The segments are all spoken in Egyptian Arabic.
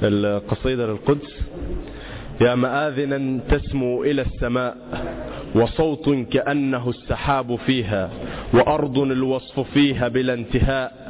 القصيدة للقدس يا مآذنا تسمو إلى السماء وصوت كأنه السحاب فيها وأرض الوصف فيها بلا انتهاء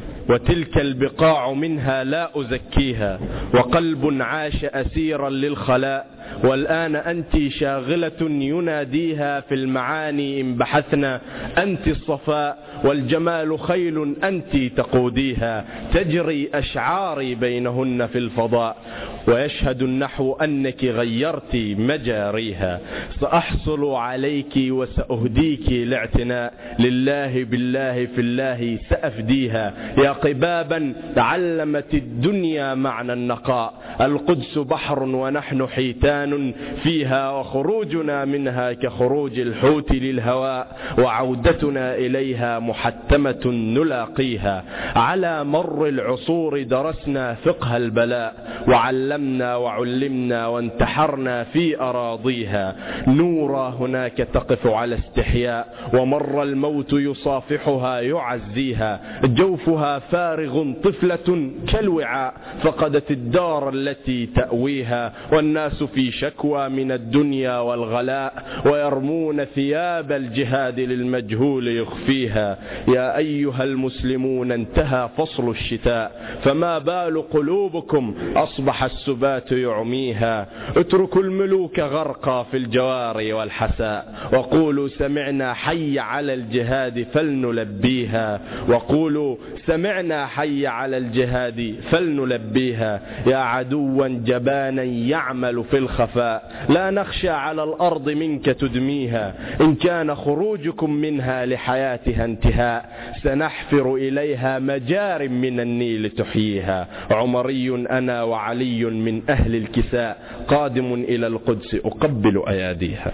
وتلك البقاع منها لا أزكيها وقلب عاش أسيرا للخلاء والآن أنت شاغلة يناديها في المعاني إن بحثنا أنت الصفاء والجمال خيل أنت تقوديها تجري أشعاري بينهن في الفضاء ويشهد النحو أنك غيرت مجاريها سأحصل عليك وسأهديك لاعتناء لله بالله في الله سأفديها يا قبابا تعلمت الدنيا معنى النقاء القدس بحر ونحن حيتان فيها وخروجنا منها كخروج الحوت للهواء وعودتنا إليها محتمة نلاقيها على مر العصور درسنا فقه البلاء وعلمنا وعلمنا وانتحرنا في أراضيها نورا هناك تقف على استحياء ومر الموت يصافحها يعزيها جوفها فارغ طفلة كالوعاء فقدت الدار التي تأويها والناس في شكوى من الدنيا والغلاء ويرمون ثياب الجهاد للمجهول يخفيها يا أيها المسلمون انتهى فصل الشتاء فما بال قلوبكم أصبح السبات يعميها اتركوا الملوك غرقا في الجوار والحساء وقولوا سمعنا حي على الجهاد فلنلبيها وقولوا سمعنا حي على الجهاد فلنلبيها يا عدوا جبانا يعمل في الخفاء لا نخشى على الأرض منك تدميها إن كان خروجكم منها لحياتها انتهاء سنحفر إليها مجار من النيل تحييها عمري أنا وعلي من أهل الكساء قادم إلى القدس أقبل أياديها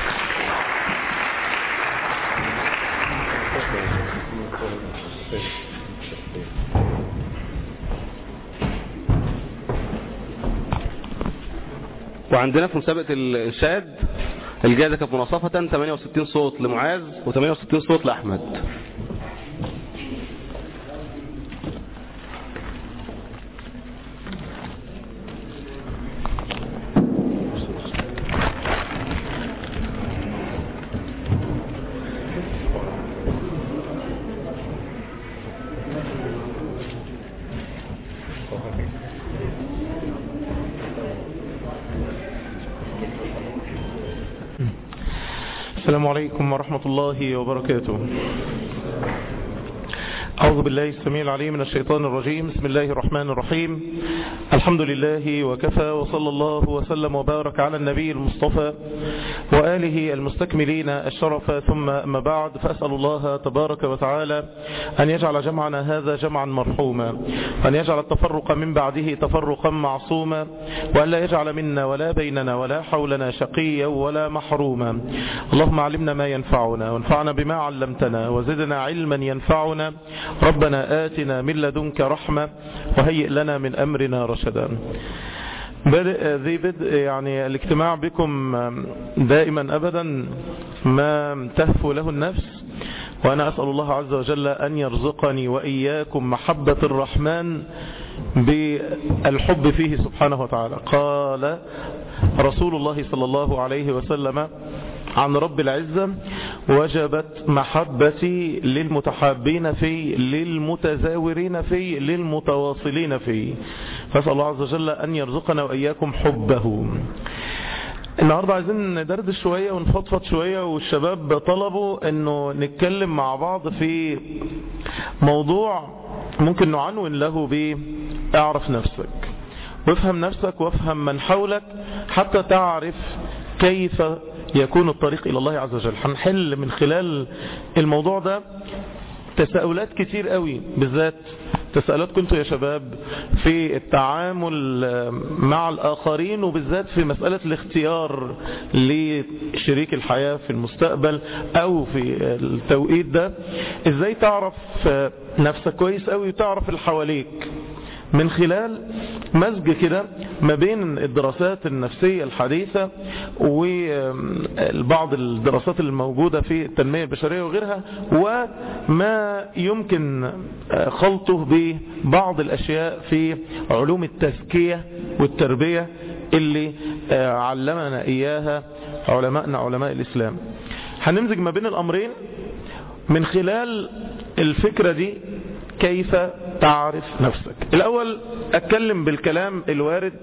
وعندنا في مسابقة الإنشاد الجائزة كانت مناصفة 68 صوت لمعاذ و68 صوت لأحمد السلام عليكم ورحمة الله وبركاته أعوذ بالله السميع العليم من الشيطان الرجيم بسم الله الرحمن الرحيم الحمد لله وكفى وصلى الله وسلم وبارك على النبي المصطفى وآله المستكملين الشرف ثم أما بعد فأسأل الله تبارك وتعالى أن يجعل جمعنا هذا جمعا مرحوما وأن يجعل التفرق من بعده تفرقا معصوما وأن لا يجعل منا ولا بيننا ولا حولنا شقيا ولا محروما اللهم علمنا ما ينفعنا وانفعنا بما علمتنا وزدنا علما ينفعنا ربنا آتنا من لدنك رحمة وهيئ لنا من أمرنا رشدا بدء ذي بدء يعني الاجتماع بكم دائما أبدا ما تهفو له النفس وأنا أسأل الله عز وجل أن يرزقني وإياكم محبة الرحمن بالحب فيه سبحانه وتعالى قال رسول الله صلى الله عليه وسلم عن رب العزة وجبت محبتي للمتحابين في للمتزاورين في للمتواصلين في فأسأل الله عز وجل أن يرزقنا وإياكم حبه النهاردة عايزين ندردش شوية ونفضفض شوية والشباب طلبوا انه نتكلم مع بعض في موضوع ممكن نعنون له ب اعرف نفسك وافهم نفسك وافهم من حولك حتى تعرف كيف يكون الطريق إلى الله عز وجل هنحل من خلال الموضوع ده تساؤلات كتير قوي بالذات تساؤلات كنتوا يا شباب في التعامل مع الآخرين وبالذات في مسألة الاختيار لشريك الحياة في المستقبل أو في التوقيت ده ازاي تعرف نفسك كويس قوي وتعرف اللي حواليك من خلال مزج كده ما بين الدراسات النفسية الحديثة وبعض الدراسات الموجودة في التنمية البشرية وغيرها وما يمكن خلطه ببعض الأشياء في علوم التزكية والتربية اللي علمنا إياها علماءنا علماء الإسلام هنمزج ما بين الأمرين من خلال الفكرة دي كيف تعرف نفسك الأول أتكلم بالكلام الوارد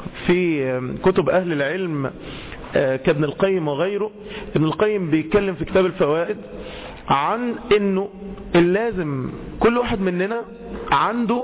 في كتب أهل العلم كابن القيم وغيره ابن القيم بيتكلم في كتاب الفوائد عن انه اللازم كل واحد مننا عنده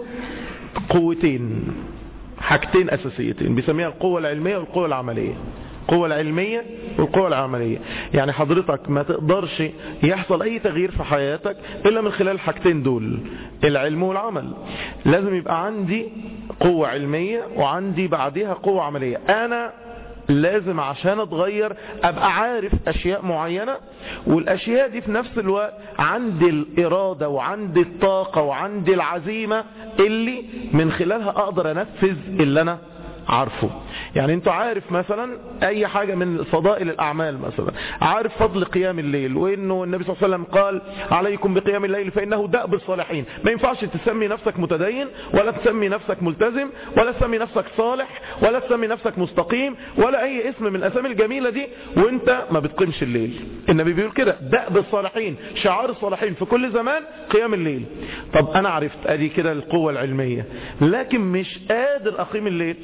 قوتين حاجتين اساسيتين بيسميها القوة العلمية والقوة العملية القوة العلمية والقوة العملية يعني حضرتك ما تقدرش يحصل اي تغيير في حياتك الا من خلال الحاجتين دول العلم والعمل لازم يبقى عندي قوة علمية وعندي بعدها قوة عملية انا لازم عشان اتغير ابقى عارف اشياء معينة والاشياء دي في نفس الوقت عندي الارادة وعندي الطاقة وعندي العزيمة اللي من خلالها اقدر انفذ اللي انا عارفه يعني انت عارف مثلا اي حاجة من فضائل الاعمال مثلا عارف فضل قيام الليل وانه النبي صلى الله عليه وسلم قال عليكم بقيام الليل فانه دأب الصالحين ما ينفعش تسمي نفسك متدين ولا تسمي نفسك ملتزم ولا تسمي نفسك صالح ولا تسمي نفسك مستقيم ولا اي اسم من الاسامي الجميلة دي وانت ما بتقيمش الليل النبي بيقول كده دأب الصالحين شعار الصالحين في كل زمان قيام الليل طب انا عرفت ادي كده القوة العلمية لكن مش قادر اقيم الليل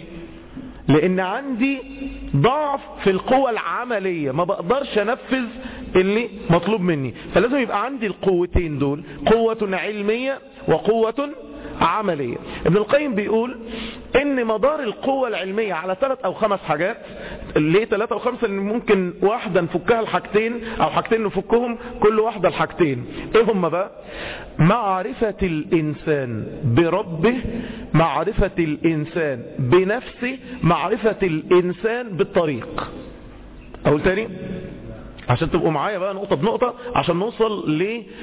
لان عندي ضعف في القوة العملية ما بقدرش انفذ اللي مطلوب مني فلازم يبقى عندي القوتين دول قوة علمية وقوة عملية ابن القيم بيقول ان مدار القوة العلمية على ثلاث او خمس حاجات ليه ثلاثة او خمسة ان ممكن واحدة نفكها الحاجتين او حاجتين نفكهم كل واحدة الحاجتين ايه هم بقى معرفة الانسان بربه معرفة الانسان بنفسه معرفة الانسان بالطريق اقول تاني عشان تبقوا معايا بقى نقطة بنقطة عشان نوصل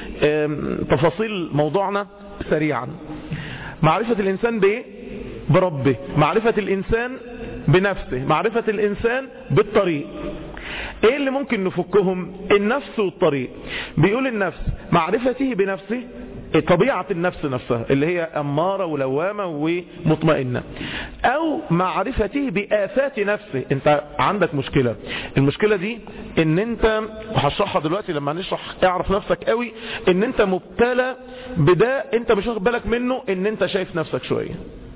لتفاصيل موضوعنا سريعا معرفة الإنسان بإيه؟ بربه معرفة الإنسان بنفسه معرفة الإنسان بالطريق ايه اللي ممكن نفكهم النفس والطريق بيقول النفس معرفته بنفسه طبيعة النفس نفسها اللي هي أمارة ولوامة ومطمئنة أو معرفته بآفات نفسه أنت عندك مشكلة المشكلة دي ان انت وهشرحها دلوقتي لما نشرح اعرف نفسك قوي ان انت مبتلى بدا انت مش واخد بالك منه ان انت شايف نفسك شوية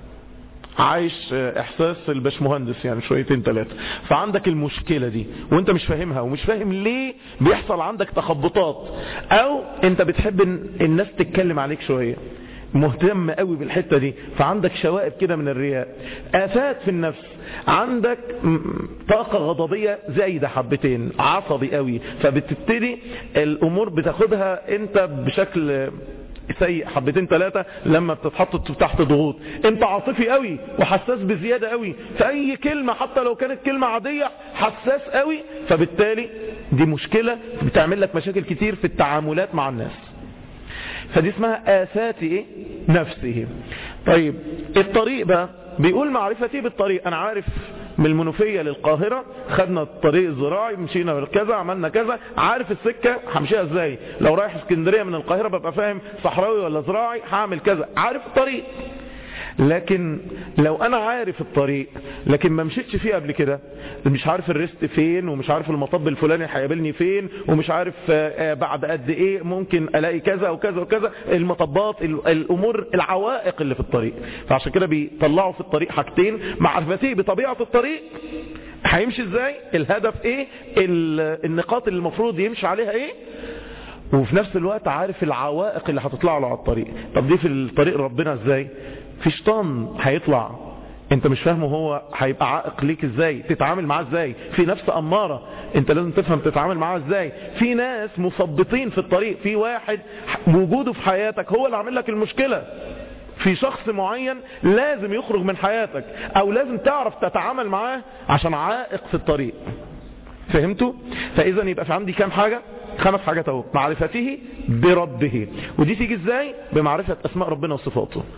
عايش احساس الباشمهندس يعني شويتين ثلاثة فعندك المشكلة دي وانت مش فاهمها ومش فاهم ليه بيحصل عندك تخبطات او انت بتحب الناس تتكلم عليك شوية مهتم قوي بالحتة دي فعندك شوائب كده من الرياء آفات في النفس عندك طاقة غضبية زايدة حبتين عصبي قوي فبتبتدي الامور بتاخدها انت بشكل سيء حبتين ثلاثة لما بتتحط تحت ضغوط انت عاطفي قوي وحساس بزيادة قوي فاي كلمة حتى لو كانت كلمة عادية حساس قوي فبالتالي دي مشكلة بتعمل لك مشاكل كتير في التعاملات مع الناس فدي اسمها آفات ايه نفسه طيب الطريق بقى بيقول معرفتي بالطريق انا عارف من المنوفية للقاهرة خدنا الطريق الزراعي مشينا كذا عملنا كذا عارف السكة همشيها ازاي لو رايح اسكندرية من القاهرة ببقى فاهم صحراوي ولا زراعي هعمل كذا عارف الطريق لكن لو انا عارف الطريق لكن ما مشيتش فيه قبل كده مش عارف الريست فين ومش عارف المطب الفلاني هيقابلني فين ومش عارف بعد قد ايه ممكن الاقي كذا وكذا وكذا المطبات الامور العوائق اللي في الطريق فعشان كده بيطلعوا في الطريق حاجتين معرفتي بطبيعة الطريق هيمشي ازاي الهدف ايه النقاط اللي المفروض يمشي عليها ايه وفي نفس الوقت عارف العوائق اللي هتطلع له على الطريق طب دي في الطريق ربنا ازاي في شيطان هيطلع انت مش فاهمه هو هيبقى عائق ليك ازاي تتعامل معاه ازاي في نفس امارة انت لازم تفهم تتعامل معاه ازاي في ناس مثبطين في الطريق في واحد وجوده في حياتك هو اللي عامل لك المشكلة في شخص معين لازم يخرج من حياتك او لازم تعرف تتعامل معاه عشان عائق في الطريق فهمتوا فاذا يبقى في عندي كام حاجة خمس حاجات اهو معرفته بربه ودي تيجي ازاي بمعرفة اسماء ربنا وصفاته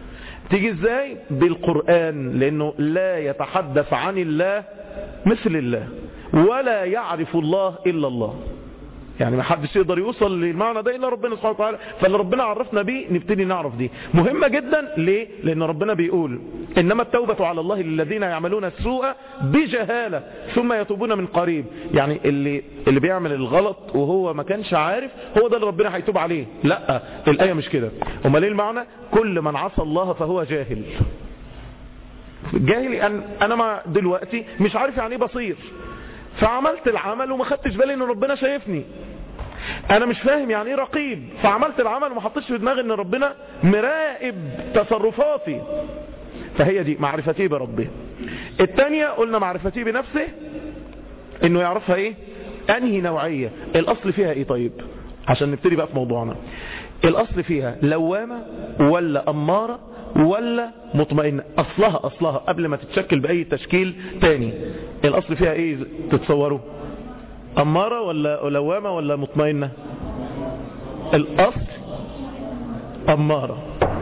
تيجي ازاي بالقرآن لانه لا يتحدث عن الله مثل الله ولا يعرف الله الا الله يعني ما حدش يقدر يوصل للمعنى ده الا ربنا سبحانه وتعالى فاللي ربنا عرفنا بيه نبتدي نعرف دي مهمة جدا ليه لان ربنا بيقول انما التوبة على الله للذين يعملون السوء بجهالة ثم يتوبون من قريب يعني اللي اللي بيعمل الغلط وهو ما كانش عارف هو ده اللي ربنا هيتوب عليه لا الآية مش كده امال ايه المعنى كل من عصى الله فهو جاهل جاهل أن انا ما دلوقتي مش عارف يعني ايه بصير فعملت العمل وما خدتش بالي ان ربنا شايفني انا مش فاهم يعني ايه رقيب فعملت العمل وما حطيتش في دماغي ان ربنا مراقب تصرفاتي فهي دي معرفتي بربه التانية قلنا معرفتي بنفسه انه يعرفها ايه انهي نوعية الاصل فيها ايه طيب عشان نبتدي بقى في موضوعنا الاصل فيها لوامة ولا امارة ولا مطمئنة اصلها اصلها قبل ما تتشكل باي تشكيل تاني الاصل فيها ايه تتصوروا امارة ولا لوامة ولا مطمئنة الاصل امارة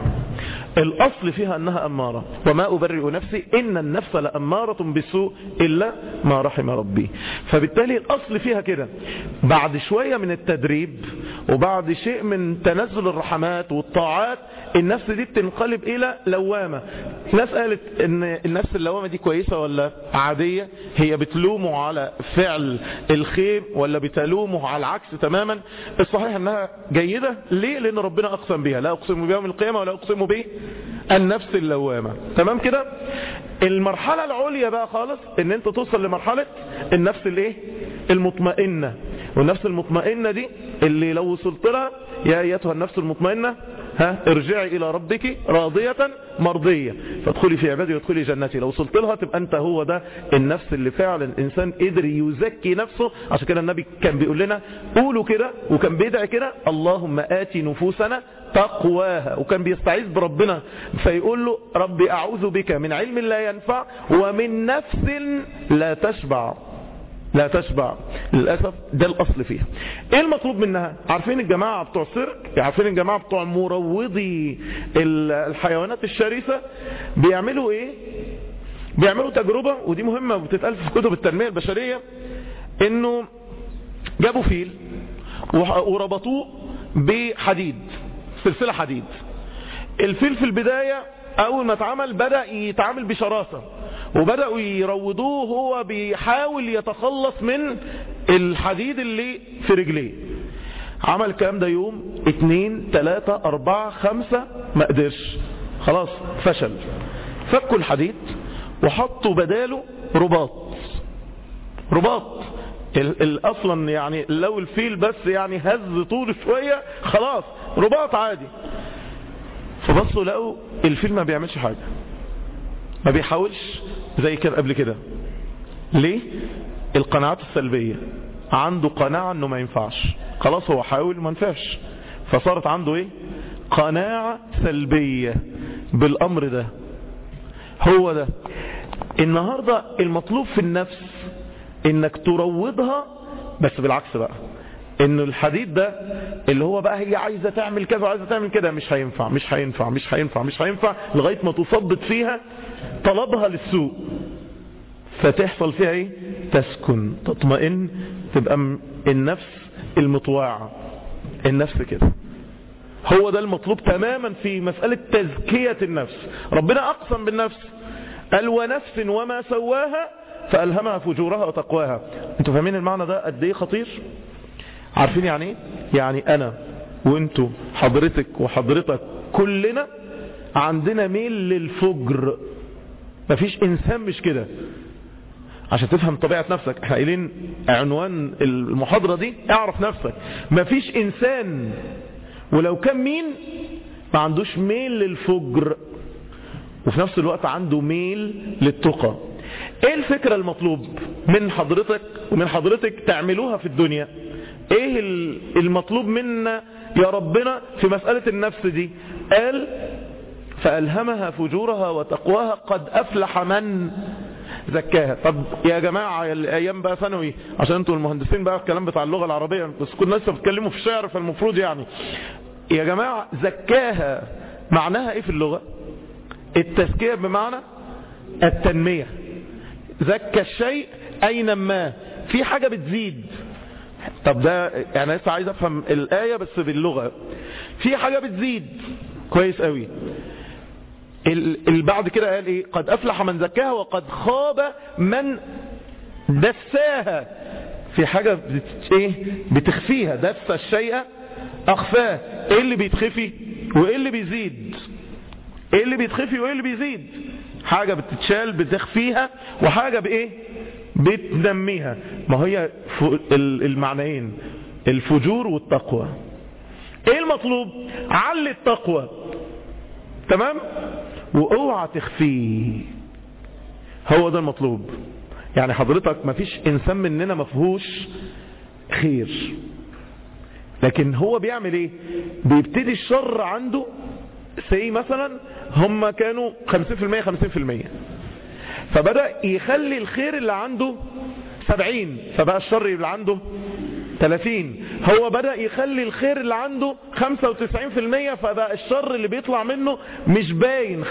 الاصل فيها انها امارة وما ابرئ نفسي ان النفس لامارة بالسوء الا ما رحم ربي فبالتالي الاصل فيها كده بعد شوية من التدريب وبعد شيء من تنزل الرحمات والطاعات النفس دي بتنقلب الى لوامة ناس قالت ان النفس اللوامة دي كويسة ولا عادية هي بتلومه على فعل الخير ولا بتلومه على العكس تماما الصحيح انها جيدة ليه لان ربنا اقسم بها لا اقسم بيوم القيامة ولا اقسم به النفس اللوامة تمام كده المرحلة العليا بقى خالص ان انت توصل لمرحلة النفس الايه المطمئنة والنفس المطمئنة دي اللي لو وصلت لها يا ايتها النفس المطمئنة ها ارجعي الى ربك راضية مرضية فادخلي في عبادي وادخلي جنتي لو وصلت لها تبقى انت هو ده النفس اللي فعلا الانسان قدر يزكي نفسه عشان كده النبي كان بيقول لنا قولوا كده وكان بيدعي كده اللهم آتي نفوسنا تقواها وكان بيستعيذ بربنا فيقول له ربي اعوذ بك من علم لا ينفع ومن نفس لا تشبع لا تشبع للأسف ده الأصل فيها ايه المطلوب منها عارفين الجماعة بتوع السيرك عارفين الجماعة بتوع مروضي الحيوانات الشرسة بيعملوا ايه بيعملوا تجربة ودي مهمة بتتقال في كتب التنمية البشرية انه جابوا فيل وربطوه بحديد سلسلة حديد الفيل في البداية اول ما اتعمل بدأ يتعامل بشراسة وبدأوا يروضوه هو بيحاول يتخلص من الحديد اللي في رجليه عمل الكلام ده يوم اتنين تلاتة اربعة خمسة ما قدرش خلاص فشل فكوا الحديد وحطوا بداله رباط رباط اصلا يعني لو الفيل بس يعني هز طول شوية خلاص رباط عادي فبصوا لقوا الفيل ما بيعملش حاجة ما بيحاولش زي كان قبل كده ليه القناعات السلبية عنده قناعة انه ما ينفعش خلاص هو حاول ما ينفعش فصارت عنده ايه قناعة سلبية بالامر ده هو ده النهاردة المطلوب في النفس انك تروضها بس بالعكس بقى ان الحديد ده اللي هو بقى هي عايزة تعمل كذا وعايزة تعمل كده مش هينفع مش هينفع مش هينفع مش هينفع لغاية ما تصبت فيها طلبها للسوء فتحصل فيها ايه تسكن تطمئن تبقى النفس المطواعة النفس كده هو ده المطلوب تماما في مسألة تزكية النفس ربنا اقسم بالنفس قال ونفس وما سواها فألهمها فجورها وتقواها انتوا فاهمين المعنى ده قد ايه خطير عارفين يعني ايه يعني انا وانتوا حضرتك وحضرتك كلنا عندنا ميل للفجر مفيش انسان مش كده عشان تفهم طبيعة نفسك احنا قايلين عنوان المحاضرة دي اعرف نفسك مفيش انسان ولو كان مين ما عندوش ميل للفجر وفي نفس الوقت عنده ميل للتقى ايه الفكرة المطلوب من حضرتك ومن حضرتك تعملوها في الدنيا ايه المطلوب منا يا ربنا في مسألة النفس دي قال فألهمها فجورها وتقواها قد أفلح من زكاها طب يا جماعة الأيام بقى ثانوي عشان انتوا المهندسين بقى الكلام بتاع اللغة العربية بس كنا لسه بتكلموا في الشعر فالمفروض يعني يا جماعة زكاها معناها ايه في اللغة التزكية بمعنى التنمية زكى الشيء أينما في حاجة بتزيد طب ده يعني لسه عايز افهم الآية بس باللغة في حاجة بتزيد كويس قوي اللي بعد كده قال ايه قد افلح من زكاها وقد خاب من دساها في حاجة بت... ايه بتخفيها دس الشيء اخفاه ايه اللي بيتخفي وايه اللي بيزيد ايه اللي بيتخفي وايه اللي بيزيد حاجة بتتشال بتخفيها وحاجة بايه بتنميها ما هي ف... المعنيين الفجور والتقوى ايه المطلوب علي التقوى تمام واوعى تخفيه هو ده المطلوب يعني حضرتك ما فيش انسان مننا مفهوش خير لكن هو بيعمل ايه بيبتدي الشر عنده سي مثلا هم كانوا 50% 50% فبدأ يخلي الخير اللي عنده 70 فبقى الشر اللي عنده 30 هو بدأ يخلي الخير اللي عنده 95% فبقى الشر اللي بيطلع منه مش باين 5%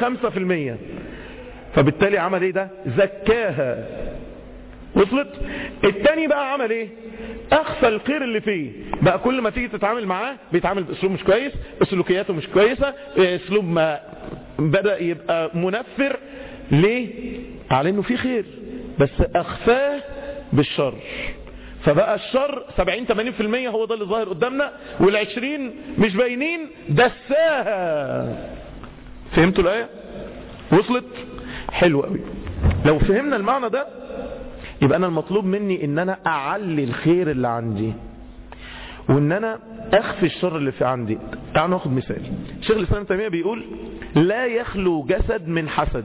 فبالتالي عمل ايه ده زكاها وصلت التاني بقى عمل ايه اخفى الخير اللي فيه بقى كل ما تيجي تتعامل معاه بيتعامل باسلوب مش كويس سلوكياته مش كويسة اسلوب ما بدأ يبقى منفر ليه على انه في خير بس اخفاه بالشر فبقى الشر 70-80% هو ده اللي ظاهر قدامنا والعشرين مش باينين دساها فهمتوا الآية وصلت حلو قوي لو فهمنا المعنى ده يبقى انا المطلوب مني ان انا اعلي الخير اللي عندي وان انا اخفي الشر اللي في عندي تعالوا ناخد مثال شيخ الاسلام تيميه بيقول لا يخلو جسد من حسد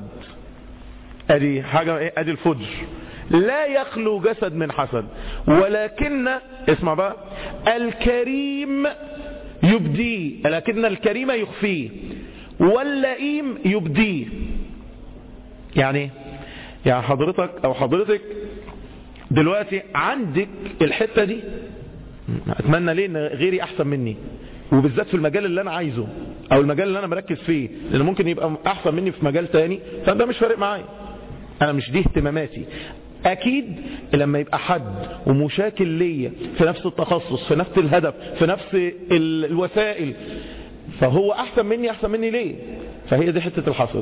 ادي حاجه ايه ادي الفجر لا يخلو جسد من حسد ولكن اسمع بقى الكريم يبديه لكن الكريم يخفيه واللئيم يبديه يعني يعني حضرتك او حضرتك دلوقتي عندك الحتة دي اتمنى ليه ان غيري احسن مني وبالذات في المجال اللي انا عايزه او المجال اللي انا مركز فيه لان ممكن يبقى احسن مني في مجال تاني فده مش فارق معايا انا مش دي اهتماماتي اكيد لما يبقى حد ومشاكل ليا في نفس التخصص في نفس الهدف في نفس ال- الوسائل فهو احسن مني احسن مني ليه فهي دي حتة الحسد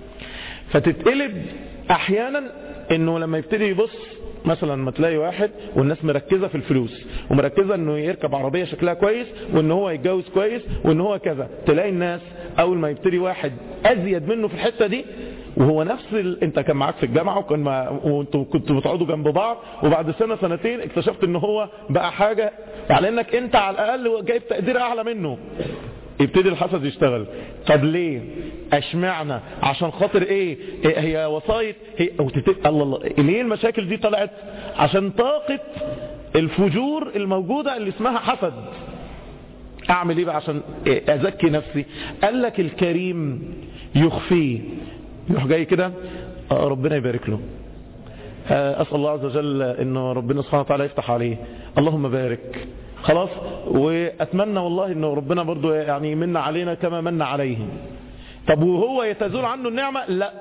فتتقلب احيانا انه لما يبتدي يبص مثلا ما تلاقي واحد والناس مركزة في الفلوس ومركزة انه يركب عربية شكلها كويس وان هو يتجوز كويس وان هو كذا تلاقي الناس اول ما يبتدي واحد ازيد منه في الحتة دي وهو نفس ال... انت كان معاك في الجامعة وكان مع... وانتوا كنتوا بتقعدوا جنب بعض وبعد سنة سنتين اكتشفت ان هو بقى حاجة على انك انت على الاقل جايب تقدير اعلى منه يبتدي الحسد يشتغل طب ليه اشمعنا عشان خاطر ايه, إيه هي وسايط هي وتت... الله الله ليه المشاكل دي طلعت عشان طاقة الفجور الموجودة اللي اسمها حسد اعمل ايه بقى عشان إيه ازكي نفسي قال لك الكريم يخفيه يروح جاي كده آه ربنا يبارك له آه اسال الله عز وجل انه ربنا سبحانه وتعالى يفتح عليه اللهم بارك خلاص واتمنى والله انه ربنا برضو يعني يمن علينا كما من عليهم طب وهو يتزول عنه النعمة لا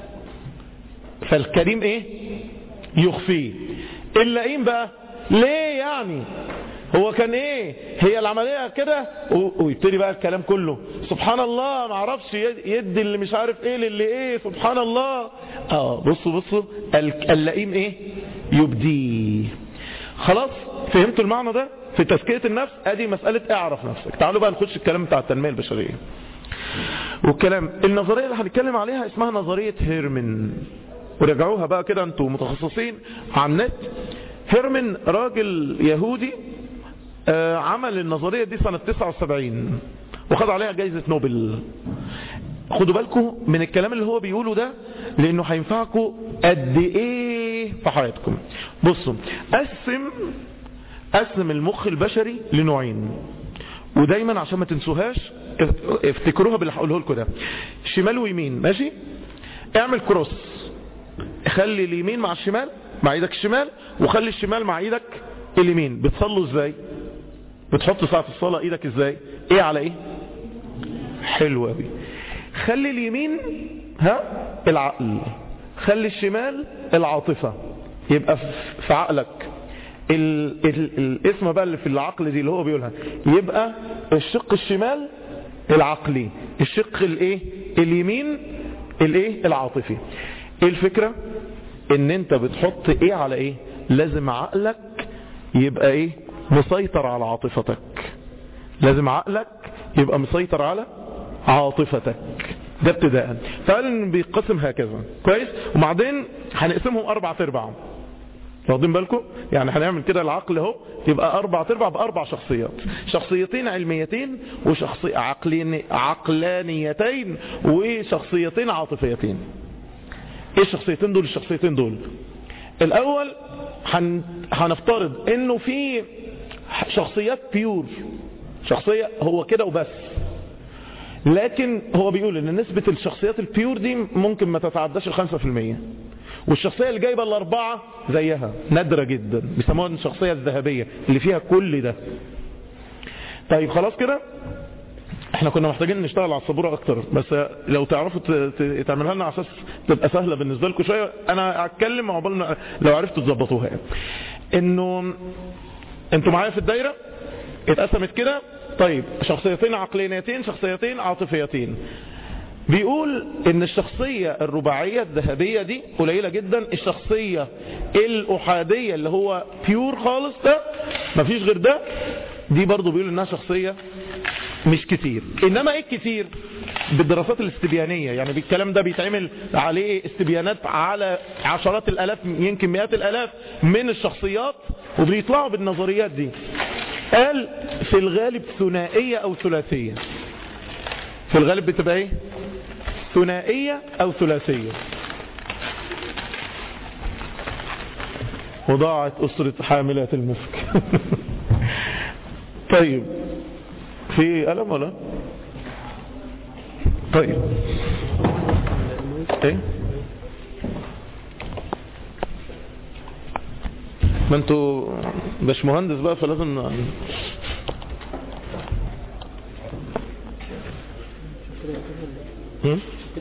فالكريم ايه يخفيه اللئيم بقى ليه يعني هو كان ايه هي العملية كده ويبتدي بقى الكلام كله سبحان الله ما اعرفش يدي اللي مش عارف ايه للي ايه سبحان الله اه بصوا بصوا اللئيم ايه يبديه خلاص فهمتوا المعنى ده في تزكية النفس ادي مسألة اعرف نفسك تعالوا بقى نخش الكلام بتاع التنمية البشرية والكلام النظرية اللي هنتكلم عليها اسمها نظرية هيرمن ورجعوها بقى كده انتوا متخصصين على النت هيرمن راجل يهودي آه عمل النظرية دي سنة 79 وخد عليها جايزة نوبل خدوا بالكم من الكلام اللي هو بيقوله ده لانه هينفعكم قد ايه في حياتكم بصوا قسم قسم المخ البشري لنوعين ودايما عشان ما تنسوهاش افتكروها باللي هقوله لكم ده شمال ويمين ماشي اعمل كروس خلي اليمين مع الشمال مع ايدك الشمال وخلي الشمال مع ايدك اليمين بتصلوا ازاي بتحط ساعة الصلاة ايدك ازاي ايه على ايه حلو قوي خلي اليمين ها العقل خلي الشمال العاطفة يبقى في عقلك ال ال الاسم بقى اللي في العقل دي اللي هو بيقولها يبقى الشق الشمال العقلي الشق الايه اليمين الايه العاطفي ايه الفكرة ان انت بتحط ايه على ايه لازم عقلك يبقى ايه مسيطر على عاطفتك لازم عقلك يبقى مسيطر على عاطفتك ده ابتداء فقال ان بيقسم هكذا كويس وبعدين هنقسمهم اربع ارباع واخدين بالكم يعني هنعمل كده العقل اهو يبقى اربع ارباع باربع شخصيات شخصيتين علميتين وشخصي عقلين عقلانيتين وشخصيتين عاطفيتين ايه الشخصيتين دول الشخصيتين دول الاول هن... هنفترض انه في شخصيات بيور شخصية هو كده وبس لكن هو بيقول ان نسبة الشخصيات البيور دي ممكن ما تتعداش الخمسة في المية والشخصية اللي جايبة الاربعة زيها نادرة جدا بيسموها الشخصية الذهبية اللي فيها كل ده طيب خلاص كده احنا كنا محتاجين نشتغل على الصبورة اكتر بس لو تعرفوا تعملها لنا على اساس تبقى سهلة بالنسبة لكم شوية انا اتكلم عقبال لو عرفتوا تظبطوها يعني. انه انتوا معايا في الدايرة اتقسمت كده طيب شخصيتين عقلانيتين شخصيتين عاطفيتين بيقول ان الشخصية الرباعية الذهبية دي قليلة جدا الشخصية الاحادية اللي هو بيور خالص ده مفيش غير ده دي برضو بيقول انها شخصية مش كتير انما ايه الكتير بالدراسات الاستبيانية يعني بالكلام ده بيتعمل عليه استبيانات على عشرات الالاف يمكن مئات الالاف من الشخصيات وبيطلعوا بالنظريات دي قال في الغالب ثنائية او ثلاثية في الغالب بتبقى ايه ثنائية او ثلاثية وضاعت اسرة حاملات المسك طيب في ألم ولا طيب ايه ما انتوا باش مهندس بقى فلازم هم؟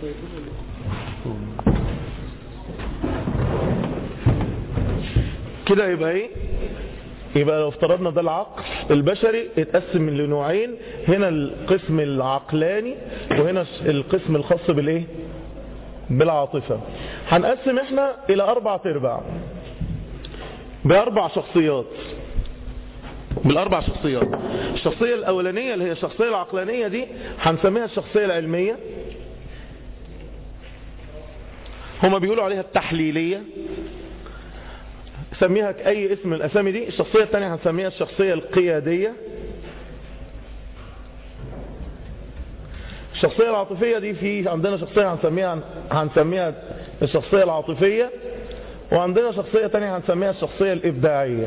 كده يبقى ايه يبقى لو افترضنا ده العقل البشري اتقسم لنوعين هنا القسم العقلاني وهنا القسم الخاص بالايه بالعاطفة هنقسم احنا الى اربع ارباع باربع شخصيات بالاربع شخصيات الشخصية الاولانية اللي هي الشخصية العقلانية دي هنسميها الشخصية العلمية هما بيقولوا عليها التحليلية سميها اي اسم من الاسامي دي الشخصية الثانية هنسميها الشخصية القيادية الشخصية العاطفية دي في عندنا شخصية هنسميها هنسميها الشخصية العاطفية وعندنا شخصية تانية هنسميها الشخصية الإبداعية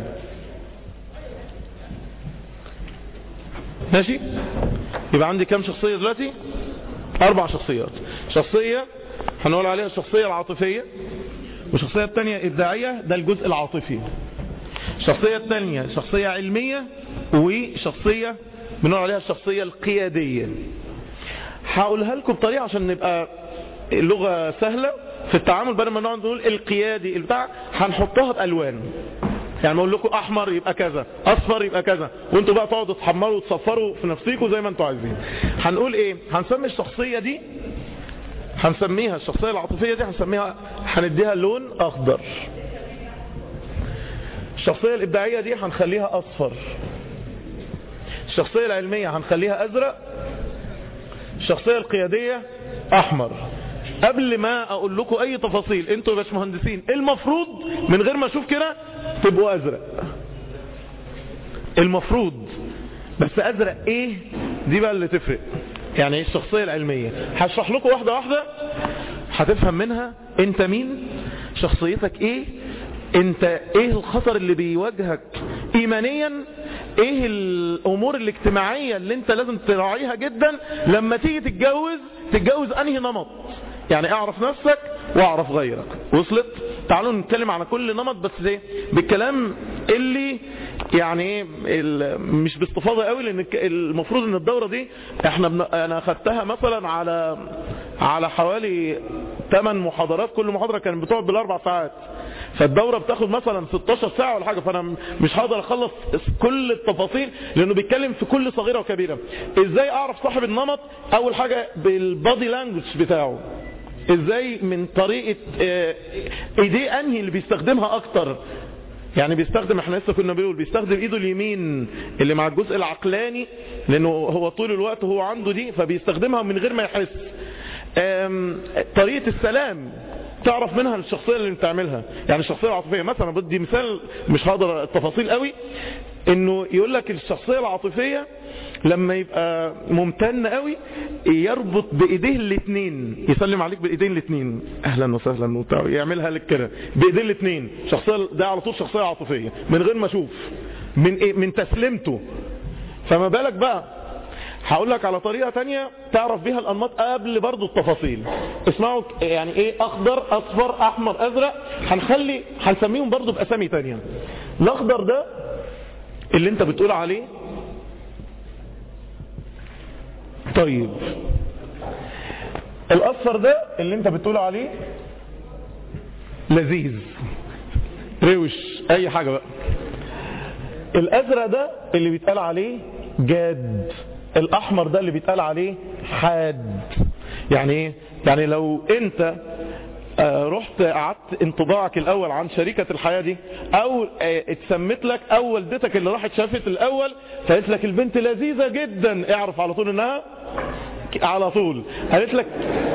ماشي يبقى عندي كم شخصية دلوقتي أربع شخصيات شخصية هنقول عليها الشخصية العاطفية والشخصية الثانية إبداعية ده الجزء العاطفي الشخصية الثانية شخصية علمية وشخصية بنقول عليها الشخصية القيادية هقولها لكم بطريقة عشان نبقى اللغة سهلة في التعامل بدل ما نقعد نقول القيادي البتاع هنحطها بألوان يعني ما اقول لكم احمر يبقى كذا اصفر يبقى كذا وانتوا بقى تقعدوا تحمروا وتصفروا في نفسيكم زي ما انتوا عايزين هنقول ايه هنسمي الشخصية دي هنسميها الشخصية العاطفية دي هنسميها هنديها لون اخضر الشخصية الابداعية دي هنخليها اصفر الشخصية العلمية هنخليها ازرق الشخصية القيادية احمر قبل ما اقول لكم اي تفاصيل انتوا يا باشمهندسين المفروض من غير ما اشوف كده تبقوا ازرق المفروض بس ازرق ايه دي بقى اللي تفرق يعني ايه الشخصية العلمية هشرح لكم واحدة واحدة هتفهم منها انت مين شخصيتك ايه انت ايه الخطر اللي بيواجهك ايمانيا ايه الامور الاجتماعية اللي انت لازم تراعيها جدا لما تيجي تتجوز تتجوز انهي نمط يعني اعرف نفسك واعرف غيرك وصلت تعالوا نتكلم على كل نمط بس ايه بالكلام اللي يعني ايه ال- مش باستفاضه قوي لان الك- المفروض ان الدوره دي احنا بن... انا اخدتها مثلا على على حوالي 8 محاضرات كل محاضره كانت بتقعد بالاربع ساعات فالدوره بتاخد مثلا 16 ساعه ولا حاجه فانا م- مش هقدر اخلص كل التفاصيل لانه بيتكلم في كل صغيره وكبيره ازاي اعرف صاحب النمط اول حاجه بالبادي لانجوج بتاعه ازاي من طريقه آه، ايديه انهي اللي بيستخدمها اكتر يعني بيستخدم احنا لسه كنا بنقول بيستخدم ايده اليمين اللي مع الجزء العقلاني لانه هو طول الوقت هو عنده دي فبيستخدمها من غير ما يحس آم، طريقة السلام تعرف منها الشخصية اللي بتعملها يعني الشخصية العاطفية مثلا بدي مثال مش هقدر التفاصيل قوي انه يقول لك الشخصية العاطفية لما يبقى ممتن قوي يربط بايديه الاثنين يسلم عليك بايدين الاثنين اهلا وسهلا وبتاع يعملها لك كده بايدين الاثنين شخصيه ده على طول شخصيه عاطفيه من غير ما اشوف من إيه؟ من تسليمته فما بالك بقى هقول لك على طريقة تانية تعرف بيها الأنماط قبل برضو التفاصيل اسمعوا يعني ايه اخضر اصفر احمر ازرق هنخلي هنسميهم برضو باسامي تانية الاخضر ده اللي انت بتقول عليه طيب الاصفر ده اللي انت بتقول عليه لذيذ روش اي حاجة بقى الازرق ده اللي بيتقال عليه جاد الاحمر ده اللي بيتقال عليه حاد يعني ايه يعني لو انت آه، رحت قعدت انطباعك الاول عن شريكة الحياة دي او آه، اتسمت لك او والدتك اللي راحت شافت الاول فقالت لك البنت لذيذة جدا اعرف على طول انها على طول قالت لك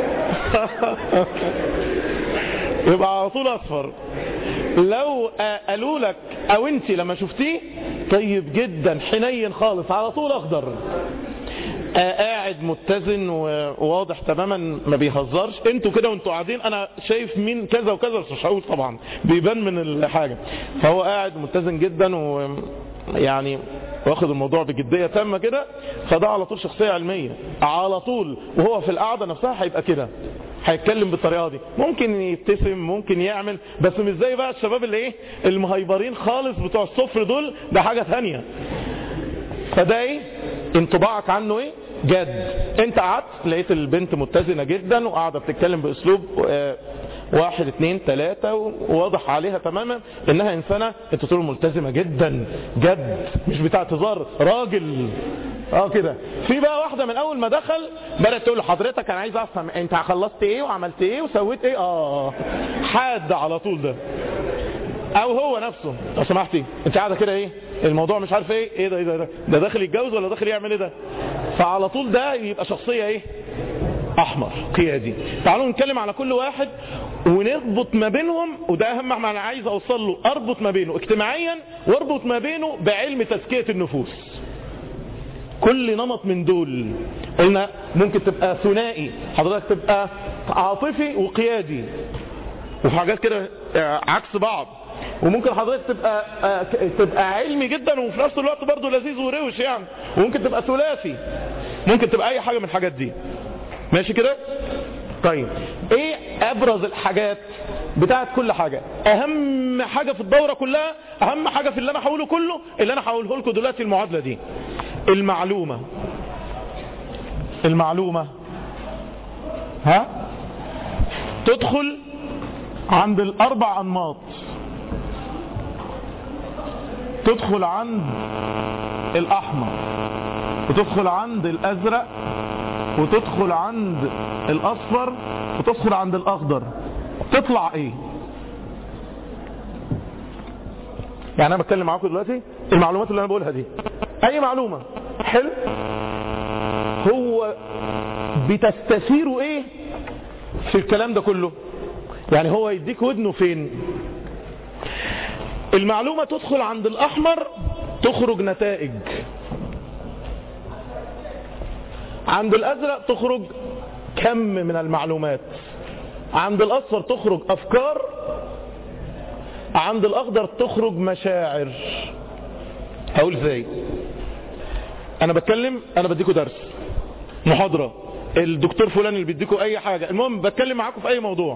يبقى على طول اصفر لو آه، قالوا لك او انت لما شفتيه طيب جدا حنين خالص على طول اخضر آه، قاعد متزن و- وواضح تماما ما بيهزرش انتوا كده وانتوا قاعدين انا شايف مين كذا وكذا بس مش هقول طبعا بيبان من الحاجه فهو قاعد متزن جدا ويعني واخد الموضوع بجديه تامه كده فده على طول شخصيه علميه على طول وهو في القعده نفسها هيبقى كده هيتكلم بالطريقه دي ممكن يبتسم ممكن يعمل بس مش زي بقى الشباب اللي ايه المهيبرين خالص بتوع الصفر دول ده حاجه ثانيه فده ايه انطباعك عنه ايه جد انت قعدت لقيت البنت متزنة جدا وقاعدة بتتكلم باسلوب آه، واحد اتنين تلاتة وواضح عليها تماما انها انسانة انت تقول ملتزمة جدا جد مش بتاعت هزار راجل اه كده في بقى واحدة من اول ما دخل بدأت تقول لحضرتك انا عايز افهم انت خلصت ايه وعملت ايه وسويت ايه اه حاد على طول ده او هو نفسه لو سمحتي انت قاعده كده ايه الموضوع مش عارف ايه ايه ده ايه ده ده, ده داخل يتجوز ولا داخل يعمل ايه ده فعلى طول ده يبقى شخصيه ايه احمر قيادي تعالوا نتكلم على كل واحد ونربط ما بينهم وده اهم ما انا عايز اوصل له اربط ما بينه اجتماعيا واربط ما بينه بعلم تزكيه النفوس كل نمط من دول قلنا ممكن تبقى ثنائي حضرتك تبقى عاطفي وقيادي وفي حاجات كده آه، عكس بعض وممكن حضرتك تبقى آه، ك- تبقى علمي جدا وفي نفس الوقت برضه لذيذ وروش يعني وممكن تبقى ثلاثي ممكن تبقى اي حاجه من الحاجات دي ماشي كده طيب ايه ابرز الحاجات بتاعت كل حاجه اهم حاجه في الدوره كلها اهم حاجه في اللي انا هقوله كله اللي انا هقوله لكم دلوقتي المعادله دي المعلومه المعلومه ها تدخل عند الاربع انماط تدخل عند الاحمر وتدخل عند الازرق وتدخل عند الاصفر وتدخل عند الاخضر تطلع ايه يعني انا بتكلم معاكم دلوقتي المعلومات اللي انا بقولها دي اي معلومه حلو هو بتستثيروا ايه في الكلام ده كله يعني هو يديك ودنه فين المعلومة تدخل عند الأحمر تخرج نتائج عند الأزرق تخرج كم من المعلومات عند الأصفر تخرج أفكار عند الأخضر تخرج مشاعر هقول ازاي أنا بتكلم أنا بديكوا درس محاضرة الدكتور فلان اللي بيديكوا أي حاجة المهم بتكلم معاكم في أي موضوع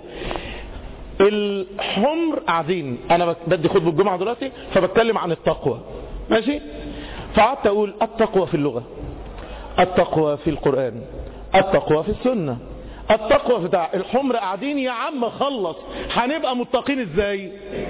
الحمر قاعدين انا بدي خطبه الجمعه دلوقتي فبتكلم عن التقوى ماشي فقعدت اقول التقوى في اللغة التقوى في القرآن التقوى في السنة التقوى بتاع الحمر قاعدين يا عم خلص هنبقى متقين ازاي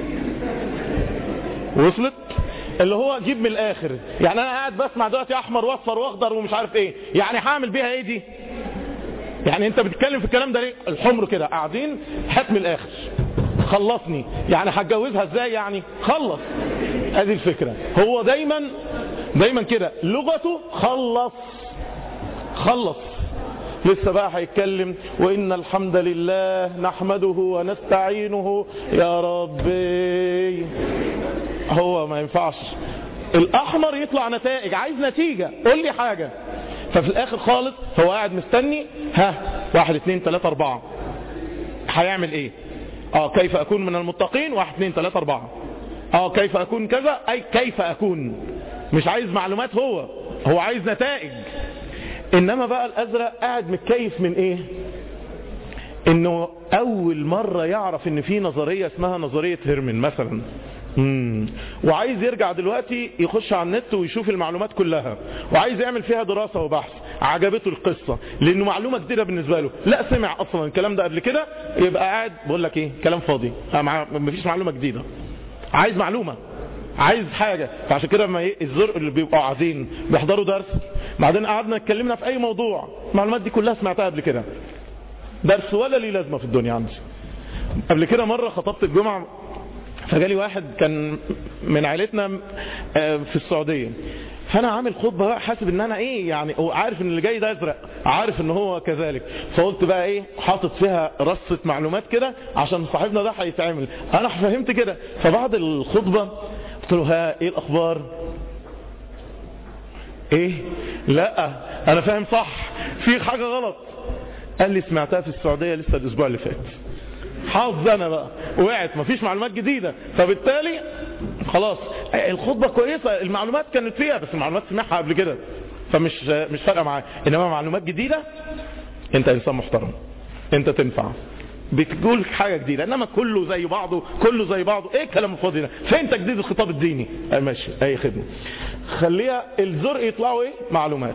وصلت اللي هو جيب من الاخر يعني انا قاعد بسمع دلوقتي احمر واصفر واخضر ومش عارف ايه يعني هعمل بيها ايه دي يعني انت بتتكلم في الكلام ده ليه الحمر كده قاعدين هات من الاخر خلصني يعني هتجوزها ازاي يعني خلص ادي الفكرة هو دايما دايما كده لغته خلص خلص لسه بقى هيتكلم وإن الحمد لله نحمده ونستعينه يا ربي هو ما ينفعش الأحمر يطلع نتائج عايز نتيجة قول لي حاجة ففي الآخر خالص هو قاعد مستني ها واحد اتنين تلاتة أربعة هيعمل ايه اه كيف أكون من المتقين واحد اتنين تلاتة أربعة اه كيف أكون كذا أي كيف أكون مش عايز معلومات هو هو عايز نتائج انما بقى الازرق قاعد متكيف من ايه انه اول مرة يعرف ان في نظرية اسمها نظرية هيرمن مثلا مم. وعايز يرجع دلوقتي يخش على النت ويشوف المعلومات كلها وعايز يعمل فيها دراسة وبحث عجبته القصة لانه معلومة جديدة بالنسبة له لا سمع اصلا الكلام ده قبل كده يبقى قاعد بقول لك ايه كلام فاضي مفيش معلومة جديدة عايز معلومة عايز حاجة فعشان كده لما ايه الزرق اللي بيبقوا قاعدين بيحضروا درس بعدين قعدنا اتكلمنا في اي موضوع المعلومات دي كلها سمعتها قبل كده درس ولا ليه لازمة في الدنيا عندي قبل كده مرة خطبت الجمعة فجالي واحد كان من عائلتنا في السعودية فانا عامل خطبه بقى حاسب ان انا ايه يعني عارف ان اللي جاي ده ازرق عارف ان هو كذلك فقلت بقى ايه حاطط فيها رصه معلومات كده عشان صاحبنا ده هيتعمل انا فهمت كده فبعد الخطبه قلت له ها ايه الاخبار ايه لا انا فاهم صح في حاجه غلط قال لي سمعتها في السعوديه لسه الاسبوع اللي فات حافظ انا بقى وقعت مفيش معلومات جديدة فبالتالي خلاص الخطبة كويسة المعلومات كانت فيها بس المعلومات سمعها قبل كده فمش مش فارقة معاه انما معلومات جديدة انت انسان محترم انت تنفع بتقول حاجة جديدة انما كله زي بعضه كله زي بعضه ايه الكلام الفاضي ده فين تجديد الخطاب الديني اه ماشي اي خدمة خليها الزرق يطلعوا ايه معلومات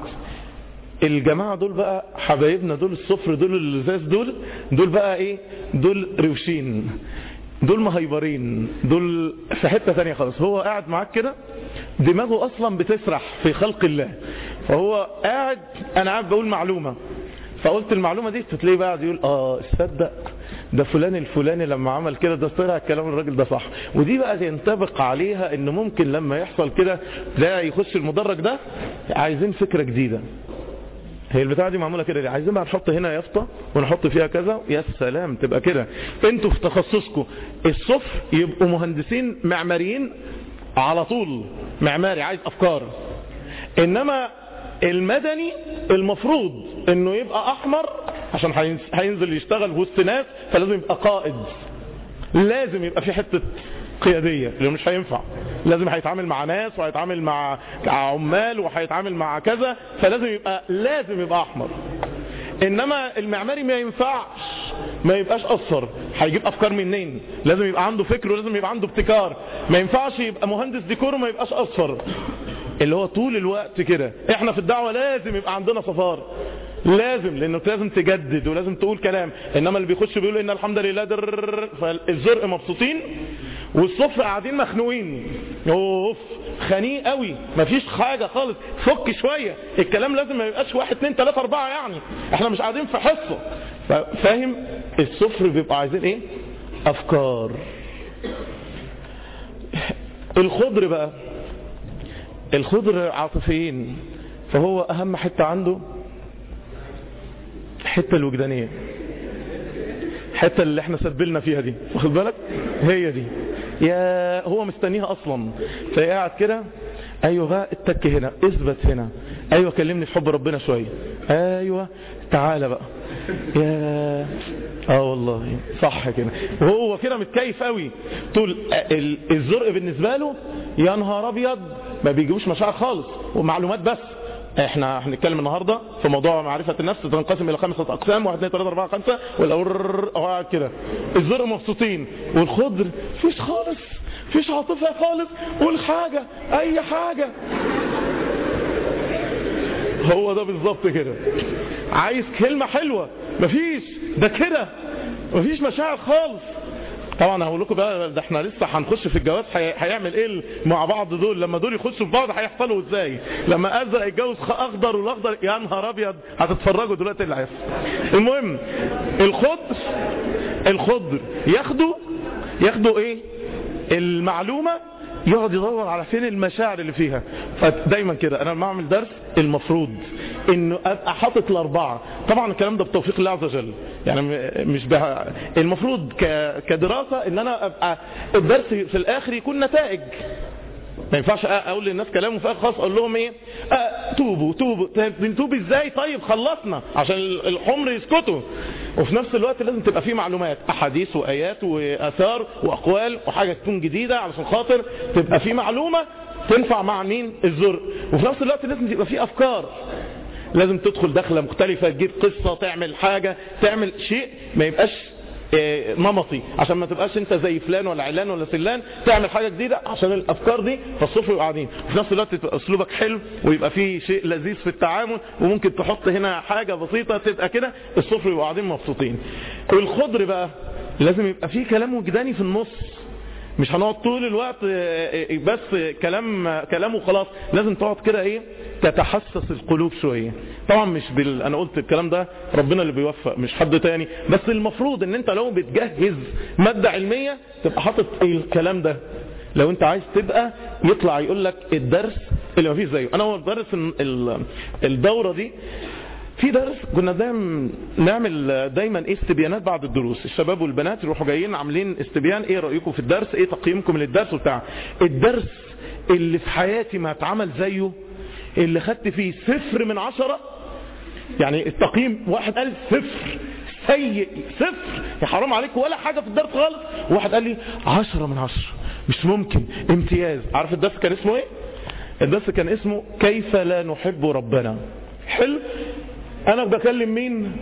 الجماعة دول بقى حبايبنا دول الصفر دول اللزاز دول دول بقى ايه دول روشين دول مهيبرين دول في حتة ثانية خالص هو قاعد معاك كده دماغه اصلا بتسرح في خلق الله فهو قاعد انا قاعد بقول معلومة فقلت المعلومة دي تتلاقيه بقى يقول اه تصدق ده فلان الفلاني لما عمل كده ده طلع كلام الراجل ده صح ودي بقى ينطبق عليها ان ممكن لما يحصل كده ده يخش المدرج ده عايزين فكرة جديدة هي البتاعة دي معمولة كده دي عايزين بقى نحط هنا يافطة ونحط فيها كذا يا سلام تبقى كده انتوا في تخصصكم الصفر يبقوا مهندسين معماريين على طول معماري عايز افكار انما المدني المفروض انه يبقى احمر عشان هينزل يشتغل وسط ناس فلازم يبقى قائد لازم يبقى في حتة قيادية اللي مش هينفع لازم هيتعامل مع ناس وهيتعامل مع عمال وهيتعامل مع كذا فلازم يبقى لازم يبقى احمر انما المعماري ما ينفعش ما يبقاش اصفر هيجيب افكار منين لازم يبقى عنده فكر ولازم يبقى عنده ابتكار ما ينفعش يبقى مهندس ديكور وما يبقاش اصفر اللي هو طول الوقت كده احنا في الدعوة لازم يبقى عندنا صفار لازم لانه لازم تجدد ولازم تقول كلام انما اللي بيخش بيقول ان الحمد لله در فالزرق مبسوطين والصفر قاعدين مخنوقين اوف خنيق قوي مفيش حاجة خالص فك شوية الكلام لازم ما يبقاش واحد اتنين تلاتة اربعة يعني احنا مش قاعدين في حصة فاهم الصفر بيبقى عايزين ايه افكار الخضر بقى الخضر عاطفيين فهو اهم حتة عنده الحته الوجدانيه الحته اللي احنا سبلنا فيها دي واخد بالك هي دي يا هو مستنيها اصلا فهي قاعد كده ايوه بقى اتك هنا اثبت هنا ايوه كلمني في حب ربنا شويه ايوه تعالى بقى يا اه والله صح كده وهو كده متكيف قوي طول الزرق بالنسبه له يا نهار ابيض ما بيجيبوش مشاعر خالص ومعلومات بس احنا هنتكلم النهارده في موضوع معرفه النفس تنقسم الى خمسه اقسام واحد اثنين ثلاثه اربعه خمسه والاول قاعد كده الزرق مبسوطين والخضر فيش خالص فيش عاطفه خالص قول حاجه اي حاجه هو ده بالظبط كده عايز كلمه حلوه مفيش ده كده مفيش مشاعر خالص طبعا هقول لكم بقى ده احنا لسه هنخش في الجواز هي- هيعمل ايه مع بعض دول لما دول يخشوا في بعض هيحصلوا ازاي لما ازرق يتجوز خ- اخضر والاخضر يا نهار ابيض هتتفرجوا دلوقتي اللي هيحصل المهم الخضر الخضر ياخدوا ياخدوا ايه المعلومه يقعد يدور على فين المشاعر اللي فيها فدايما كده انا لما اعمل درس المفروض انه ابقى حاطط الاربعه طبعا الكلام ده بتوفيق الله عز وجل يعني م- مش بها المفروض ك- كدراسه ان انا ابقى الدرس في الاخر يكون نتائج ما ينفعش اقول للناس كلام وفي الاخر خلاص اقول لهم ايه آه توبوا توبوا طيب بنتوب ازاي طيب خلصنا عشان الحمر يسكتوا وفي نفس الوقت لازم تبقى فيه معلومات احاديث وايات واثار واقوال وحاجه تكون جديده علشان خاطر تبقى فيه معلومه تنفع مع مين الزرق وفي نفس الوقت لازم تبقى فيه افكار لازم تدخل دخله مختلفه تجيب قصه تعمل حاجه تعمل شيء ما يبقاش آه، نمطي عشان ما تبقاش انت زي فلان ولا علان ولا سلان تعمل حاجه جديده عشان الافكار دي فالصفر يبقوا قاعدين وفي نفس الوقت تبقى اسلوبك حلو ويبقى فيه شيء لذيذ في التعامل وممكن تحط هنا حاجه بسيطه تبقى كده الصفر يبقوا قاعدين مبسوطين الخضر بقى لازم يبقى فيه كلام وجداني في النص مش هنقعد طول الوقت آه، آه، بس كلام كلام وخلاص لازم تقعد كده ايه تتحسس القلوب شويه طبعا مش بال... انا قلت الكلام ده ربنا اللي بيوفق مش حد تاني بس المفروض ان انت لو بتجهز ماده علميه تبقى حاطط الكلام ده لو انت عايز تبقى يطلع يقول لك الدرس اللي ما فيش زيه انا هو بدرس ال- ال- الدوره دي في درس كنا دايما نعمل دايما ايه استبيانات بعد الدروس الشباب والبنات يروحوا جايين عاملين استبيان ايه رايكم في الدرس ايه تقييمكم للدرس وبتاع الدرس اللي في حياتي ما اتعمل زيه اللي خدت فيه صفر من عشرة يعني التقييم واحد قال صفر سيء صفر يا حرام عليك ولا حاجة في الدرس خالص وواحد قال لي عشرة من عشرة مش ممكن امتياز عارف الدرس كان اسمه ايه الدرس كان اسمه كيف لا نحب ربنا حلو انا بكلم مين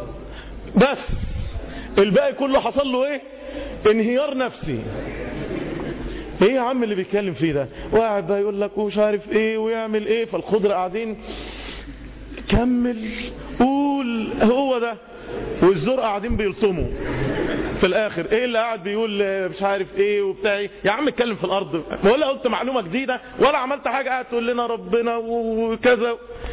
بس الباقي كله حصل له ايه انهيار نفسي ايه يا عم اللي بيتكلم فيه ده وقاعد بقى يقول لك ومش عارف ايه ويعمل ايه فالخضر قاعدين كمل قول هو ده والزرق قاعدين بيلطموا في الاخر ايه اللي قاعد بيقول آه، مش عارف ايه وبتاع ايه يا عم اتكلم في الارض ولا قلت معلومه جديده ولا عملت حاجه قاعد تقول لنا ربنا وكذا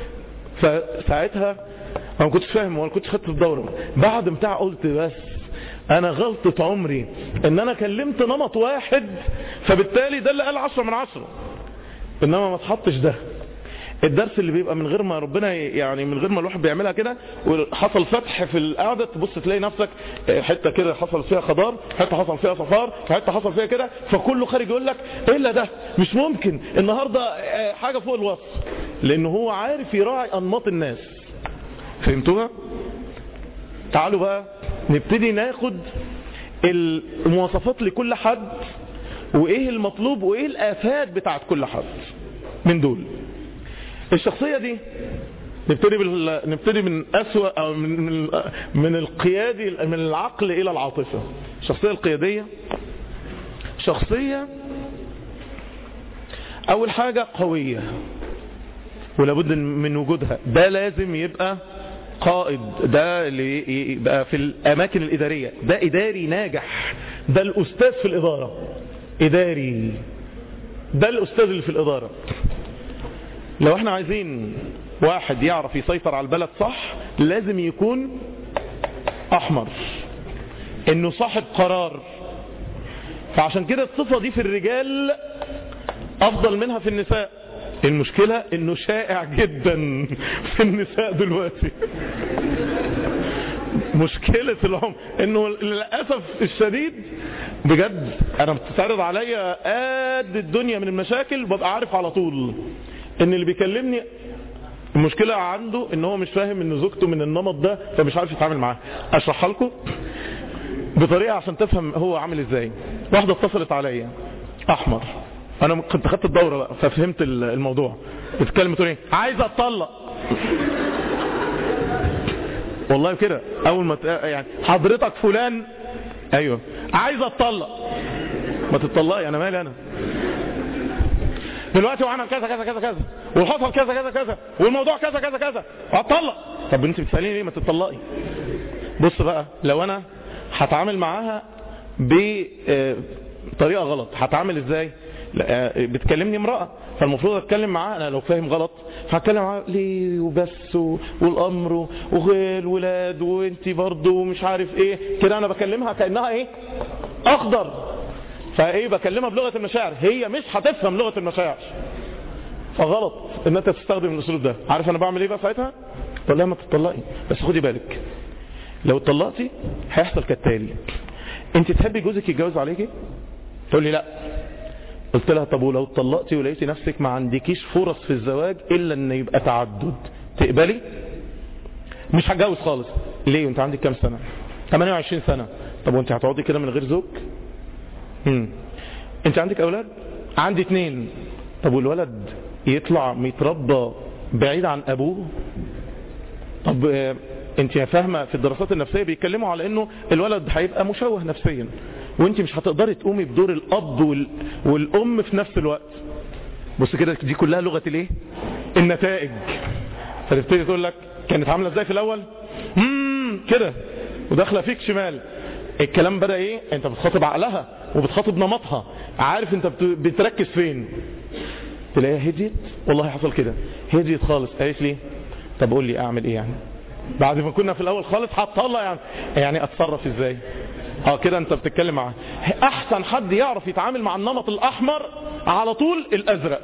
فساعتها انا ما كنتش فاهم ولا كنتش خدت الدوره بعد بتاع قلت بس انا غلطة عمري ان انا كلمت نمط واحد فبالتالي ده اللي قال عشرة من عشرة انما ما تحطش ده الدرس اللي بيبقى من غير ما ربنا يعني من غير ما الواحد بيعملها كده وحصل فتح في القعده تبص تلاقي نفسك حته كده حصل فيها خضار حته حصل فيها صفار حته حصل فيها كده فكله خارج يقول لك ايه اللي ده مش ممكن النهارده آه، حاجه فوق الوصف لان هو عارف يراعي انماط الناس فهمتوها تعالوا بقى نبتدي ناخد المواصفات لكل حد وايه المطلوب وايه الافات بتاعت كل حد من دول الشخصية دي نبتدي بال... نبتدي من أسوأ أو من من, من القيادي من العقل إلى العاطفة الشخصية القيادية شخصية أول حاجة قوية ولابد من وجودها ده لازم يبقى قائد ده اللي يبقى في الأماكن الإدارية ده إداري ناجح ده الأستاذ في الإدارة إداري ده الأستاذ اللي في الإدارة لو احنا عايزين واحد يعرف يسيطر على البلد صح لازم يكون احمر انه صاحب قرار فعشان كده الصفة دي في الرجال افضل منها في النساء المشكلة انه شائع جدا في النساء دلوقتي مشكلة العمر انه للأسف الشديد بجد انا بتتعرض عليا قد الدنيا من المشاكل ببقى عارف على طول ان اللي بيكلمني المشكلة عنده ان هو مش فاهم ان زوجته من النمط ده فمش عارف يتعامل معاه اشرحها لكم بطريقة عشان تفهم هو عامل ازاي واحدة اتصلت عليا احمر انا كنت خدت الدوره بقى ففهمت ال- الموضوع بتتكلم تقول ايه عايز اتطلق والله كده اول ما ت- يعني حضرتك فلان ايوه عايز اتطلق ما تتطلقي انا مالي انا دلوقتي وعمل كذا كذا كذا كذا وحصل كذا كذا كذا والموضوع كذا كذا كذا هتطلق طب انت بتساليني ليه ما تتطلقي بص بقى لو انا هتعامل معاها بطريقه غلط هتعامل ازاي لا، آه، بتكلمني امراه فالمفروض اتكلم معاها انا لو فاهم غلط هتكلم معاها ليه وبس و- والامر و- والولاد وانت برضه ومش عارف ايه كده انا بكلمها كانها ايه اخضر فايه بكلمها بلغه المشاعر هي مش هتفهم لغه المشاعر فغلط ان انت تستخدم الاسلوب ده عارف انا بعمل ايه بقى ساعتها بقول لها ما تطلقي بس خدي بالك لو اتطلقتي هيحصل كالتالي انت تحبي جوزك يتجوز عليكي تقول لي لا قلت لها طب ولو اتطلقتي ولقيتي نفسك ما عندكيش فرص في الزواج الا ان يبقى تعدد تقبلي مش هتجوز خالص ليه انت عندك كام سنه 28 سنه طب وانت هتقعدي كده من غير زوج مم. انت عندك اولاد عندي اتنين طب والولد يطلع متربى بعيد عن ابوه طب آه، انت فاهمه في الدراسات النفسيه بيتكلموا على انه الولد هيبقى مشوه نفسيا وانت مش هتقدري تقومي بدور الاب وال... والام في نفس الوقت بص كده دي كلها لغه الايه النتائج فتبتدي تقول لك كانت عامله ازاي في الاول امم كده وداخله فيك شمال الكلام بدا ايه انت بتخاطب عقلها وبتخاطب نمطها عارف انت بت... بتركز فين تلاقيها هديت والله حصل كده هديت خالص قالت لي طب قول لي اعمل ايه يعني بعد ما كنا في الاول خالص هتطلع يعني يعني اتصرف ازاي اه كده انت بتتكلم معاه احسن حد يعرف يتعامل مع النمط الاحمر على طول الازرق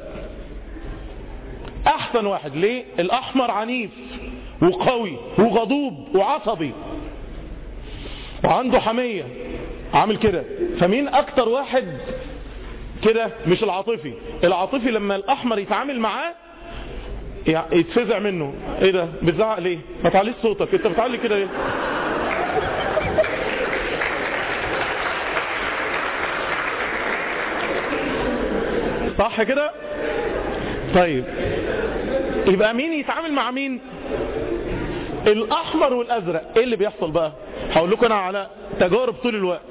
احسن واحد ليه الاحمر عنيف وقوي وغضوب وعصبي وعنده حمية عامل كده فمين اكتر واحد كده مش العاطفي العاطفي لما الاحمر يتعامل معاه يعني يتفزع منه ايه ده بتزعق ليه ما تعليش صوتك انت بتعلي كده ليه صح كده طيب يبقى مين يتعامل مع مين الاحمر والازرق ايه اللي بيحصل بقى هقول لكم انا على تجارب طول الوقت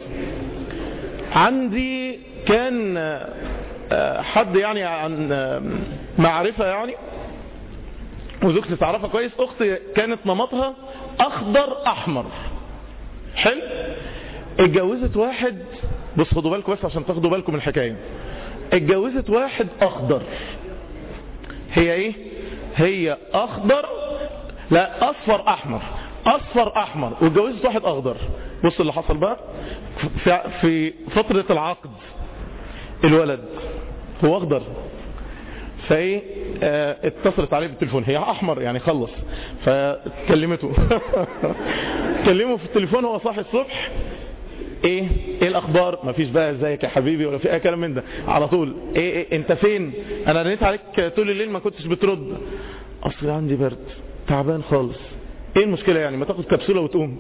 عندي كان آه، حد يعني عن آه، معرفة يعني وزوجتي تعرفها كويس اختي كانت نمطها اخضر احمر حلو اتجوزت واحد بص خدوا بالكم بس عشان تاخدوا بالكم من الحكايه اتجوزت واحد اخضر هي ايه هي اخضر لا اصفر احمر اصفر احمر واتجوزت واحد اخضر بص اللي حصل بقى في, في فتره العقد الولد هو اخضر فايه آه اتصلت عليه بالتليفون هي احمر يعني خلص فكلمته كلمه في التليفون هو صاحي الصبح ايه ايه الاخبار مفيش بقى ازيك يا حبيبي ولا في اي كلام من ده على طول ايه, إيه انت فين انا رنيت عليك طول الليل ما كنتش بترد اصل عندي برد تعبان خالص ايه المشكله يعني ما تاخد كبسوله وتقوم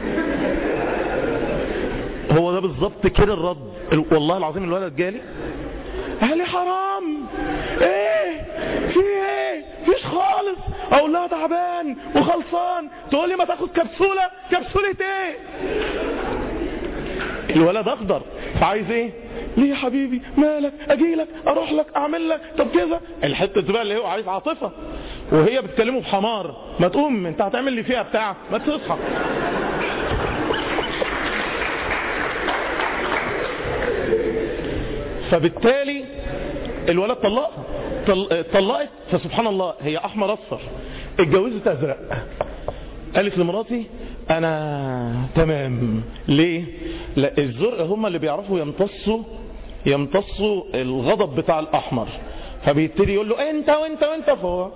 هو ده بالظبط كده الرد ال- والله العظيم الولد جالي قال لي حرام ايه في ايه فيش خالص اقول لها تعبان وخلصان تقول لي ما تاخد كبسوله كبسوله ايه الولد اخضر فعايز ايه ليه يا حبيبي مالك اجي لك اروح لك اعمل لك طب كذا الحته بقى اللي هو عايز عاطفه وهي بتكلمه بحمار ما تقوم انت هتعمل لي فيها بتاع ما تصحى فبالتالي الولد طلقها طل- طلقت فسبحان الله هي احمر اصفر اتجوزت ازرق قالت لمراتي انا تمام ليه لا الزرق هم اللي بيعرفوا يمتصوا يمتصوا الغضب بتاع الاحمر فبيبتدي يقول له انت وانت وانت فهو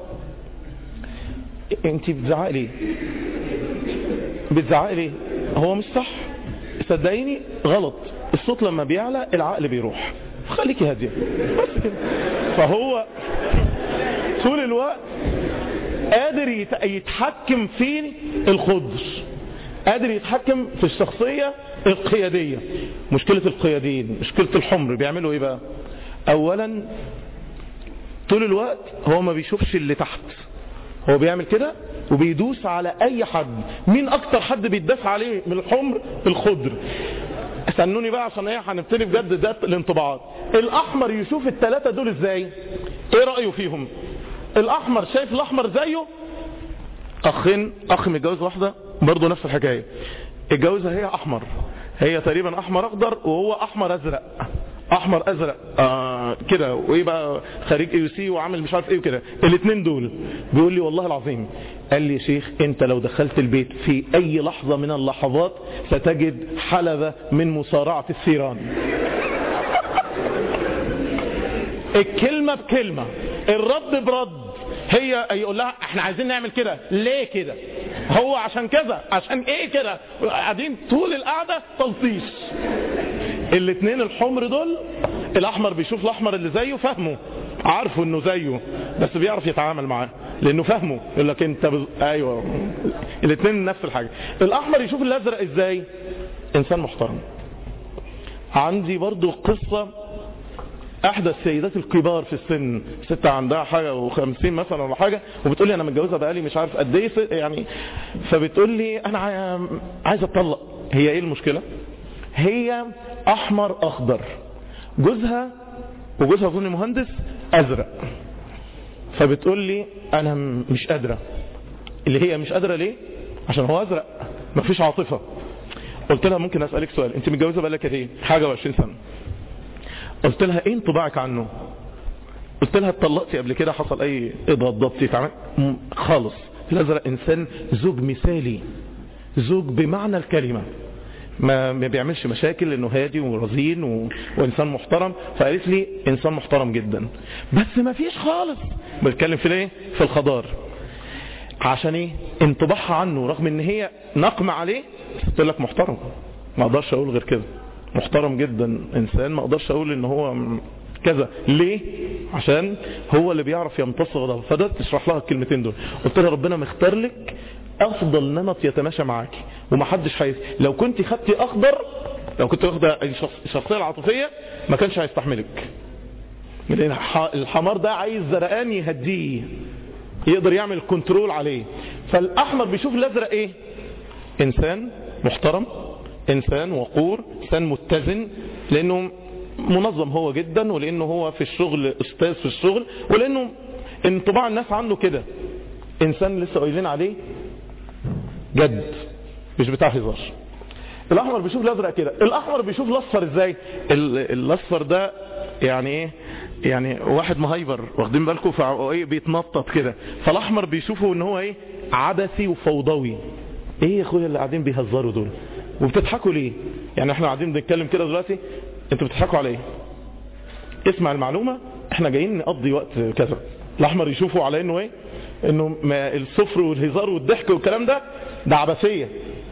انت بتزعقي ليه بتزعقي ليه هو مش صح صدقيني غلط الصوت لما بيعلى العقل بيروح خليكي هاديه بس كده فهو طول الوقت قادر يت- يتحكم في الخضر قادر يتحكم في الشخصية القيادية مشكلة القياديين مشكلة الحمر بيعملوا ايه بقى اولا طول الوقت هو ما بيشوفش اللي تحت هو بيعمل كده وبيدوس على اي حد مين اكتر حد بيتداس عليه من الحمر الخضر استنوني بقى عشان ايه هنبتدي بجد ده الانطباعات الاحمر يشوف الثلاثه دول ازاي ايه رايه فيهم الاحمر شايف الاحمر زيه اخين اخ متجوز واحده برضه نفس الحكايه اتجوزها هي احمر هي تقريبا احمر اخضر وهو احمر ازرق احمر ازرق آه كده وايه بقى خريج اي سي وعامل مش عارف ايه وكده الاثنين دول بيقول لي والله العظيم قال لي يا شيخ انت لو دخلت البيت في اي لحظه من اللحظات ستجد حلبه من مصارعه الثيران الكلمه بكلمه الرد برد هي يقول لها احنا عايزين نعمل كده ليه كده هو عشان كذا عشان ايه كده قاعدين طول القعده تلطيش الاثنين الحمر دول الاحمر بيشوف الاحمر اللي زيه فاهمه عارفه انه زيه بس بيعرف يتعامل معاه لانه فاهمه يقول لك انت بز... ايوه الاثنين نفس الحاجه الاحمر يشوف الازرق ازاي انسان محترم عندي برضو قصه احدى السيدات الكبار في السن ستة عندها حاجة وخمسين مثلا ولا حاجة وبتقول لي انا متجوزة بقالي مش عارف قد ايه يعني فبتقول لي انا عايزة اتطلق هي ايه المشكلة هي احمر اخضر جوزها وجوزها اظن مهندس ازرق فبتقول لي انا مش قادرة اللي هي مش قادرة ليه عشان هو ازرق مفيش عاطفة قلت لها ممكن اسألك سؤال انت متجوزة بقالك قد ايه حاجة وعشرين سنة قلت لها ايه انطباعك عنه قلت لها اتطلقتي قبل كده حصل اي اضغط ضبط يتعمل خالص الازرق انسان زوج مثالي زوج بمعنى الكلمة ما ما بيعملش مشاكل لانه هادي ورزين و... وانسان محترم فقالت لي انسان محترم جدا بس ما فيش خالص بتكلم في ايه في الخضار عشان ايه انطباعها عنه رغم ان هي نقمة عليه قلت لك محترم ما اقدرش اقول غير كده محترم جدا انسان ما اقدرش اقول ان هو كذا ليه عشان هو اللي بيعرف يمتص غضبه فده تشرح لها الكلمتين دول قلت لها ربنا مختار لك افضل نمط يتماشى معاكي ومحدش حيث لو كنت خدتي اخضر لو كنت واخده الشخصيه العاطفيه ما كانش هيستحملك لان الحمار ده عايز زرقان يهديه يقدر يعمل كنترول عليه فالاحمر بيشوف الازرق ايه انسان محترم انسان وقور انسان متزن لانه منظم هو جدا ولانه هو في الشغل استاذ في الشغل ولانه انطباع الناس عنه كده انسان لسه قايلين عليه جد مش بتاع هزار الاحمر بيشوف الازرق كده الاحمر بيشوف الاصفر ازاي الاصفر ده يعني ايه يعني واحد مهايبر واخدين بالكم فايه بيتنطط كده فالاحمر بيشوفه ان هو ايه عبثي وفوضوي ايه يا اخويا اللي قاعدين بيهزروا دول وبتضحكوا ليه يعني احنا قاعدين بنتكلم كده دلوقتي انتوا بتضحكوا على ايه اسمع المعلومة احنا جايين نقضي وقت كذا الاحمر يشوفوا على انه ايه انه ما الصفر والهزار والضحك والكلام ده ده عبثية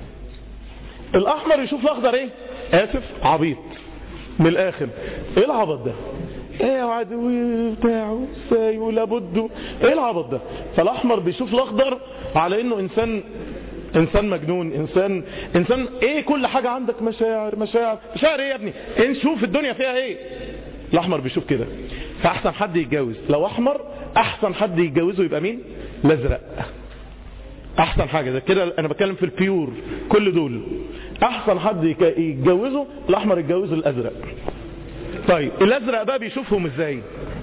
الاحمر يشوف الاخضر ايه اسف عبيط من الاخر ايه العبط ده ايه يا عدوي بتاعه ازاي ولابد ايه العبط ده فالاحمر بيشوف الاخضر على انه انسان انسان مجنون انسان انسان ايه كل حاجة عندك مشاعر مشاعر مشاعر ايه يا ابني ايه نشوف الدنيا فيها ايه الاحمر بيشوف كده فاحسن حد يتجوز لو احمر احسن حد يتجوزه يبقى مين الازرق احسن حاجة ده كده انا بتكلم في البيور كل دول احسن حد يتجوزه الاحمر يتجوزه الازرق طيب الازرق بقى بيشوفهم ازاي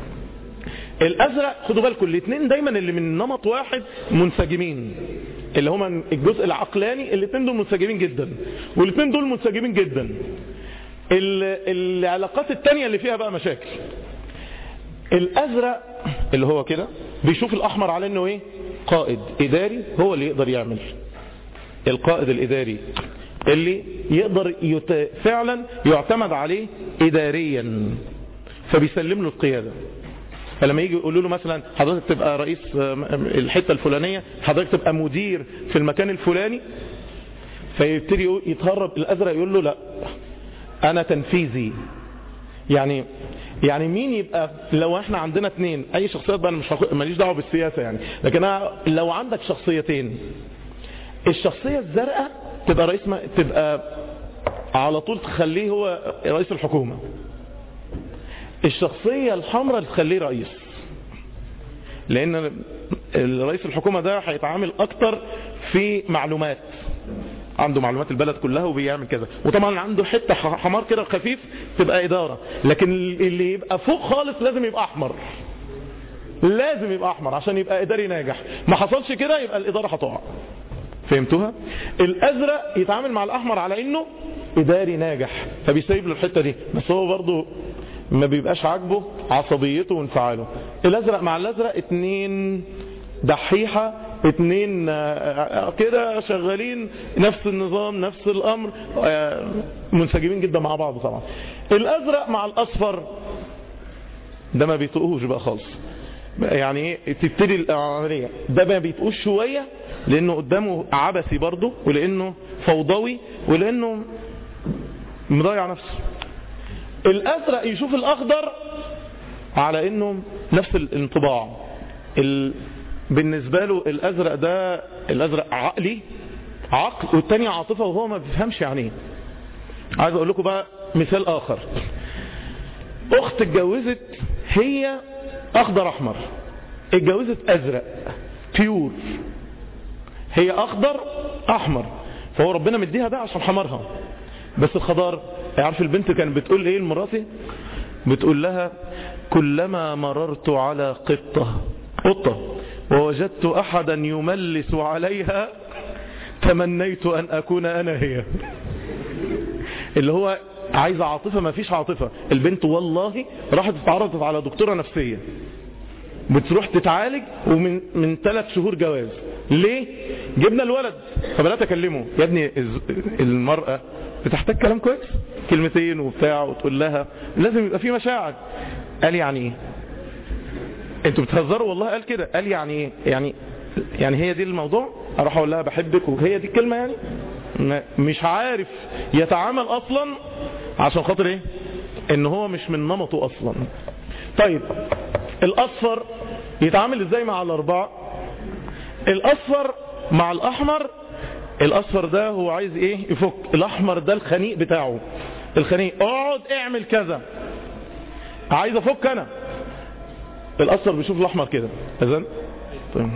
الازرق خدوا بالكم الاثنين دايما اللي من نمط واحد منسجمين اللي هما الجزء العقلاني الاثنين دول منسجمين جدا والاثنين دول منسجمين جدا العلاقات التانية اللي فيها بقى مشاكل الازرق اللي هو كده بيشوف الاحمر على انه ايه قائد اداري هو اللي يقدر يعمل القائد الاداري اللي يقدر يت... فعلا يعتمد عليه اداريا فبيسلم له القياده فلما يجي يقولوا له مثلا حضرتك تبقى رئيس الحته الفلانيه حضرتك تبقى مدير في المكان الفلاني فيبتدي يتهرب الازرق يقول له لا انا تنفيذي يعني يعني مين يبقى لو احنا عندنا اثنين اي شخصيات بقى انا مش هخ... ماليش دعوه بالسياسه يعني لكن أنا لو عندك شخصيتين الشخصيه الزرقاء تبقى رئيس ما... تبقى على طول تخليه هو رئيس الحكومه الشخصية الحمراء تخليه رئيس لان الرئيس الحكومة ده هيتعامل اكتر في معلومات عنده معلومات البلد كلها وبيعمل كذا وطبعا عنده حتة حمار كده خفيف تبقى ادارة لكن اللي يبقى فوق خالص لازم يبقى احمر لازم يبقى احمر عشان يبقى اداري ناجح ما حصلش كده يبقى الادارة هتقع فهمتوها الازرق يتعامل مع الاحمر على انه اداري ناجح فبيسيب له الحته دي بس هو برضه ما بيبقاش عاجبه عصبيته وانفعاله الازرق مع الازرق اتنين دحيحه اتنين كده شغالين نفس النظام نفس الامر منسجمين جدا مع بعض طبعا الازرق مع الاصفر ده ما بيطقوش بقى خالص يعني ايه تبتدي العمليه ده ما بيطقوش شويه لانه قدامه عبثي برضه ولانه فوضوي ولانه مضيع نفسه الازرق يشوف الاخضر على انه نفس الانطباع ال... بالنسبة له الازرق ده الازرق عقلي عقل والتاني عاطفة وهو ما بيفهمش يعني ايه عايز اقول لكم بقى مثال اخر اخت اتجوزت هي اخضر احمر اتجوزت ازرق بيور هي اخضر احمر فهو ربنا مديها ده عشان حمرها بس الخضار عارف البنت كانت بتقول ايه لمراتي بتقول لها كلما مررت على قطة قطة ووجدت احدا يملس عليها تمنيت ان اكون انا هي اللي هو عايزة عاطفة ما فيش عاطفة البنت والله راحت اتعرضت على دكتورة نفسية بتروح تتعالج ومن من ثلاث شهور جواز ليه جبنا الولد فبدات اكلمه يا ابني المرأة بتحتاج كلام كويس كلمتين وبتاع وتقول لها لازم يبقى في مشاعر قال يعني ايه انتوا بتهزروا والله قال كده قال يعني ايه يعني يعني هي دي الموضوع اروح اقول لها بحبك وهي دي الكلمة يعني مش عارف يتعامل اصلا عشان خاطر ايه ان هو مش من نمطه اصلا طيب الاصفر يتعامل ازاي مع الاربعة الاصفر مع الاحمر الاصفر ده هو عايز ايه يفك الاحمر ده الخنيق بتاعه الخنيق اقعد اعمل كذا عايز افك انا الاصفر بيشوف الاحمر كده اذن طيب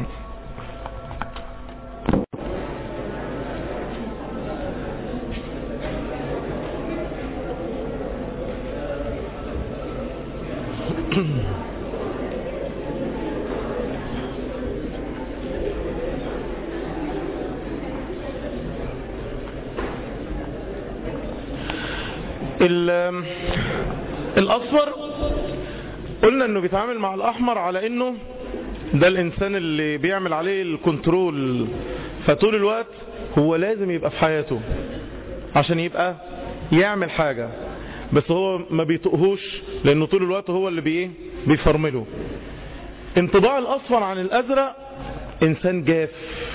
الاصفر قلنا انه بيتعامل مع الاحمر على انه ده الانسان اللي بيعمل عليه الكنترول فطول الوقت هو لازم يبقى في حياته عشان يبقى يعمل حاجة بس هو ما بيطقهوش لانه طول الوقت هو اللي بيه بيفرمله انطباع الاصفر عن الازرق انسان جاف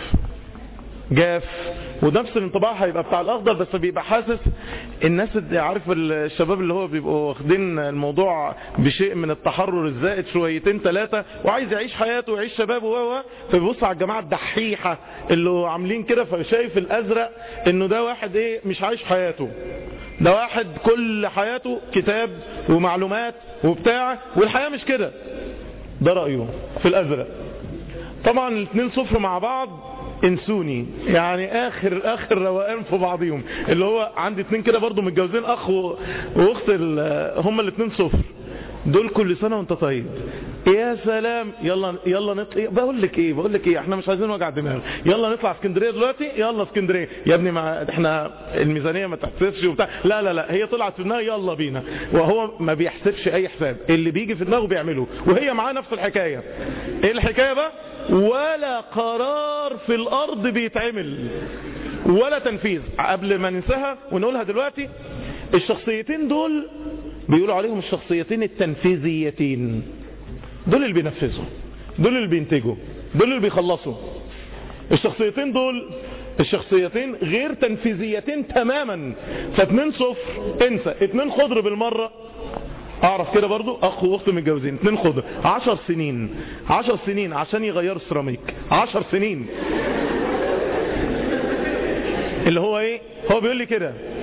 جاف ونفس الانطباع هيبقى بتاع الاخضر بس بيبقى حاسس الناس اللي عارف الشباب اللي هو بيبقوا واخدين الموضوع بشيء من التحرر الزائد شويتين ثلاثة وعايز يعيش حياته ويعيش شبابه و فبيبص على الجماعة الدحيحة اللي عاملين كده فشايف الازرق انه ده واحد ايه مش عايش حياته ده واحد كل حياته كتاب ومعلومات وبتاع والحياة مش كده ده رأيه في الازرق طبعا الاثنين صفر مع بعض انسوني يعني اخر اخر روقان في بعضهم اللي هو عندي اتنين كده برضو متجوزين اخ واخت هما الاتنين صفر دول كل سنة وانت طيب يا سلام يلا يلا نطلع بقول لك ايه بقول لك ايه احنا مش عايزين وجع دماغ يلا نطلع اسكندريه دلوقتي يلا اسكندريه يا ابني ما احنا الميزانيه ما تحسبش وبتاع لا لا لا هي طلعت في دماغها يلا بينا وهو ما بيحسبش اي حساب اللي بيجي في دماغه بيعمله وهي معاه نفس الحكايه ايه الحكايه بقى ولا قرار في الارض بيتعمل ولا تنفيذ قبل ما ننساها ونقولها دلوقتي الشخصيتين دول بيقولوا عليهم الشخصيتين التنفيذيتين دول اللي بينفذوا دول اللي بينتجوا دول اللي بيخلصوا الشخصيتين دول الشخصيتين غير تنفيذيتين تماما فاتنين صفر انسى اتنين خضر بالمرة اعرف كده برضو اخ واخت متجوزين اتنين خضر عشر سنين عشر سنين عشان يغيروا السيراميك عشر سنين اللي هو ايه هو بيقول لي كده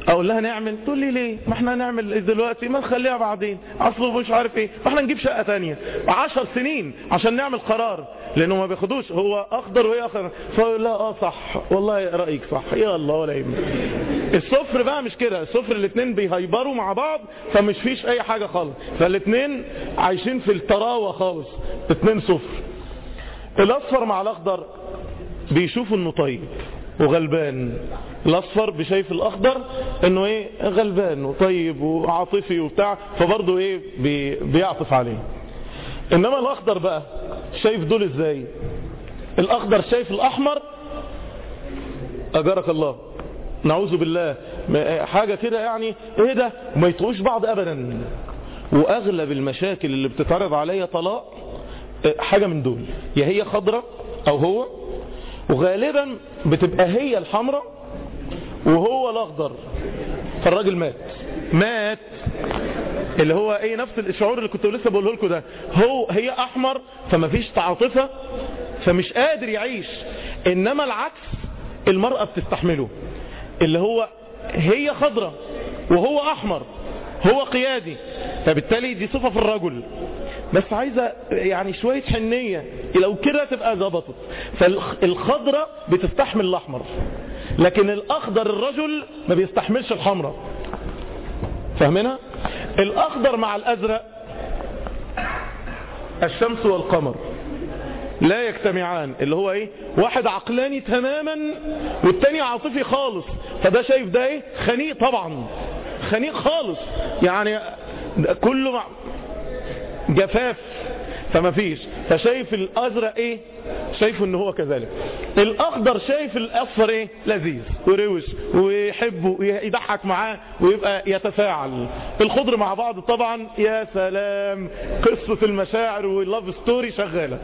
اقول لها نعمل تقول لي ليه ما احنا نعمل دلوقتي ما نخليها بعدين اصل مش عارف ايه ما احنا نجيب شقه ثانيه 10 سنين عشان نعمل قرار لانه ما بياخدوش هو اخضر وهي اخضر فاقول لها اه صح والله رايك صح يا الله ولا يهمك الصفر بقى مش كده الصفر الاثنين بيهيبروا مع بعض فمش فيش اي حاجه خالص فالاثنين عايشين في الطراوه خالص اثنين صفر الاصفر مع الاخضر بيشوفوا انه طيب وغلبان الاصفر بشايف الاخضر انه ايه غلبان وطيب وعاطفي وبتاع فبرضه ايه بي بيعطف عليه انما الاخضر بقى شايف دول ازاي الاخضر شايف الاحمر اجرك الله نعوذ بالله حاجة كده يعني ايه ده ما يطقوش بعض ابدا واغلب المشاكل اللي بتتعرض عليا طلاق حاجة من دول يا هي خضرة او هو وغالبا بتبقى هي الحمراء وهو الاخضر فالراجل مات مات اللي هو ايه نفس الشعور اللي كنت لسه بقوله لكم ده هو هي احمر فما فيش تعاطفه فمش قادر يعيش انما العكس المرأة بتستحمله اللي هو هي خضرة وهو احمر هو قيادي فبالتالي دي صفة في الرجل بس عايزة يعني شوية حنية لو كده تبقى ظبطت فالخضرة بتستحمل الاحمر لكن الاخضر الرجل ما بيستحملش الحمراء فاهمينها الاخضر مع الازرق الشمس والقمر لا يجتمعان اللي هو ايه واحد عقلاني تماما والتاني عاطفي خالص فده شايف ده ايه خنيق طبعا خنيق خالص يعني كله مع جفاف فما فيش فشايف الازرق ايه شايفه ان هو كذلك الاخضر شايف الاصفر ايه لذيذ وروش ويحبه ويضحك معاه ويبقى يتفاعل الخضر مع بعض طبعا يا سلام قصة المشاعر واللاف ستوري شغالة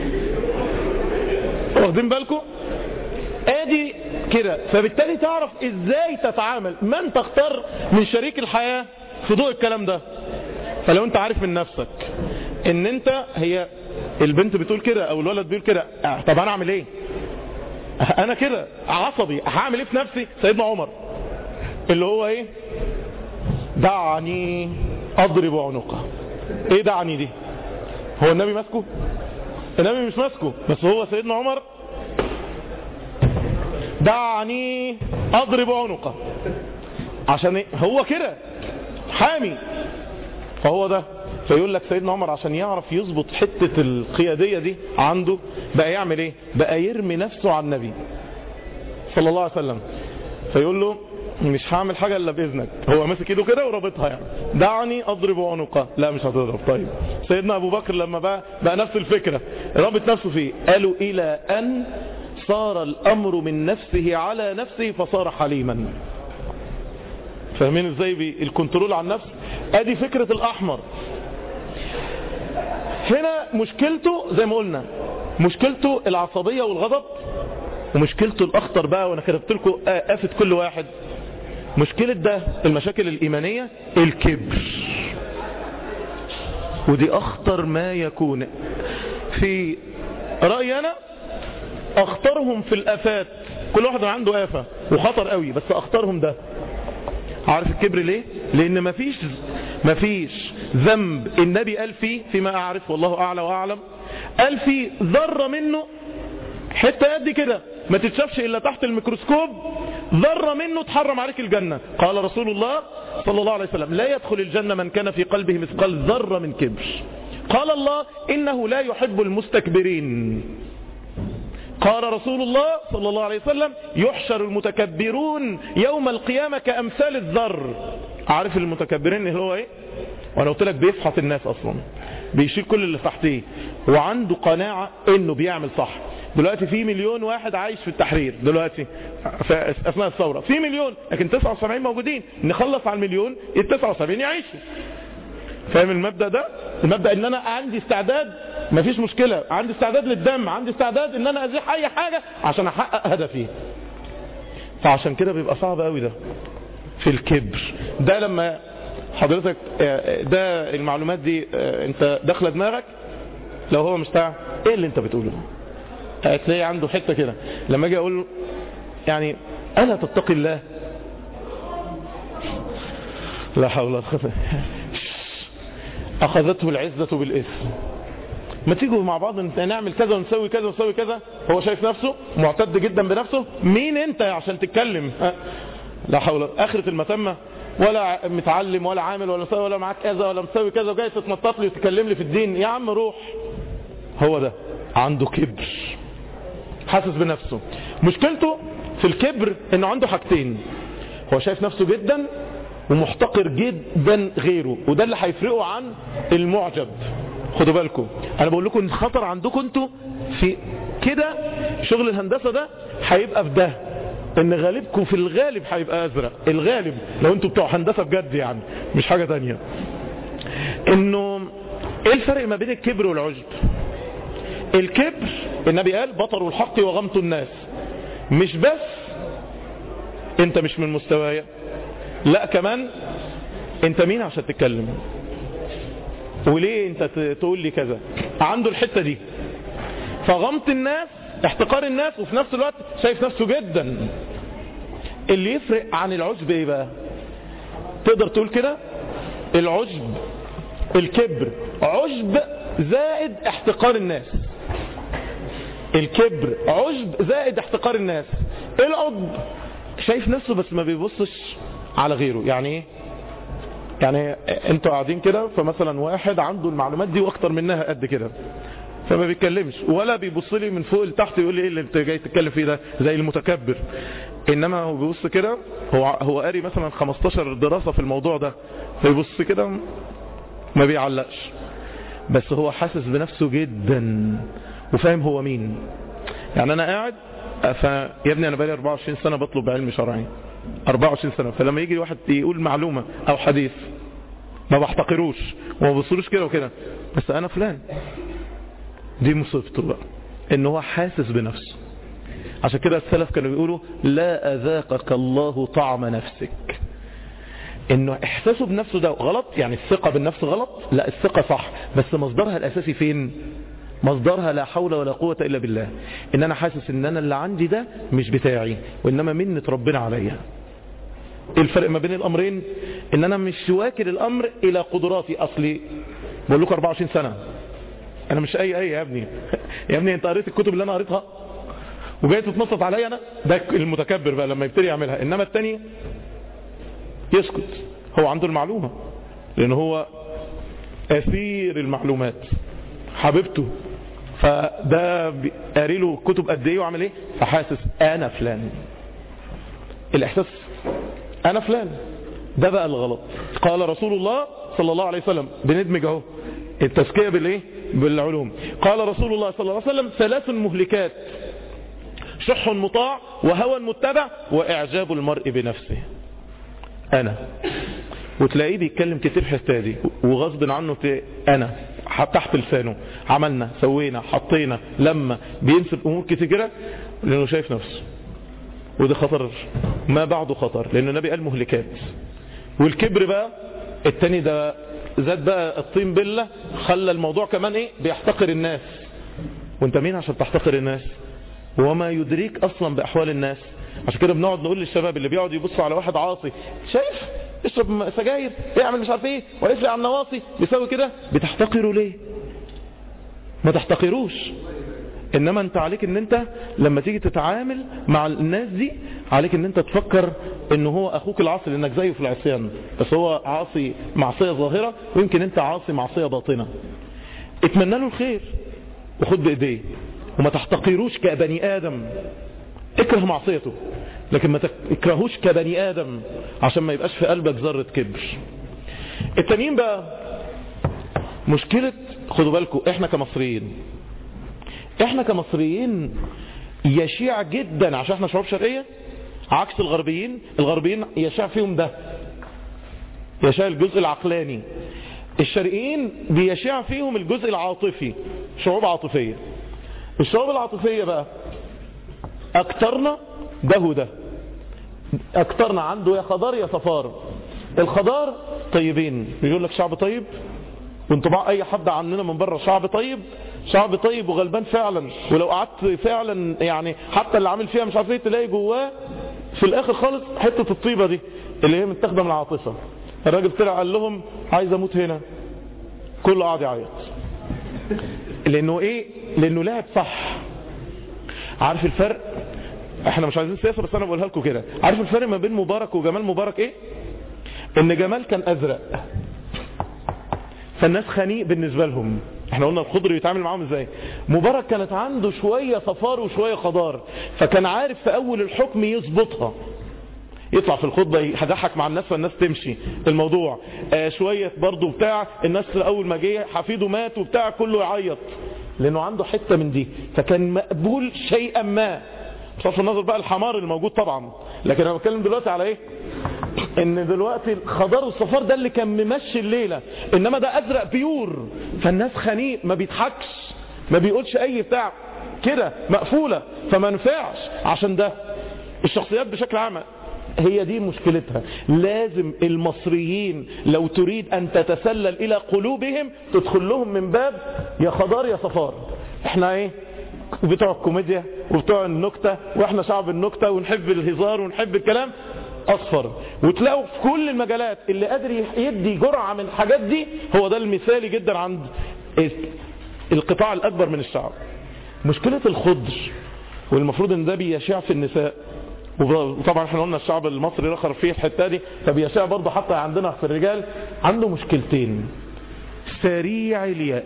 واخدين بالكم ادي كده فبالتالي تعرف ازاي تتعامل من تختار من شريك الحياة في ضوء الكلام ده فلو انت عارف من نفسك ان انت هي البنت بتقول كده او الولد بيقول كده طب انا اعمل ايه انا كده عصبي هعمل ايه في نفسي سيدنا عمر اللي هو ايه دعني اضرب عنقه ايه دعني دي هو النبي ماسكه النبي مش ماسكه بس هو سيدنا عمر دعني اضرب عنقه عشان إيه؟ هو كده حامي فهو ده فيقول لك سيدنا عمر عشان يعرف يظبط حتة القيادية دي عنده بقى يعمل ايه بقى يرمي نفسه على النبي صلى الله عليه وسلم فيقول له مش هعمل حاجة الا باذنك هو ماسك ايده كده ورابطها يعني دعني اضرب عنقه لا مش هتضرب طيب سيدنا ابو بكر لما بقى بقى نفس الفكرة رابط نفسه فيه قالوا الى ان صار الامر من نفسه على نفسه فصار حليما فاهمين ازاي الكنترول على النفس ادي فكرة الاحمر هنا مشكلته زي ما قلنا مشكلته العصبية والغضب ومشكلته الاخطر بقى وانا كتبت لكم آفة كل واحد مشكلة ده المشاكل الايمانية الكبر ودي اخطر ما يكون في رأيي انا اخطرهم في الافات كل واحد عنده آفة وخطر قوي بس اخطرهم ده عارف الكبر ليه لان مفيش مفيش ذنب النبي قال فيه فيما اعرف والله اعلى واعلم قال فيه ذرة منه حتة قد كده ما تتشافش الا تحت الميكروسكوب ذرة منه تحرم عليك الجنة قال رسول الله صلى الله عليه وسلم لا يدخل الجنة من كان في قلبه مثقال ذرة من كبر قال الله انه لا يحب المستكبرين قال رسول الله صلى الله عليه وسلم يحشر المتكبرون يوم القيامة كأمثال الذر عارف المتكبرين اللي هو ايه وانا قلت لك بيفحط الناس اصلا بيشيل كل اللي تحتيه وعنده قناعة انه بيعمل صح دلوقتي في مليون واحد عايش في التحرير دلوقتي في اثناء الثورة في مليون لكن 79 موجودين نخلص على المليون ال 79 يعيشوا فاهم المبدأ ده المبدأ ان انا عندي استعداد مفيش مشكلة عندي استعداد للدم عندي استعداد ان انا ازيح اي حاجة عشان احقق هدفي فعشان كده بيبقى صعب قوي ده في الكبر ده لما حضرتك ده المعلومات دي انت داخله دماغك لو هو مش تعب ايه اللي انت بتقوله ده هتلاقي عنده حته كده لما اجي اقول له يعني الا تتقي الله لا حول ولا قوة أخذته العزة بالإثم ما تيجوا مع بعض نعمل كذا ونسوي كذا ونسوي كذا هو شايف نفسه معتد جدا بنفسه مين انت عشان تتكلم أه؟ لا حول آخرة المتمة ولا متعلم ولا عامل ولا مسوي ولا معاك كذا ولا مسوي كذا وجاي تتنطط لي وتكلم لي في الدين يا عم روح هو ده عنده كبر حاسس بنفسه مشكلته في الكبر انه عنده حاجتين هو شايف نفسه جدا ومحتقر جدا غيره وده اللي هيفرقه عن المعجب خدوا بالكم انا بقول لكم الخطر عندكم انتوا في كده شغل الهندسة ده هيبقى في ده ان غالبكم في الغالب هيبقى ازرق الغالب لو انتوا بتوع هندسة بجد يعني مش حاجة تانية انه ايه الفرق ما بين الكبر والعجب الكبر النبي قال بطر الحق وغمط الناس مش بس انت مش من مستوايا لا كمان انت مين عشان تتكلم وليه انت تقول لي كذا عنده الحتة دي فغمط الناس احتقار الناس وفي نفس الوقت شايف نفسه جدا اللي يفرق عن العجب ايه بقى تقدر تقول كده العجب الكبر عجب زائد احتقار الناس الكبر عجب زائد احتقار الناس العجب شايف نفسه بس ما بيبصش على غيره يعني ايه يعني انتوا قاعدين كده فمثلا واحد عنده المعلومات دي واكتر منها قد كده فما بيتكلمش ولا بيبص لي من فوق لتحت يقول لي ايه اللي انت جاي تتكلم فيه ده زي المتكبر انما هو بيبص كده هو هو قاري مثلا 15 دراسه في الموضوع ده فيبص كده ما بيعلقش بس هو حاسس بنفسه جدا وفاهم هو مين يعني انا قاعد فيا ابني انا بقالي 24 سنه بطلب علم شرعي 24 سنه فلما يجي واحد يقول معلومه او حديث ما بحتقروش وما ببصلوش كده وكده بس انا فلان دي مصيبته بقى ان هو حاسس بنفسه عشان كده السلف كانوا بيقولوا لا اذاقك الله طعم نفسك انه احساسه بنفسه ده غلط يعني الثقة بالنفس غلط لا الثقة صح بس مصدرها الاساسي فين مصدرها لا حول ولا قوة الا بالله ان انا حاسس ان انا اللي عندي ده مش بتاعي وانما منة ربنا عليا ايه الفرق ما بين الامرين ان انا مش واكل الامر الى قدراتي اصلي بقول لكم 24 سنة انا مش اي اي يا ابني يا ابني انت قريت الكتب اللي انا قريتها وجاي تتنطط عليا انا ده المتكبر بقى لما يبتدي يعملها انما التاني يسكت هو عنده المعلومة لان هو اثير المعلومات حبيبته فده قاري له كتب قد ايه وعمل ايه فحاسس انا فلان الاحساس انا فلان ده بقى الغلط قال رسول الله صلى الله عليه وسلم بندمج اهو التزكيه بالايه بالعلوم قال رسول الله صلى الله عليه وسلم ثلاث مهلكات شح مطاع وهوى متبع واعجاب المرء بنفسه انا وتلاقيه بيتكلم كتير حتى دي وغصب عنه انا تحت لسانه عملنا سوينا حطينا لما بينسب امور كتير كده لانه شايف نفسه وده خطر ما بعده خطر لان النبي قال مهلكات والكبر بقى التاني ده زاد بقى الطين بلة خلى الموضوع كمان ايه بيحتقر الناس وانت مين عشان تحتقر الناس وما يدريك اصلا باحوال الناس عشان كده بنقعد نقول للشباب اللي بيقعد يبص على واحد عاصي شايف يشرب سجاير يعمل مش عارف ايه ويفلق على النواصي بيسوي كده بتحتقروا ليه ما تحتقروش انما انت عليك ان انت لما تيجي تتعامل مع الناس دي عليك ان انت تفكر ان هو اخوك العاصي لانك زيه في العصيان بس هو عاصي معصية ظاهرة ويمكن انت عاصي معصية باطنة اتمنى له الخير وخد بايديه وما تحتقروش كبني ادم اكره معصيته لكن ما تكرهوش كبني ادم عشان ما يبقاش في قلبك ذرة كبر التانيين بقى مشكلة خدوا بالكم احنا كمصريين احنا كمصريين يشيع جدا عشان احنا شعوب شرقية عكس الغربيين الغربيين يشيع فيهم ده يشيع الجزء العقلاني الشرقيين بيشيع فيهم الجزء العاطفي شعوب عاطفية الشعوب العاطفية بقى اكترنا ده وده اكترنا عنده يا خضار يا صفار الخضار طيبين يقول لك شعب طيب وانطباع اي حد عننا من بره شعب طيب شعب طيب وغلبان فعلا ولو قعدت فعلا يعني حتى اللي عامل فيها مش عارف ايه تلاقي جواه في الاخر خالص حتة الطيبة دي اللي هي متاخده من العاطفة الراجل طلع قال لهم عايز اموت هنا كله قاعد يعيط لانه ايه لانه لعب صح عارف الفرق احنا مش عايزين سياسه بس انا بقولها لكم كده عارف الفرق ما بين مبارك وجمال مبارك ايه ان جمال كان ازرق فالناس خنيق بالنسبه لهم احنا قلنا الخضر يتعامل معاهم ازاي مبارك كانت عنده شويه صفار وشويه خضار فكان عارف في اول الحكم يظبطها يطلع في الخطبة يضحك مع الناس فالناس تمشي الموضوع آه شوية برضو بتاع الناس أول ما جه حفيده مات وبتاع كله يعيط لأنه عنده حتة من دي فكان مقبول شيئا ما بصرف النظر بقى الحمار اللي موجود طبعا لكن انا بتكلم دلوقتي على ايه ان دلوقتي الخضار والصفار ده اللي كان ممشي الليلة انما ده ازرق بيور فالناس خنيق ما بيضحكش ما بيقولش اي بتاع كده مقفولة فما نفعش عشان ده الشخصيات بشكل عام هي دي مشكلتها لازم المصريين لو تريد ان تتسلل الى قلوبهم تدخل لهم من باب يا خضار يا صفار احنا ايه بتوع الكوميديا وبتوع النكتة واحنا شعب النكتة ونحب الهزار ونحب الكلام اصفر وتلاقوا في كل المجالات اللي قادر يدي جرعة من الحاجات دي هو ده المثالي جدا عند القطاع الاكبر من الشعب مشكلة الخضر والمفروض ان ده بيشع في النساء وطبعا احنا قلنا الشعب المصري رخر فيه الحته دي فبيشاء برضه حتى عندنا في الرجال عنده مشكلتين سريع اليأس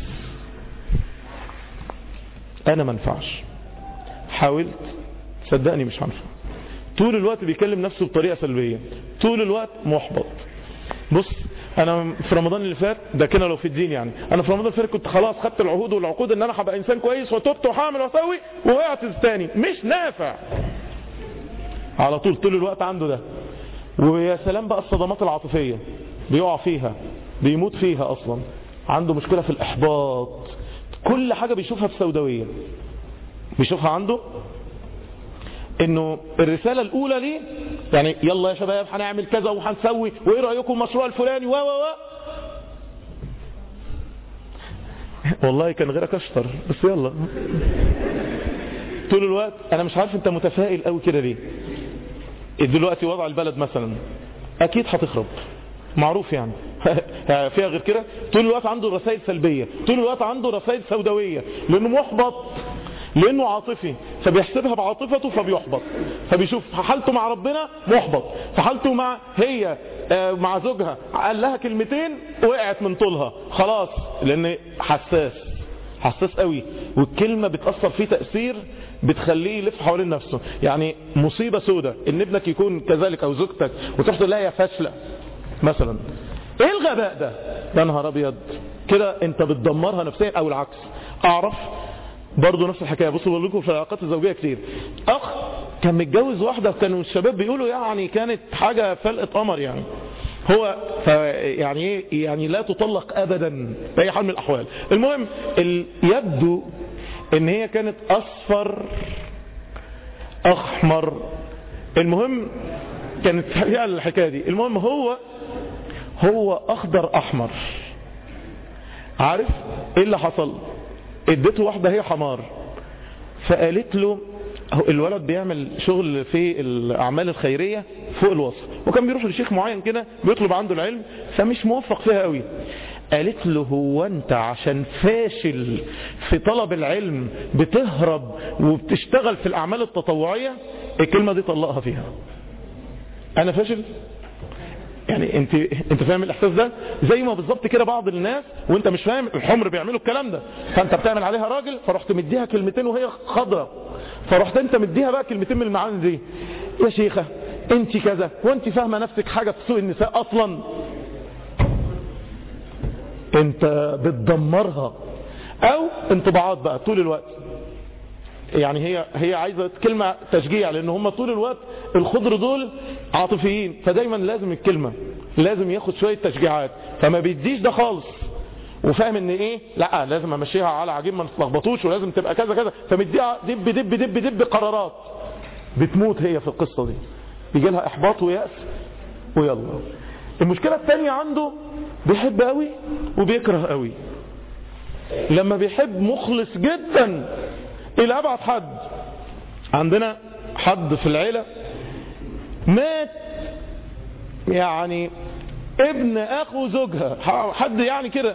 انا ما انفعش حاولت صدقني مش هنفع طول الوقت بيكلم نفسه بطريقه سلبيه طول الوقت محبط بص انا في رمضان اللي فات ده كده لو في الدين يعني انا في رمضان اللي فات كنت خلاص خدت العهود والعقود ان انا هبقى انسان كويس وتبت وهعمل واسوي ووقعت تاني مش نافع على طول طول الوقت عنده ده ويا سلام بقى الصدمات العاطفية بيقع فيها بيموت فيها اصلا عنده مشكلة في الاحباط كل حاجة بيشوفها في سوداوية بيشوفها عنده انه الرسالة الاولى ليه يعني يلا يا شباب هنعمل كذا وهنسوي وايه رأيكم المشروع الفلاني و و و والله كان غيرك اشطر بس يلا طول الوقت انا مش عارف انت متفائل قوي كده ليه دلوقتي وضع البلد مثلا اكيد هتخرب معروف يعني فيها غير كده طول الوقت عنده رسائل سلبية طول الوقت عنده رسائل سوداوية لانه محبط لانه عاطفي فبيحسبها بعاطفته فبيحبط فبيشوف حالته مع ربنا محبط فحالته مع هي مع زوجها قال لها كلمتين وقعت من طولها خلاص لان حساس حساس قوي والكلمة بتأثر فيه تأثير بتخليه يلف حوالين نفسه يعني مصيبة سودة ان ابنك يكون كذلك او زوجتك وتروح تقول لها يا فاشلة مثلا ايه الغباء ده يا نهار ابيض كده انت بتدمرها نفسيا او العكس اعرف برضه نفس الحكايه بصوا بقول لكم في العلاقات الزوجيه كتير اخ كان متجوز واحده كانوا الشباب بيقولوا يعني كانت حاجه فلقه قمر يعني هو يعني ايه يعني لا تطلق ابدا باي حال من الاحوال المهم يبدو ان هي كانت اصفر احمر المهم كانت هي الحكايه دي المهم هو هو اخضر احمر عارف ايه اللي حصل اديته واحده هي حمار فقالت له الولد بيعمل شغل في الاعمال الخيريه فوق الوصف وكان بيروح لشيخ معين كده بيطلب عنده العلم فمش موفق فيها قوي قالت له هو انت عشان فاشل في طلب العلم بتهرب وبتشتغل في الاعمال التطوعيه الكلمه دي طلقها فيها انا فاشل يعني انت انت فاهم الاحساس ده زي ما بالظبط كده بعض الناس وانت مش فاهم الحمر بيعملوا الكلام ده فانت بتعمل عليها راجل فرحت مديها كلمتين وهي خضراء فرحت انت مديها بقى كلمتين من المعاني دي يا شيخه انت كذا وانت فاهمه نفسك حاجه في سوق النساء اصلا انت بتدمرها او انطباعات بقى طول الوقت يعني هي هي عايزه كلمه تشجيع لان هم طول الوقت الخضر دول عاطفيين فدايما لازم الكلمه لازم ياخد شويه تشجيعات فما بيديش ده خالص وفاهم ان ايه لا لازم امشيها على عجين ما نتلخبطوش ولازم تبقى كذا كذا فمديها دب دب دب دب قرارات بتموت هي في القصه دي بيجي لها احباط ويأس ويلا المشكله الثانيه عنده بيحب قوي وبيكره قوي لما بيحب مخلص جدا الى ابعد حد عندنا حد في العيلة مات يعني ابن اخو زوجها ح- حد يعني كده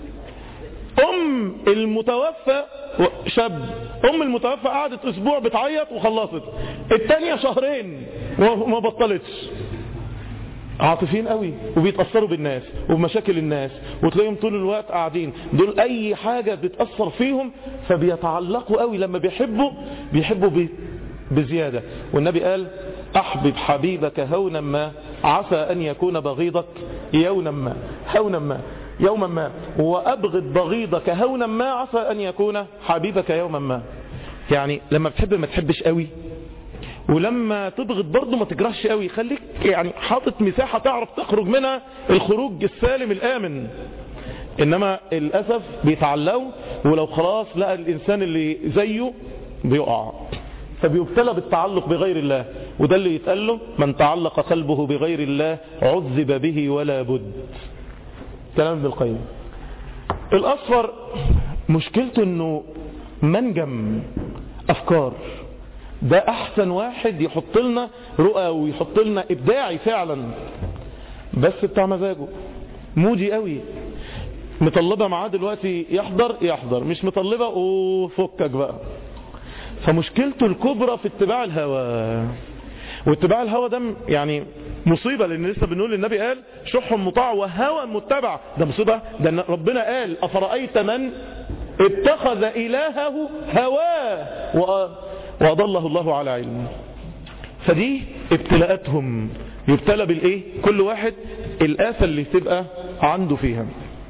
ام المتوفى و- شاب ام المتوفى قعدت اسبوع بتعيط وخلصت التانية شهرين وما بطلتش عاطفيين قوي وبيتأثروا بالناس وبمشاكل الناس وتلاقيهم طول الوقت قاعدين دول اي حاجة بتأثر فيهم فبيتعلقوا قوي لما بيحبوا بيحبوا ب- بزيادة والنبي قال احبب حبيبك هونا ما عسى ان يكون بغيضك يوما ما هونا ما يوما ما وابغض بغيضك هونا ما عسى ان يكون حبيبك يوما ما يعني لما بتحب ما تحبش قوي ولما تبغض برضه ما تجرحش قوي خليك يعني حاطط مساحة تعرف تخرج منها الخروج السالم الآمن إنما للأسف بيتعلقوا ولو خلاص لقى الإنسان اللي زيه بيقع فبيبتلى بالتعلق بغير الله وده اللي يتقال له من تعلق قلبه بغير الله عذب به ولا بد كلام ابن القيم الأصفر مشكلته انه منجم أفكار ده احسن واحد يحط لنا رؤى ويحط لنا ابداعي فعلا بس بتاع مزاجه مودي قوي مطلبة معاه دلوقتي يحضر يحضر مش مطلبة اوه فكك بقى فمشكلته الكبرى في اتباع الهوى واتباع الهوى ده يعني مصيبة لان لسه بنقول النبي قال شح مطاع وهوى متبع ده مصيبة ده إن ربنا قال افرأيت من اتخذ الهه هواه وأ- وأضله الله على علم فدي ابتلاءاتهم يبتلى بالايه كل واحد الآفة اللي تبقى عنده فيها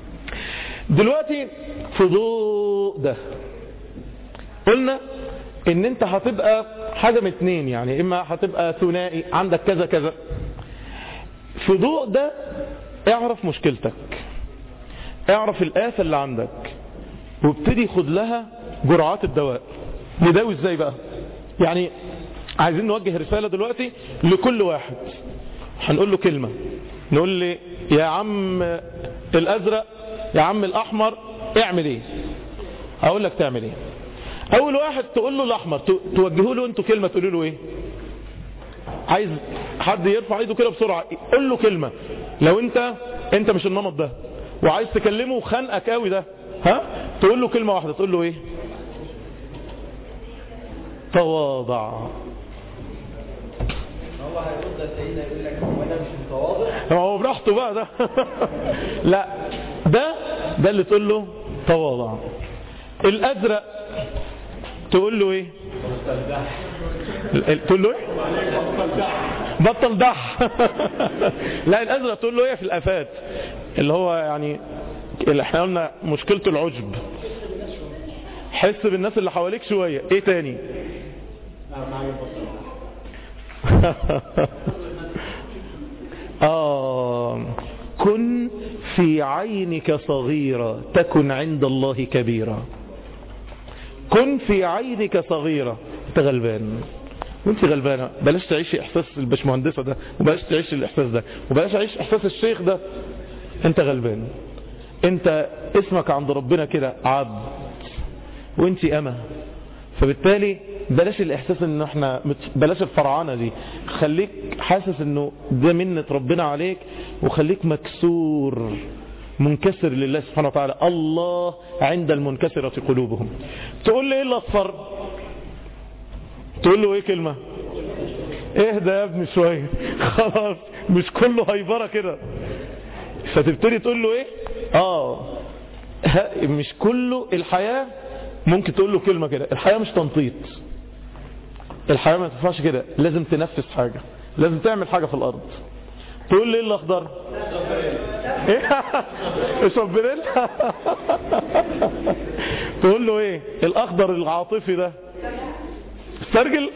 دلوقتي في ضوء ده قلنا ان انت هتبقى حاجة من اتنين يعني اما هتبقى ثنائي عندك كذا كذا في ضوء ده اعرف مشكلتك اعرف الآفة اللي عندك وابتدي خد لها جرعات الدواء نداوي ازاي بقى يعني عايزين نوجه رسالة دلوقتي لكل واحد هنقول له كلمة نقول لي يا عم الازرق يا عم الاحمر اعمل ايه اقول لك تعمل ايه اول واحد تقول له الاحمر تو- توجهوا له انتوا كلمة تقولوا له ايه عايز حد يرفع ايده كده بسرعة قول له كلمة لو انت انت مش النمط ده وعايز تكلمه وخانقك قوي ده ها تقول له كلمة واحدة تقول له ايه تواضع هو هيرد سيدنا يقول لك هو انا مش متواضع هو براحته بقى ده لا ده ده اللي تقول له تواضع الازرق تقول له ايه ال- تقول له ايه بطل دح لا الازرق تقول له ايه في الافات اللي هو يعني اللي احنا قلنا مشكلته العجب حس بالناس اللي حواليك شوية ايه تاني آه كن في عينك صغيرة تكن عند الله كبيرة كن في عينك صغيرة انت غلبان وانت غلبانة بلاش تعيشي احساس البشمهندسة ده وبلاش تعيشي الاحساس ده وبلاش تعيش احساس الشيخ ده انت غلبان انت اسمك عند ربنا كده عبد وانت اما فبالتالي بلاش الاحساس ان احنا مت- بلاش الفرعنه دي خليك حاسس انه ده منة ربنا عليك وخليك مكسور منكسر لله سبحانه وتعالى الله عند المنكسرة قلوبهم تقول لي ايه الاصفر تقول له ايه كلمة اهدى يا ابني شوية خلاص مش كله هيبرة كده فتبتدي تقول له ايه اه ها- مش كله الحياة ممكن تقول له كلمة كده الحياة مش تنطيط الحياة ما تنفعش كده لازم تنفذ حاجة لازم تعمل حاجة في الأرض تقول لي ايه الأخضر ايه اشرب بنيل تقول له ايه الأخضر العاطفي ده استرجل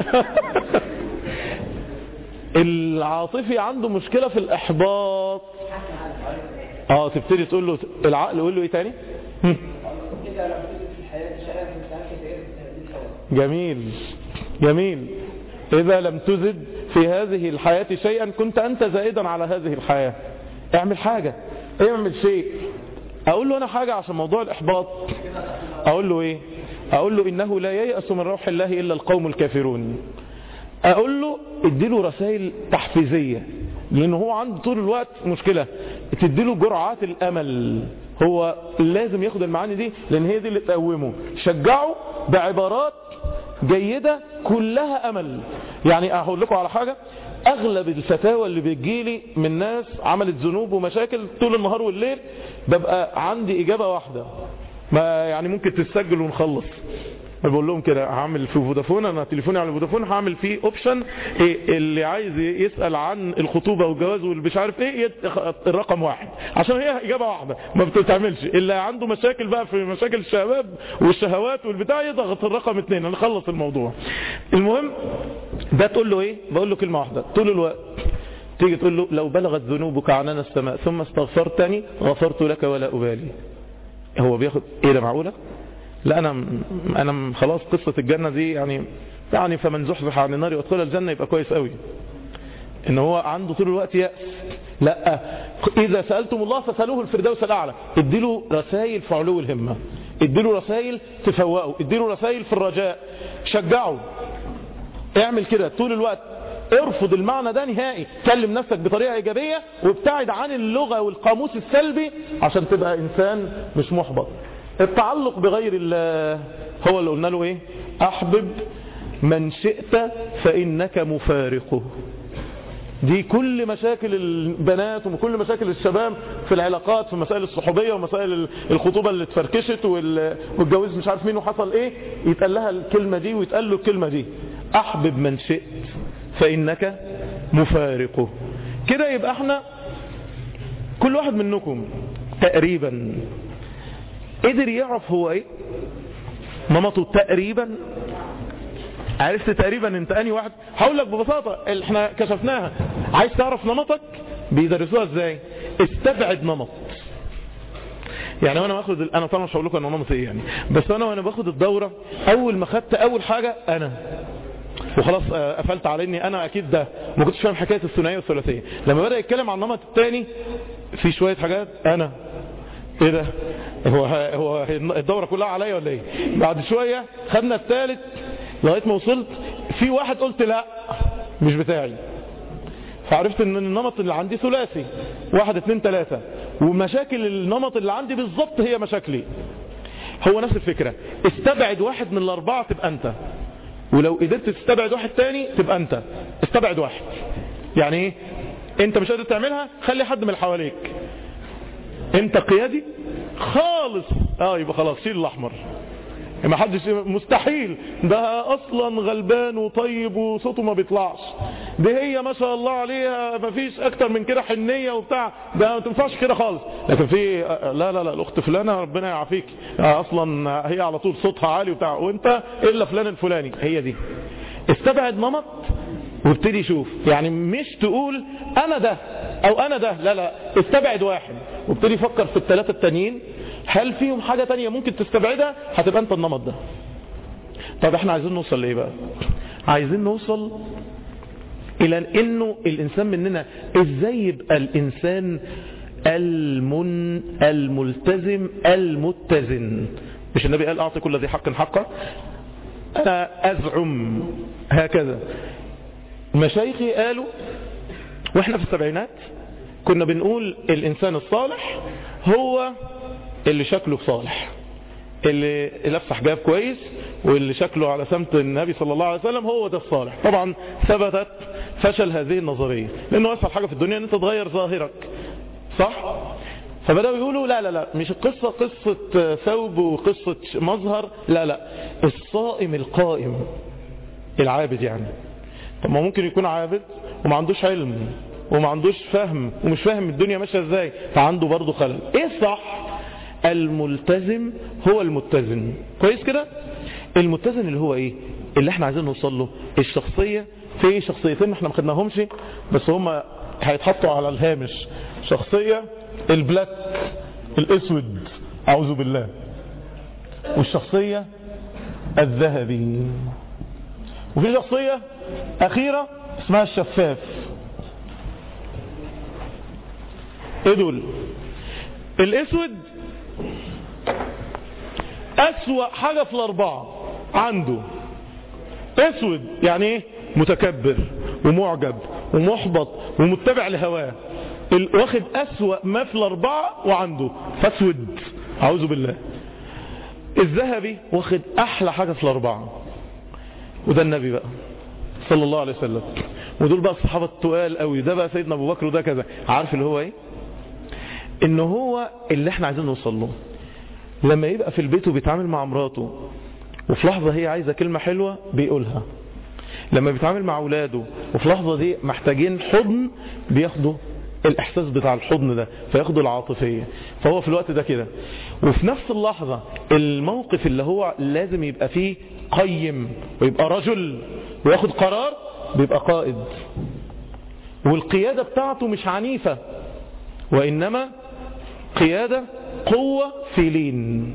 العاطفي عنده مشكلة في الإحباط اه تبتدي تقول له العقل يقول له ايه تاني هم. كده لو فضلت في الحياه شقه انت عارف ايه دي الحوار جميل جميل إذا لم تزد في هذه الحياة شيئا كنت أنت زائدا على هذه الحياة اعمل حاجة اعمل شيء أقول له أنا حاجة عشان موضوع الإحباط أقول له إيه أقول له إنه لا ييأس من روح الله إلا القوم الكافرون أقول له اديله رسائل تحفيزية لان هو عنده طول الوقت مشكلة تديله جرعات الامل هو لازم ياخد المعاني دي لان هي دي اللي تقومه شجعه بعبارات جيدة كلها امل يعني اقول لكم على حاجة اغلب الفتاوى اللي بتجيلي من ناس عملت ذنوب ومشاكل طول النهار والليل ببقى عندي اجابة واحدة ما يعني ممكن تسجل ونخلص بقول لهم كده هعمل في فودافون انا تليفوني على فودافون هعمل فيه اوبشن إيه اللي عايز يسال عن الخطوبه والجواز واللي مش عارف ايه يت- الرقم واحد عشان هي اجابه واحده ما بتتعملش اللي عنده مشاكل بقى في مشاكل الشباب والشهوات والبتاع يضغط الرقم اتنين هنخلص الموضوع المهم ده تقول له ايه بقول له كلمه واحده طول الوقت تيجي تقول له لو بلغت ذنوبك عنان السماء ثم استغفرتني غفرت لك ولا ابالي هو بياخد ايه ده معقوله لا انا انا خلاص قصة الجنة دي يعني يعني فمن زحزح عن النار وادخل الجنة يبقى كويس قوي ان هو عنده طول الوقت يأس لا اذا سألتم الله فسألوه الفردوس الاعلى اديله رسائل في علو الهمة اديله رسائل تفوقه اديله رسائل في الرجاء شجعه اعمل كده طول الوقت ارفض المعنى ده نهائي كلم نفسك بطريقة ايجابية وابتعد عن اللغة والقاموس السلبي عشان تبقى انسان مش محبط التعلق بغير الله هو اللي قلنا له ايه احبب من شئت فانك مفارقه دي كل مشاكل البنات وكل مشاكل الشباب في العلاقات في مسائل الصحوبية ومسائل الخطوبة اللي اتفركشت وال- والجواز مش عارف مين وحصل ايه يتقال لها الكلمة دي ويتقال له الكلمة دي احبب من شئت فانك مفارقه كده يبقى احنا كل واحد منكم تقريبا قدر يعرف هو ايه نمطه تقريبا عرفت تقريبا انت اني واحد هقول لك ببساطة احنا كشفناها عايز تعرف نمطك بيدرسوها ازاي استبعد نمط يعني وانا باخد انا طبعا مش هقول لكم انا نمط ايه يعني بس انا وانا باخد الدوره اول ما خدت اول حاجه انا وخلاص آه، قفلت على اني انا اكيد ده ما كنتش فاهم حكايه الثنائيه والثلاثيه لما بدا يتكلم عن النمط الثاني في شويه حاجات انا ايه ده هو هو الدوره كلها عليا ولا ايه بعد شويه خدنا الثالث لغايه ما وصلت في واحد قلت لا مش بتاعي فعرفت ان النمط اللي عندي ثلاثي واحد اتنين تلاتة ومشاكل النمط اللي عندي بالظبط هي مشاكلي هو نفس الفكرة استبعد واحد من الاربعة تبقى انت ولو قدرت تستبعد واحد تاني تبقى انت استبعد واحد يعني ايه انت مش قادر تعملها خلي حد من اللي حواليك انت قيادي خالص اه يبقى خلاص شيل الاحمر ما حدش مستحيل ده اصلا غلبان وطيب وصوته ما بيطلعش دي هي ما شاء الله عليها ما فيش اكتر من كده حنية وبتاع ده ما تنفعش كده خالص لكن في لا لا لا الاخت فلانة ربنا يعافيك اصلا هي على طول صوتها عالي وبتاع وانت الا فلان الفلاني هي دي استبعد نمط وابتدي شوف يعني مش تقول انا ده او انا ده لا لا استبعد واحد وابتدي فكر في الثلاثة التانيين هل فيهم حاجة تانية ممكن تستبعدها هتبقى انت النمط ده طب احنا عايزين نوصل لايه بقى عايزين نوصل الى انه الانسان مننا ازاي يبقى الانسان المن الملتزم المتزن مش النبي قال اعطي كل ذي حق حقه انا ازعم هكذا مشايخي قالوا واحنا في السبعينات كنا بنقول الانسان الصالح هو اللي شكله صالح اللي لابس حجاب كويس واللي شكله على سمت النبي صلى الله عليه وسلم هو ده الصالح طبعا ثبتت فشل هذه النظرية لانه اسهل حاجة في الدنيا ان انت تغير ظاهرك صح فبدأوا يقولوا لا لا لا مش القصة قصة ثوب وقصة مظهر لا لا الصائم القائم العابد يعني طب ما ممكن يكون عابد وما عندوش علم وما عندوش فهم ومش فاهم الدنيا ماشيه ازاي فعنده برضه خلل ايه الصح الملتزم هو المتزن كويس كده المتزن اللي هو ايه اللي احنا عايزين نوصل له الشخصية في شخصيتين احنا ما خدناهمش بس هم هيتحطوا على الهامش شخصية البلاك الاسود اعوذ بالله والشخصية الذهبي وفي شخصية اخيرة اسمها الشفاف ايه دول الاسود اسوأ حاجة في الاربعة عنده اسود يعني ايه متكبر ومعجب ومحبط ومتبع لهواه ال- واخد أسوأ ما في الأربعة وعنده فاسود أعوذ بالله الذهبي واخد أحلى حاجة في الأربعة وده النبي بقى صلى الله عليه وسلم ودول بقى الصحابة التقال قوي ده بقى سيدنا أبو بكر وده كذا عارف اللي هو ايه ان هو اللي احنا عايزين نوصل له لما يبقى في البيت وبيتعامل مع مراته وفي لحظة هي عايزة كلمة حلوة بيقولها لما بيتعامل مع اولاده وفي لحظة دي محتاجين حضن بياخدوا الاحساس بتاع الحضن ده فياخدوا العاطفية فهو في الوقت ده كده وفي نفس اللحظة الموقف اللي هو لازم يبقى فيه قيم ويبقى رجل وياخد قرار بيبقى قائد والقيادة بتاعته مش عنيفة وإنما قيادة قوة في لين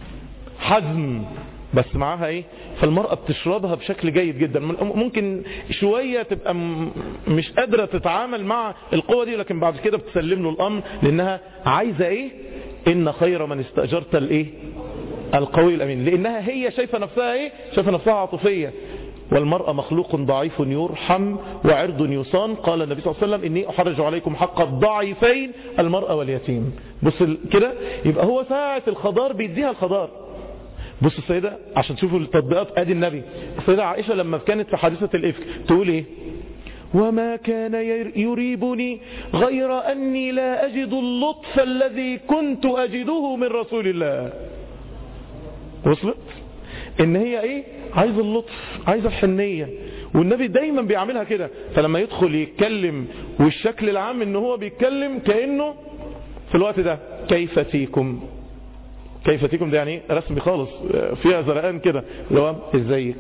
حزم بس معاها ايه فالمرأة بتشربها بشكل جيد جدا ممكن شوية تبقى م- مش قادرة تتعامل مع القوة دي لكن بعد كده بتسلم له الامر لانها عايزة ايه ان خير من استأجرت الايه القوي الامين لانها هي شايفة نفسها ايه شايفة نفسها عاطفية والمرأة مخلوق ضعيف يرحم وعرض يصان قال النبي صلى الله عليه وسلم إني أحرج عليكم حق الضعيفين المرأة واليتيم بص ال- كده يبقى هو ساعة الخضار بيديها الخضار بص السيدة عشان تشوفوا التطبيقات ادي النبي السيدة عائشة لما كانت في حادثة الإفك تقول ايه وما كان ير- يريبني غير أني لا أجد اللطف الذي كنت أجده من رسول الله وصلت ان هي ايه عايزه اللطف عايزه الحنيه والنبي دايما بيعملها كده فلما يدخل يتكلم والشكل العام ان هو بيتكلم كانه في الوقت ده كيف فيكم كيف فيكم ده يعني إيه؟ رسمي خالص فيها زرقان كده اللي هو ازيك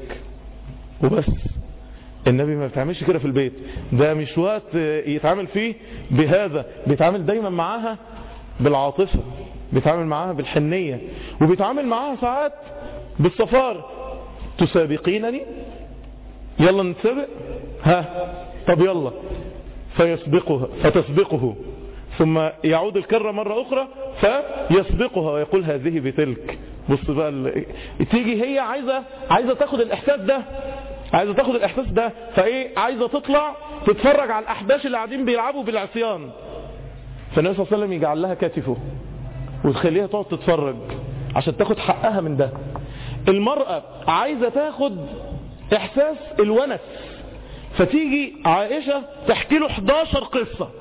وبس النبي ما بيتعملش كده في البيت ده مش وقت يتعامل فيه بهذا بيتعامل دايما معاها بالعاطفة بيتعامل معاها بالحنية وبيتعامل معاها ساعات بالصفار تسابقينني يلا نتسابق ها طب يلا فيسبقها فتسبقه ثم يعود الكرة مرة أخرى فيسبقها ويقول هذه بتلك بص بقى ال... تيجي هي عايزة عايزة تاخد الإحساس ده عايزة تاخد الإحساس ده فإيه عايزة تطلع تتفرج على الأحباش اللي قاعدين بيلعبوا بالعصيان فالنبي صلى الله عليه وسلم يجعل لها كتفه وتخليها تقعد تتفرج عشان تاخد حقها من ده المرأة عايزة تاخد إحساس الونس فتيجي عائشة تحكي له 11 قصة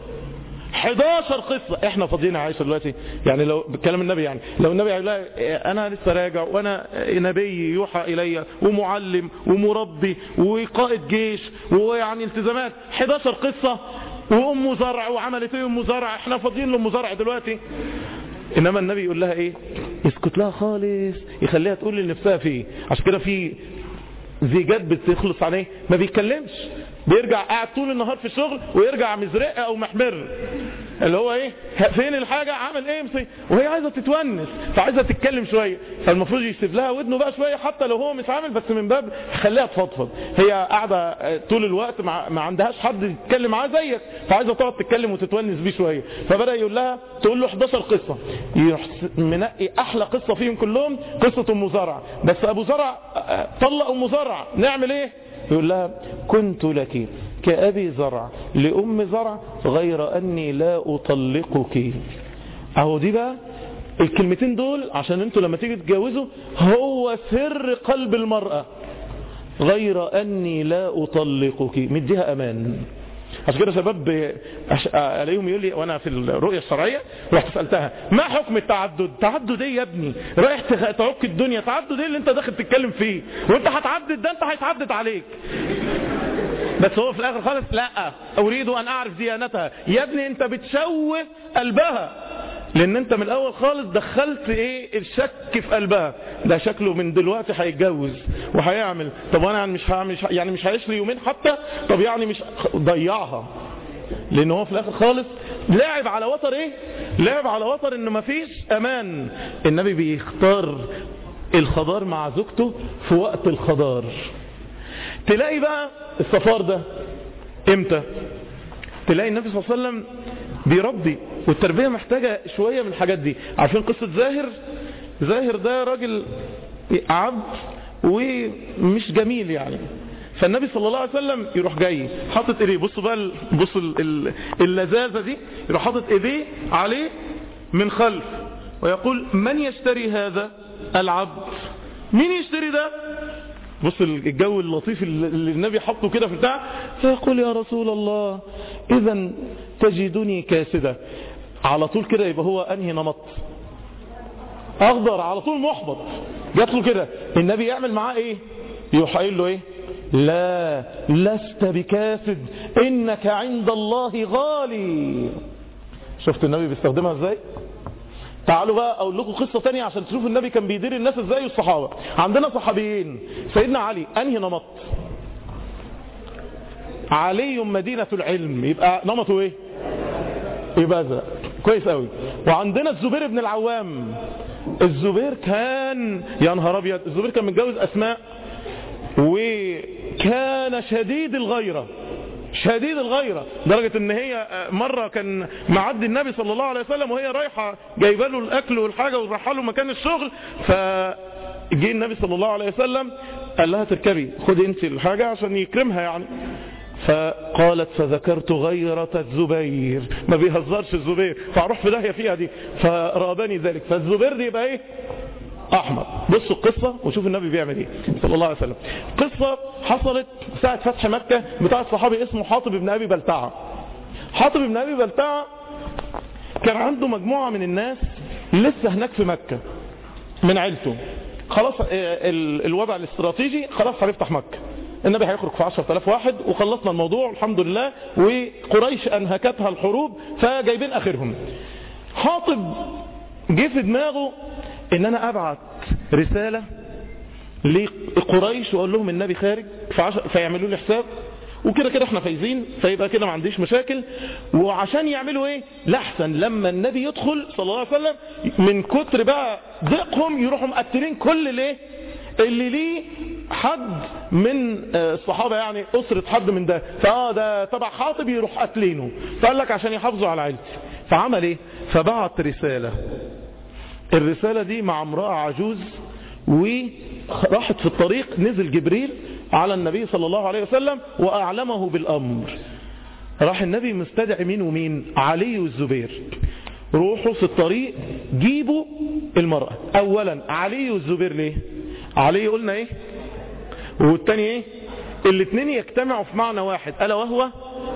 11 قصة احنا فاضيين يا عائشة دلوقتي يعني لو بكلام النبي يعني لو النبي يقول لها انا لسه راجع وانا نبي يوحى الي ومعلم ومربي وقائد جيش ويعني التزامات 11 قصة وام زرع وعملت ايه ام زرع احنا فاضيين لام زرع دلوقتي انما النبي يقول لها ايه اسكت لها خالص يخليها تقول اللي نفسها فيه عشان كده في زيجات بتخلص عليه ما بيتكلمش بيرجع قاعد طول النهار في الشغل ويرجع مزرق او محمر اللي هو ايه فين الحاجة عمل ايه مصي وهي عايزة تتونس فعايزة تتكلم شوية فالمفروض يسيب لها ودنه بقى شوية حتى لو هو مش عامل بس من باب خليها تفضفض هي قاعدة طول الوقت مع ما عندهاش حد يتكلم معاه زيك فعايزة تقعد تتكلم وتتونس بيه شوية فبدأ يقول لها تقول له 11 قصة يروح منقي احلى قصة فيهم كلهم قصة ام زرع بس ابو زرع طلق ام زرع نعمل ايه يقول لها كنت لك كأبي زرع لأم زرع غير أني لا أطلقك أهو دي بقى الكلمتين دول عشان انتوا لما تيجي تتجوزوا هو سر قلب المرأة غير أني لا أطلقك مديها أمان عشان كده شباب عليهم يقول لي وانا في الرؤيه الشرعيه رحت سالتها ما حكم التعدد تعدد ايه يا ابني رايح تعك الدنيا تعدد ايه اللي انت داخل تتكلم فيه وانت هتعدد ده انت هيتعدد عليك بس هو في الاخر خالص لا اريد ان اعرف ديانتها يا ابني انت بتشوه قلبها لان انت من الاول خالص دخلت ايه الشك في قلبها ده شكله من دلوقتي هيتجوز وهيعمل طب انا مش هعمل يعني مش هعيش لي يومين حتى طب يعني مش ضيعها لان هو في الاخر خالص لعب على وتر ايه لعب على وتر ان مفيش امان النبي بيختار الخضار مع زوجته في وقت الخضار تلاقي بقى الصفار ده امتى تلاقي النبي صلى الله عليه وسلم بيربي والتربية محتاجة شوية من الحاجات دي عارفين قصة زاهر زاهر ده راجل عبد ومش جميل يعني فالنبي صلى الله عليه وسلم يروح جاي حاطط ايديه بصوا بقى ال- بصوا ال- ال- اللذاذه دي يروح حاطط ايديه عليه من خلف ويقول من يشتري هذا العبد مين يشتري ده بص الجو اللطيف اللي النبي حطه كده في بتاع فيقول يا رسول الله اذا تجدني كاسدة على طول كده يبقى هو انهي نمط اخضر على طول محبط جات له كده النبي يعمل معاه ايه يروح قايل له ايه لا لست بكاسد انك عند الله غالي شفت النبي بيستخدمها ازاي تعالوا بقى اقول لكم قصة تانية عشان تشوفوا النبي كان بيدير الناس ازاي والصحابة عندنا صحابيين سيدنا علي انهي نمط علي مدينة العلم يبقى نمطه ايه يبقى ازرق كويس قوي وعندنا الزبير بن العوام الزبير كان يا نهار ابيض الزبير كان متجوز اسماء وكان شديد الغيرة شديد الغيرة درجة ان هي مرة كان معدي النبي صلى الله عليه وسلم وهي رايحة جايبه له الاكل والحاجة ورايحه له مكان الشغل فجي النبي صلى الله عليه وسلم قال لها تركبي خدي انت الحاجة عشان يكرمها يعني فقالت فذكرت غيرة الزبير ما بيهزرش الزبير فاروح في داهية فيها دي فرابني ذلك فالزبير دي يبقى ايه احمر بصوا القصة وشوف النبي بيعمل ايه صلى الله عليه وسلم قصة حصلت ساعة فتح مكة بتاع صحابي اسمه حاطب بن ابي بلتعة حاطب بن ابي بلتعة كان عنده مجموعة من الناس لسه هناك في مكة من عيلته خلاص اه، ال- الوضع الاستراتيجي خلاص هنفتح مكة النبي هيخرج في 10000 واحد وخلصنا الموضوع الحمد لله وقريش انهكتها الحروب فجايبين اخرهم حاطب جه في دماغه ان انا ابعت رسالة لقريش واقول لهم النبي خارج فعش- فيعملوا لي حساب وكده كده احنا فايزين فيبقى كده ما عنديش مشاكل وعشان يعملوا ايه لاحسن لما النبي يدخل صلى الله عليه وسلم من كتر بقى ضيقهم يروحوا مقتلين كل الايه اللي ليه حد من آه، الصحابة يعني أسرة حد من ده فاه ده تبع حاطب يروح قتلينه فقال لك عشان يحافظوا على عيلتي فعمل ايه فبعت رسالة الرسالة دي مع امرأة عجوز وراحت في الطريق نزل جبريل على النبي صلى الله عليه وسلم وأعلمه بالأمر راح النبي مستدعي مين ومين علي والزبير روحوا في الطريق جيبوا المرأة أولا علي والزبير ليه علي قلنا ايه والتاني ايه الاثنين يجتمعوا في معنى واحد ألا وهو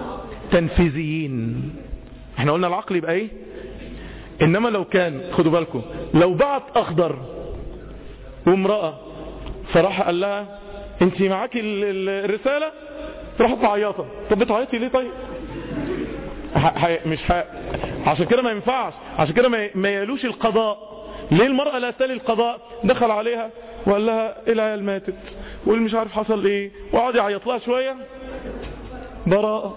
تنفيذيين احنا قلنا العقل يبقى ايه انما لو كان خدوا بالكم لو بعت اخضر وامرأة فراح قال لها انت معاكي ال- ال- الرسالة راحت معيطة طب بتعيطي ليه طيب ح- ح- مش ح... عشان كده ما ينفعش عشان كده ما ي- ما يلوش القضاء ليه المرأة لا تلي القضاء دخل عليها وقال لها العيال ماتت واللي مش عارف حصل ايه وقعد يعيط لها شوية براءة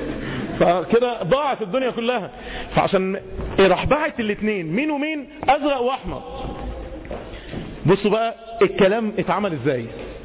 فكده ضاعت الدنيا كلها فعشان إيه راح بعت الاثنين مين ومين ازرق واحمر بصوا بقى الكلام اتعمل ازاي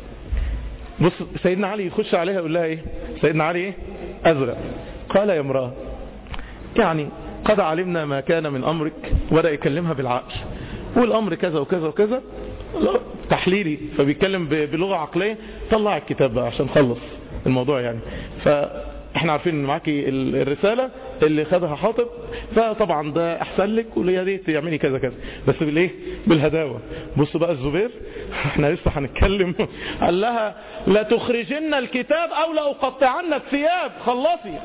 بص سيدنا علي يخش عليها يقول لها ايه سيدنا علي ايه ازرق قال يا امرأة يعني قد علمنا ما كان من امرك وبدأ يكلمها بالعقل والامر كذا وكذا وكذا لا، تحليلي فبيتكلم ب- بلغة عقلية طلع الكتاب بقى عشان خلص الموضوع يعني فاحنا عارفين ان معاكي ال- الرسالة اللي خدها حاطب فطبعا ده احسن لك ويا ريت تعملي كذا كذا بس بالايه بالهداوة بص بقى الزبير احنا لسه هنتكلم قال لها لا تخرجن الكتاب او لا اقطعن الثياب خلصي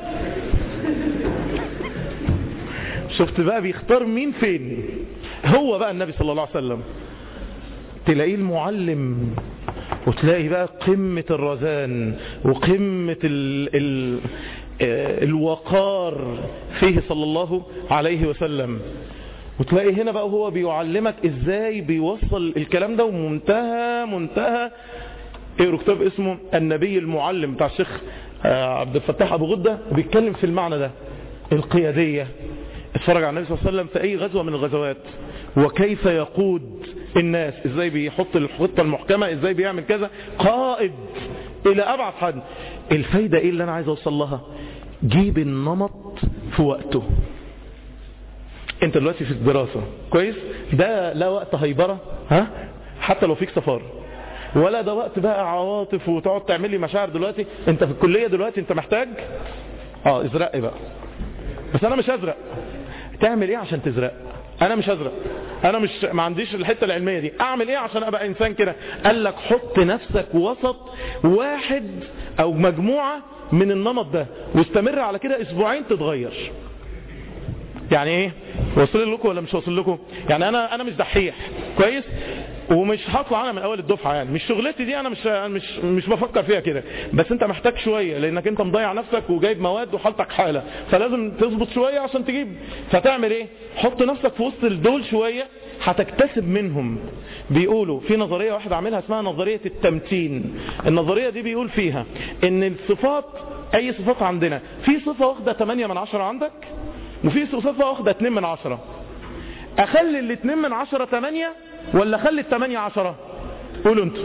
شفت بقى بيختار مين فين هو بقى النبي صلى الله عليه وسلم تلاقيه المعلم وتلاقي بقى قمة الرزان وقمة ال ال آه، الوقار فيه صلى الله عليه وسلم وتلاقي هنا بقى هو بيعلمك ازاي بيوصل الكلام ده ومنتهى منتهى اقروا كتاب اسمه النبي المعلم بتاع الشيخ آه، عبد الفتاح ابو غده بيتكلم في المعنى ده القيادية اتفرج على النبي صلى الله عليه وسلم في اي غزوة من الغزوات وكيف يقود الناس ازاي بيحط الخطة المحكمة ازاي بيعمل كذا قائد الى ابعد حد الفايدة ايه اللي انا عايز اوصل لها جيب النمط في وقته انت دلوقتي في الدراسة كويس ده لا وقت هيبرة ها حتى لو فيك سفر ولا ده وقت بقى عواطف وتقعد تعمل لي مشاعر دلوقتي انت في الكليه دلوقتي انت محتاج اه ازرق بقى بس انا مش ازرق تعمل ايه عشان تزرق انا مش ازرق انا مش ما عنديش الحته العلميه دي اعمل ايه عشان ابقى انسان كده قال لك حط نفسك وسط واحد او مجموعه من النمط ده واستمر على كده اسبوعين تتغير يعني ايه وصل لكم ولا مش وصل لكم يعني انا انا مش دحيح كويس ومش هطلع انا من اول الدفعه يعني مش شغلتي دي انا مش مش مش بفكر فيها كده بس انت محتاج شويه لانك انت مضيع نفسك وجايب مواد وحالتك حاله فلازم تظبط شويه عشان تجيب فتعمل ايه حط نفسك في وسط الدول شويه هتكتسب منهم بيقولوا في نظريه واحده عاملها اسمها نظريه التمتين النظريه دي بيقول فيها ان الصفات اي صفات عندنا في صفه واخده 8 من 10 عندك وفي صفة واخدة 2 من 10 اخلي ال 2 من 10 8 ولا اخلي ال 8 10 قولوا انتوا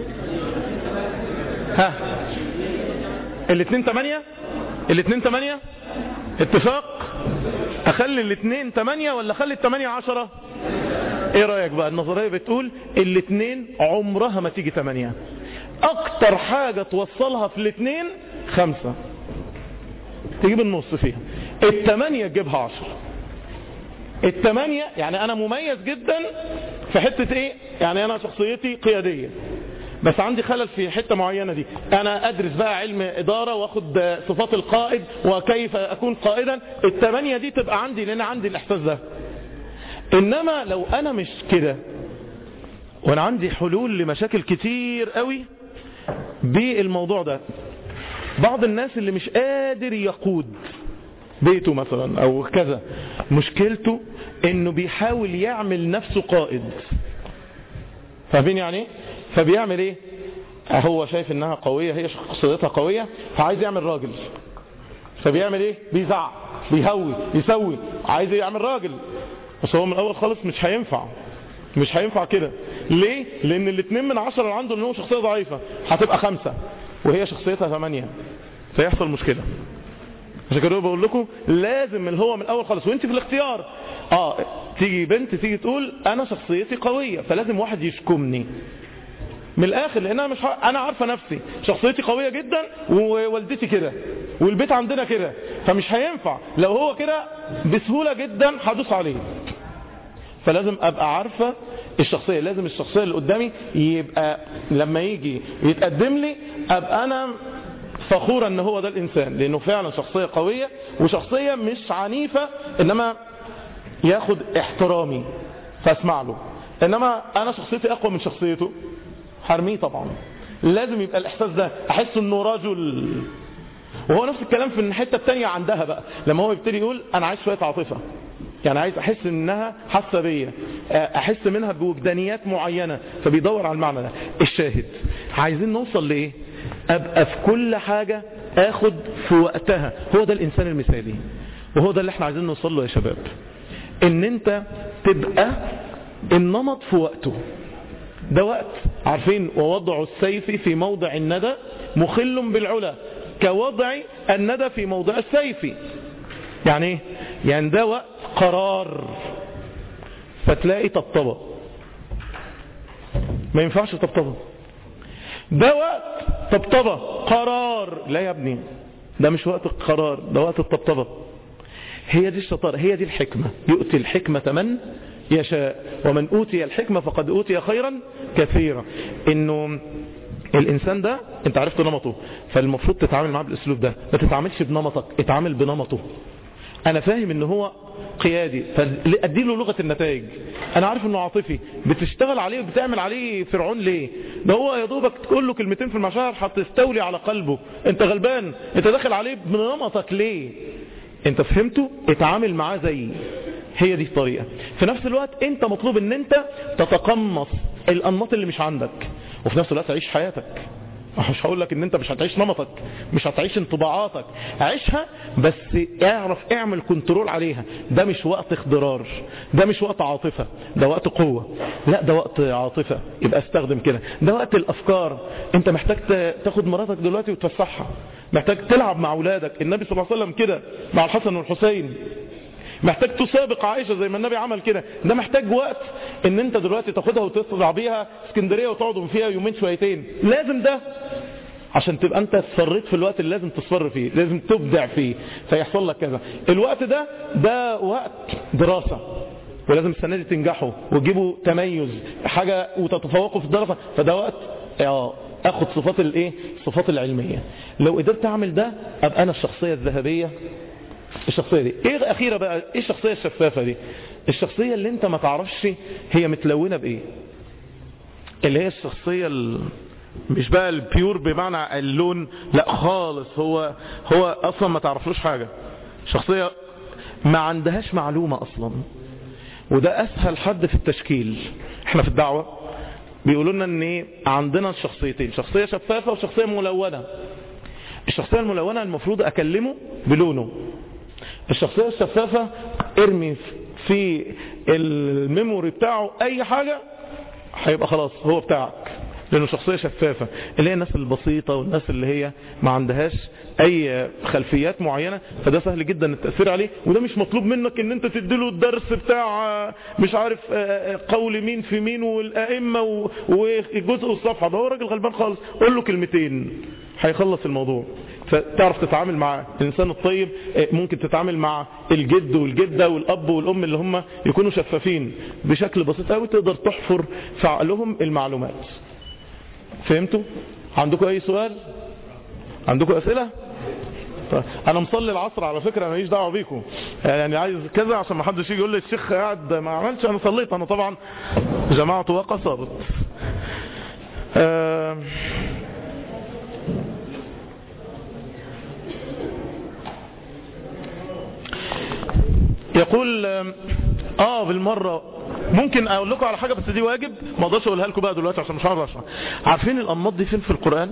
ها الاثنين 8 الاثنين 8 اتفاق اخلي الاثنين 8 ولا اخلي ال 8 10 ايه رايك بقى النظريه بتقول الاثنين عمرها ما تيجي 8 اكتر حاجه توصلها في الاثنين خمسة تجيب النص فيها الثمانية تجيبها عشر الثمانية يعني انا مميز جدا في حتة ايه يعني انا شخصيتي قيادية بس عندي خلل في حتة معينة دي انا ادرس بقى علم ادارة واخد صفات القائد وكيف اكون قائدا الثمانية دي تبقى عندي لان عندي الاحساس ده انما لو انا مش كده وانا عندي حلول لمشاكل كتير قوي بالموضوع ده بعض الناس اللي مش قادر يقود بيته مثلا او كذا مشكلته انه بيحاول يعمل نفسه قائد فاهمين يعني ايه فبيعمل ايه هو شايف انها قوية هي شخصيتها قوية فعايز يعمل راجل فبيعمل ايه بيزعق بيهوي يسوي عايز يعمل راجل بس هو من الاول خالص مش هينفع مش هينفع كده ليه لان الاثنين من عشرة اللي عنده ان هو شخصية ضعيفة هتبقى خمسة وهي شخصيتها ثمانية فيحصل مشكلة عشان كده بقول لكم لازم اللي هو من الاول خالص وانت في الاختيار اه تيجي بنت تيجي تقول انا شخصيتي قوية فلازم واحد يشكمني من الاخر لان انا مش ه... انا عارفه نفسي شخصيتي قويه جدا ووالدتي كده والبيت عندنا كده فمش هينفع لو هو كده بسهوله جدا هدوس عليه فلازم ابقى عارفه الشخصيه لازم الشخصيه اللي قدامي يبقى لما يجي يتقدم لي ابقى انا فخورا ان هو ده الانسان لانه فعلا شخصيه قويه وشخصيه مش عنيفه انما ياخد احترامي فاسمع له انما انا شخصيتي اقوى من شخصيته حرميه طبعا لازم يبقى الاحساس ده احس انه رجل وهو نفس الكلام في الحته الثانيه عندها بقى لما هو يبتدي يقول انا عايز شويه عاطفه يعني عايز احس انها حاسه بيا احس منها بوجدانيات معينه فبيدور على المعنى ده الشاهد عايزين نوصل لايه ابقى في كل حاجه اخد في وقتها هو ده الانسان المثالي وهو ده اللي احنا عايزين نوصل له يا شباب ان انت تبقى النمط في وقته ده وقت عارفين ووضع السيف في موضع الندى مخل بالعلا كوضع الندى في موضع السيف يعني ايه يعني ده وقت قرار فتلاقي طبطبة ما ينفعش طبطبة ده وقت طبطبة قرار لا يا ابني ده مش وقت القرار ده وقت الطبطبة هي دي الشطارة هي دي الحكمة يؤتي الحكمة من يشاء ومن أوتي الحكمة فقد أوتي خيرا كثيرا إنه الإنسان ده أنت عرفت نمطه فالمفروض تتعامل معاه بالأسلوب ده ما تتعاملش بنمطك اتعامل بنمطه أنا فاهم إن هو قيادي فأدي له لغة النتائج أنا عارف إنه عاطفي بتشتغل عليه وبتعمل عليه فرعون ليه ده هو يا دوبك تقول له كلمتين في المشاعر هتستولي على قلبه أنت غلبان أنت داخل عليه بنمطك ليه أنت فهمته اتعامل معاه زي هي دي الطريقة في نفس الوقت انت مطلوب ان انت تتقمص الانماط اللي مش عندك وفي نفس الوقت عيش حياتك مش هقول لك ان انت مش هتعيش نمطك مش هتعيش انطباعاتك عيشها بس اعرف اعمل كنترول عليها ده مش وقت اخضرار ده مش وقت عاطفة ده وقت قوة لا ده وقت عاطفة يبقى استخدم كده ده وقت الافكار انت محتاج تاخد مراتك دلوقتي وتفسحها محتاج تلعب مع اولادك النبي صلى الله عليه وسلم كده مع الحسن والحسين محتاج تسابق عائشة زي ما النبي عمل كده ده محتاج وقت ان انت دلوقتي تاخدها وتطلع بيها اسكندرية وتقعدوا فيها يومين شويتين لازم ده عشان تبقى انت اصفريت في الوقت اللي لازم تصفر فيه لازم تبدع فيه فيحصل لك كذا الوقت ده ده وقت دراسة ولازم السنة دي تنجحوا وتجيبوا تميز حاجة وتتفوقوا في الدراسة فده وقت اه اخد صفات الايه الصفات العلمية لو قدرت اعمل ده ابقى انا الشخصية الذهبية الشخصية دي ايه الاخيرة بقى ايه الشخصية الشفافة دي الشخصية اللي انت ما تعرفش هي متلونة بايه اللي هي الشخصية ال... مش بقى البيور بمعنى اللون لا خالص هو هو اصلا ما تعرفلوش حاجة شخصية ما عندهاش معلومة اصلا وده اسهل حد في التشكيل احنا في الدعوة بيقولوا لنا ان ايه عندنا شخصيتين شخصية شفافة وشخصية ملونة الشخصية الملونة المفروض اكلمه بلونه الشخصية الشفافة ارمي في الميموري بتاعه اي حاجة هيبقى خلاص هو بتاعك لانه شخصية شفافة اللي هي الناس البسيطة والناس اللي هي ما عندهاش اي خلفيات معينة فده سهل جدا التأثير عليه وده مش مطلوب منك ان انت تديله الدرس بتاع مش عارف قول مين في مين والائمة وجزء الصفحة ده هو راجل غلبان خالص قول له كلمتين هيخلص الموضوع فتعرف تتعامل مع الانسان الطيب ممكن تتعامل مع الجد والجدة والاب والام اللي هم يكونوا شفافين بشكل بسيط قوي تقدر تحفر في عقلهم المعلومات فهمتوا عندكم اي سؤال عندكم اسئله طيب. انا مصلي العصر على فكره انا ماليش دعوه بيكم يعني عايز كذا عشان ما حدش يجي يقول لي الشيخ قاعد ما عملش انا صليت انا طبعا جماعه وقصرت آه يقول اه بالمره ممكن اقول لكم على حاجه بس دي واجب ما اقدرش اقولها لكم بقى دلوقتي عشان مش عارف اشرح عارفين الانماط دي فين في القران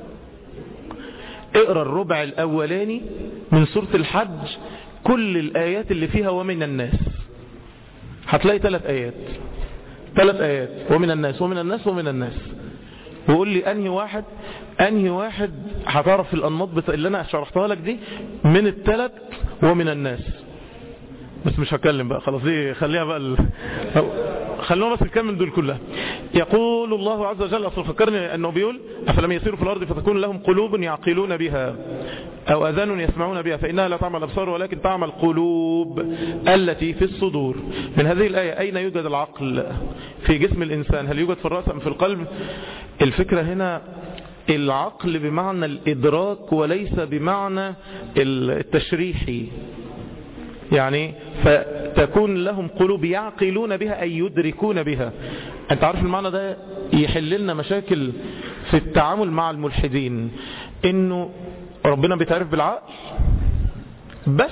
اقرا الربع الاولاني من سوره الحج كل الايات اللي فيها ومن الناس هتلاقي ثلاث ايات ثلاث ايات ومن الناس ومن الناس ومن الناس وقول لي انهي واحد انهي واحد هتعرف الانماط بتا... اللي انا شرحتها لك دي من الثلاث ومن الناس بس مش هتكلم بقى خلاص دي خليها بقى ال... خلونا بس نكمل دول كلها يقول الله عز وجل اصل فكرني انه بيقول افلم يسيروا في الارض فتكون لهم قلوب يعقلون بها او اذان يسمعون بها فانها لا تعمل الابصار ولكن تعمل قلوب التي في الصدور من هذه الايه اين يوجد العقل في جسم الانسان هل يوجد في الراس ام في القلب الفكره هنا العقل بمعنى الادراك وليس بمعنى التشريحي يعني فتكون لهم قلوب يعقلون بها أي يدركون بها أنت عارف المعنى ده يحل لنا مشاكل في التعامل مع الملحدين إنه ربنا بيتعرف بالعقل بس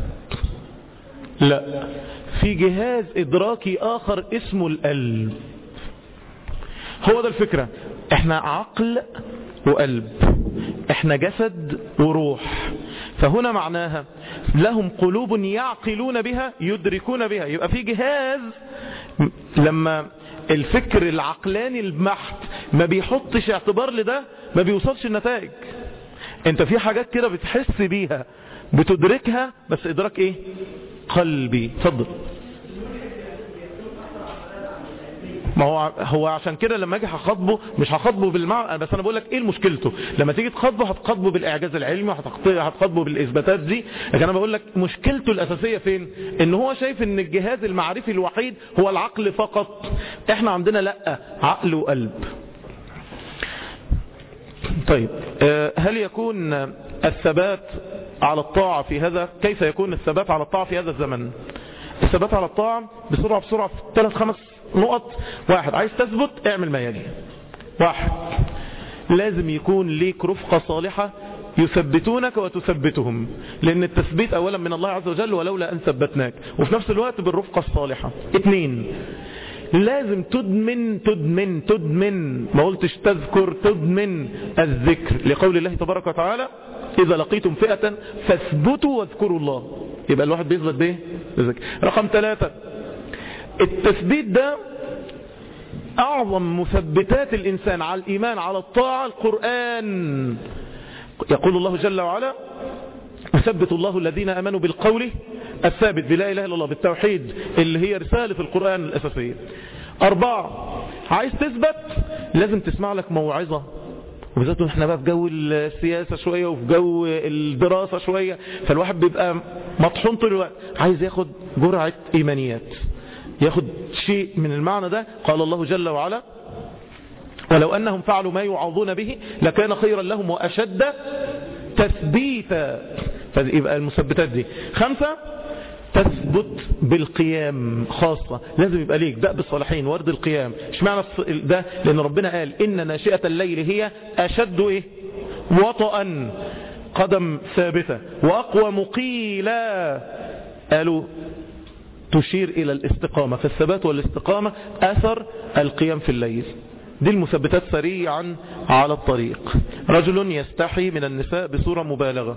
لا في جهاز إدراكي آخر اسمه القلب هو ده الفكرة احنا عقل وقلب احنا جسد وروح فهنا معناها لهم قلوب يعقلون بها يدركون بها يبقى في جهاز لما الفكر العقلاني المحت ما بيحطش اعتبار لده ما بيوصلش النتائج انت في حاجات كده بتحس بيها بتدركها بس ادراك ايه قلبي اتفضل ما هو هو عشان كده لما اجي هخاطبه مش هخاطبه بالمعنى بس انا بقول لك ايه مشكلته لما تيجي تخاطبه هتخاطبه بالاعجاز العلمي وهتخاطبه بالاثباتات دي لكن انا بقول لك مشكلته الاساسيه فين ان هو شايف ان الجهاز المعرفي الوحيد هو العقل فقط احنا عندنا لا عقل وقلب طيب هل يكون الثبات على الطاعة في هذا كيف يكون الثبات على الطاعة في هذا الزمن الثبات على الطاعة بسرعة بسرعة في ثلاث خمس نقط واحد عايز تثبت اعمل ما يلي واحد لازم يكون ليك رفقة صالحة يثبتونك وتثبتهم لان التثبيت اولا من الله عز وجل ولولا ان ثبتناك وفي نفس الوقت بالرفقة الصالحة اثنين لازم تدمن تدمن تدمن ما قلتش تذكر تدمن الذكر لقول الله تبارك وتعالى إذا لقيتم فئة فاثبتوا واذكروا الله يبقى الواحد بيثبت بايه بالذكر رقم ثلاثة التثبيت ده أعظم مثبتات الإنسان على الإيمان على الطاعة القرآن يقول الله جل وعلا يثبت الله الذين أمنوا بالقول الثابت بلا إله إلا الله بالتوحيد اللي هي رسالة القرآن الأساسية أربعة عايز تثبت لازم تسمع لك موعظة وبالذات احنا بقى في جو السياسة شوية وفي جو الدراسة شوية فالواحد بيبقى مطحون طول الوقت عايز ياخد جرعة إيمانيات ياخد شيء من المعنى ده قال الله جل وعلا ولو أنهم فعلوا ما يوعظون به لكان خيرا لهم وأشد تثبيتا فيبقى المثبتات دي خمسة تثبت بالقيام خاصة لازم يبقى ليك دأب الصالحين ورد القيام اشمعنى ده لأن ربنا قال إن ناشئة الليل هي أشد إيه وطئا قدم ثابتة وأقوى مقيلا قالوا تشير إلى الاستقامة فالثبات والاستقامة أثر القيام في الليل دي المثبتات سريعا على الطريق رجل يستحي من النساء بصورة مبالغة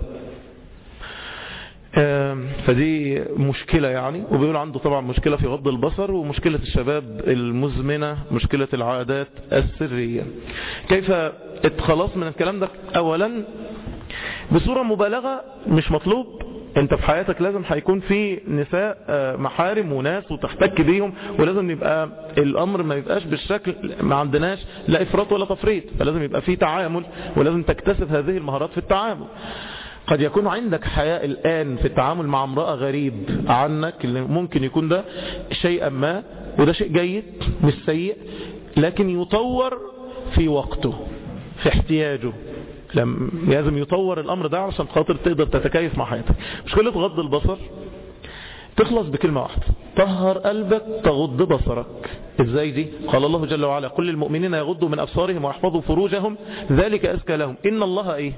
فدي مشكلة يعني وبيقول عنده طبعا مشكلة في غض البصر ومشكلة الشباب المزمنة مشكلة العادات السرية كيف اتخلص من الكلام ده اولا بصورة مبالغة مش مطلوب انت في حياتك لازم هيكون في نساء محارم وناس وتحتك بيهم ولازم يبقى الامر ما يبقاش بالشكل ما عندناش لا افراط ولا تفريط فلازم يبقى في تعامل ولازم تكتسب هذه المهارات في التعامل قد يكون عندك حياء الآن في التعامل مع امرأة غريب عنك اللي ممكن يكون ده شيئا ما وده شيء جيد مش سيء لكن يطور في وقته في احتياجه لازم يطور الأمر ده عشان خاطر تقدر تتكيف مع حياتك مشكلة غض البصر تخلص بكلمة واحدة طهر قلبك تغض بصرك ازاي دي قال الله جل وعلا كل المؤمنين يغضوا من أبصارهم ويحفظوا فروجهم ذلك أزكى لهم إن الله ايه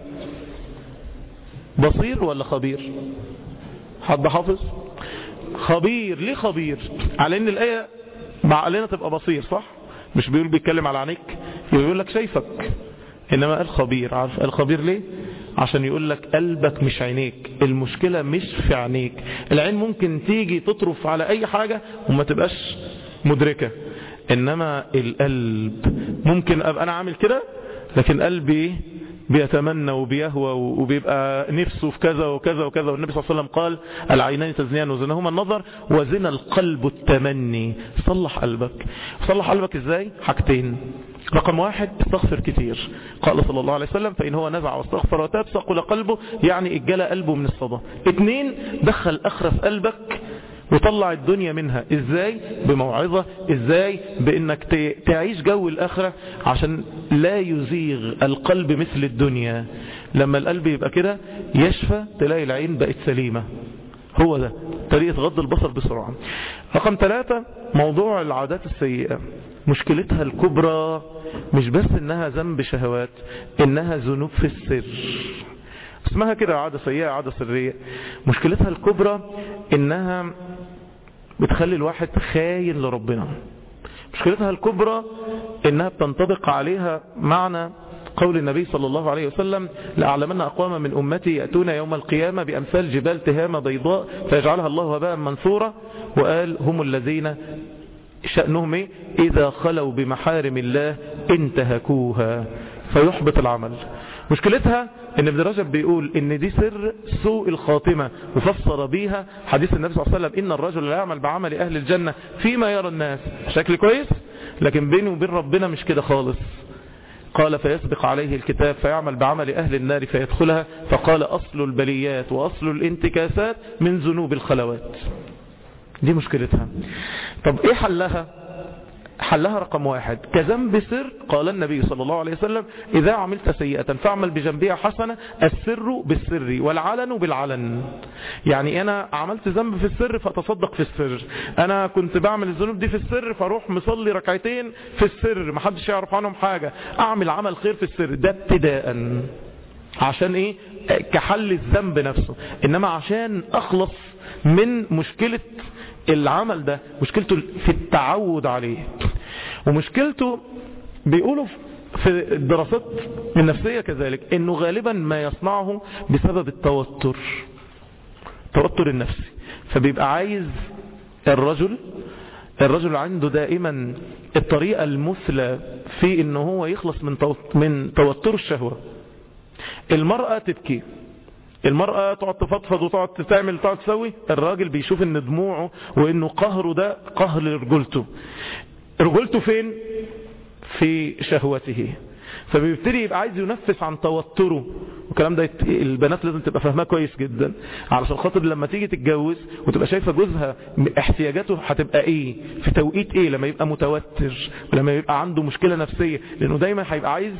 بصير ولا خبير حد حافظ خبير ليه خبير على ان الآية بعقلنا تبقى بصير صح مش بيقول بيتكلم على عينيك يقول لك شايفك انما قال خبير عارف قال خبير ليه عشان يقول لك قلبك مش عينيك المشكلة مش في عينيك العين ممكن تيجي تطرف على اي حاجة وما تبقاش مدركة انما القلب ممكن ابقى انا عامل كده لكن قلبي بيتمنى وبيهوى وبيبقى نفسه في كذا وكذا وكذا والنبي صلى الله عليه وسلم قال العينان تزنيان وزنهما النظر وزن القلب التمني صلح قلبك صلح قلبك ازاي حاجتين رقم واحد استغفر كتير قال صلى الله عليه وسلم فإن هو نزع واستغفر وتاب ثقل قلبه يعني اجلى قلبه من الصدى اتنين دخل أخرى في قلبك وطلع الدنيا منها ازاي بموعظة ازاي بانك تعيش جو الاخرة عشان لا يزيغ القلب مثل الدنيا لما القلب يبقى كده يشفى تلاقي العين بقت سليمة هو ده طريقة غض البصر بسرعة رقم ثلاثة موضوع العادات السيئة مشكلتها الكبرى مش بس انها ذنب شهوات انها ذنوب في السر اسمها كده عادة سيئة عادة سرية مشكلتها الكبرى انها بتخلي الواحد خاين لربنا مشكلتها الكبرى انها بتنطبق عليها معنى قول النبي صلى الله عليه وسلم لأعلمن أقواما من أمتي يأتون يوم القيامة بأمثال جبال تهامة بيضاء فيجعلها الله هباء منثورا وقال هم الذين شأنهم إيه؟ إذا خلوا بمحارم الله انتهكوها فيحبط العمل مشكلتها ان ابن رجب بيقول ان دي سر سوء الخاتمة وفسر بيها حديث النبي صلى الله عليه وسلم ان الرجل لا يعمل بعمل اهل الجنة فيما يرى الناس شكل كويس لكن بينه وبين ربنا مش كده خالص قال فيسبق عليه الكتاب فيعمل بعمل أهل النار فيدخلها فقال أصل البليات وأصل الانتكاسات من ذنوب الخلوات دي مشكلتها طب ايه حلها حلها رقم واحد كذنب سر قال النبي صلى الله عليه وسلم إذا عملت سيئة فاعمل بجنبها حسنة السر بالسر والعلن بالعلن يعني أنا عملت ذنب في السر فأتصدق في السر أنا كنت بعمل الذنوب دي في السر فاروح مصلي ركعتين في السر محدش يعرف عنهم حاجة أعمل عمل خير في السر ده ابتداء عشان ايه كحل الذنب نفسه انما عشان اخلص من مشكلة العمل ده مشكلته في التعود عليه ومشكلته بيقولوا في الدراسات النفسية كذلك انه غالبا ما يصنعه بسبب التوتر التوتر النفسي فبيبقى عايز الرجل الرجل عنده دائما الطريقة المثلى في انه هو يخلص من من توتر الشهوة المرأة تبكي المرأة تقعد تفضفض وتقعد تعمل وتقعد تسوي الراجل بيشوف ان دموعه وانه قهره ده قهر رجولته رجولته فين في شهوته فبيبتدي يبقى عايز ينفس عن توتره والكلام ده يت- البنات لازم تبقى فاهماه كويس جدا علشان خاطر لما تيجي تتجوز وتبقى شايفه جوزها احتياجاته هتبقى ايه في توقيت ايه لما يبقى متوتر ولما يبقى عنده مشكله نفسيه لانه دايما هيبقى عايز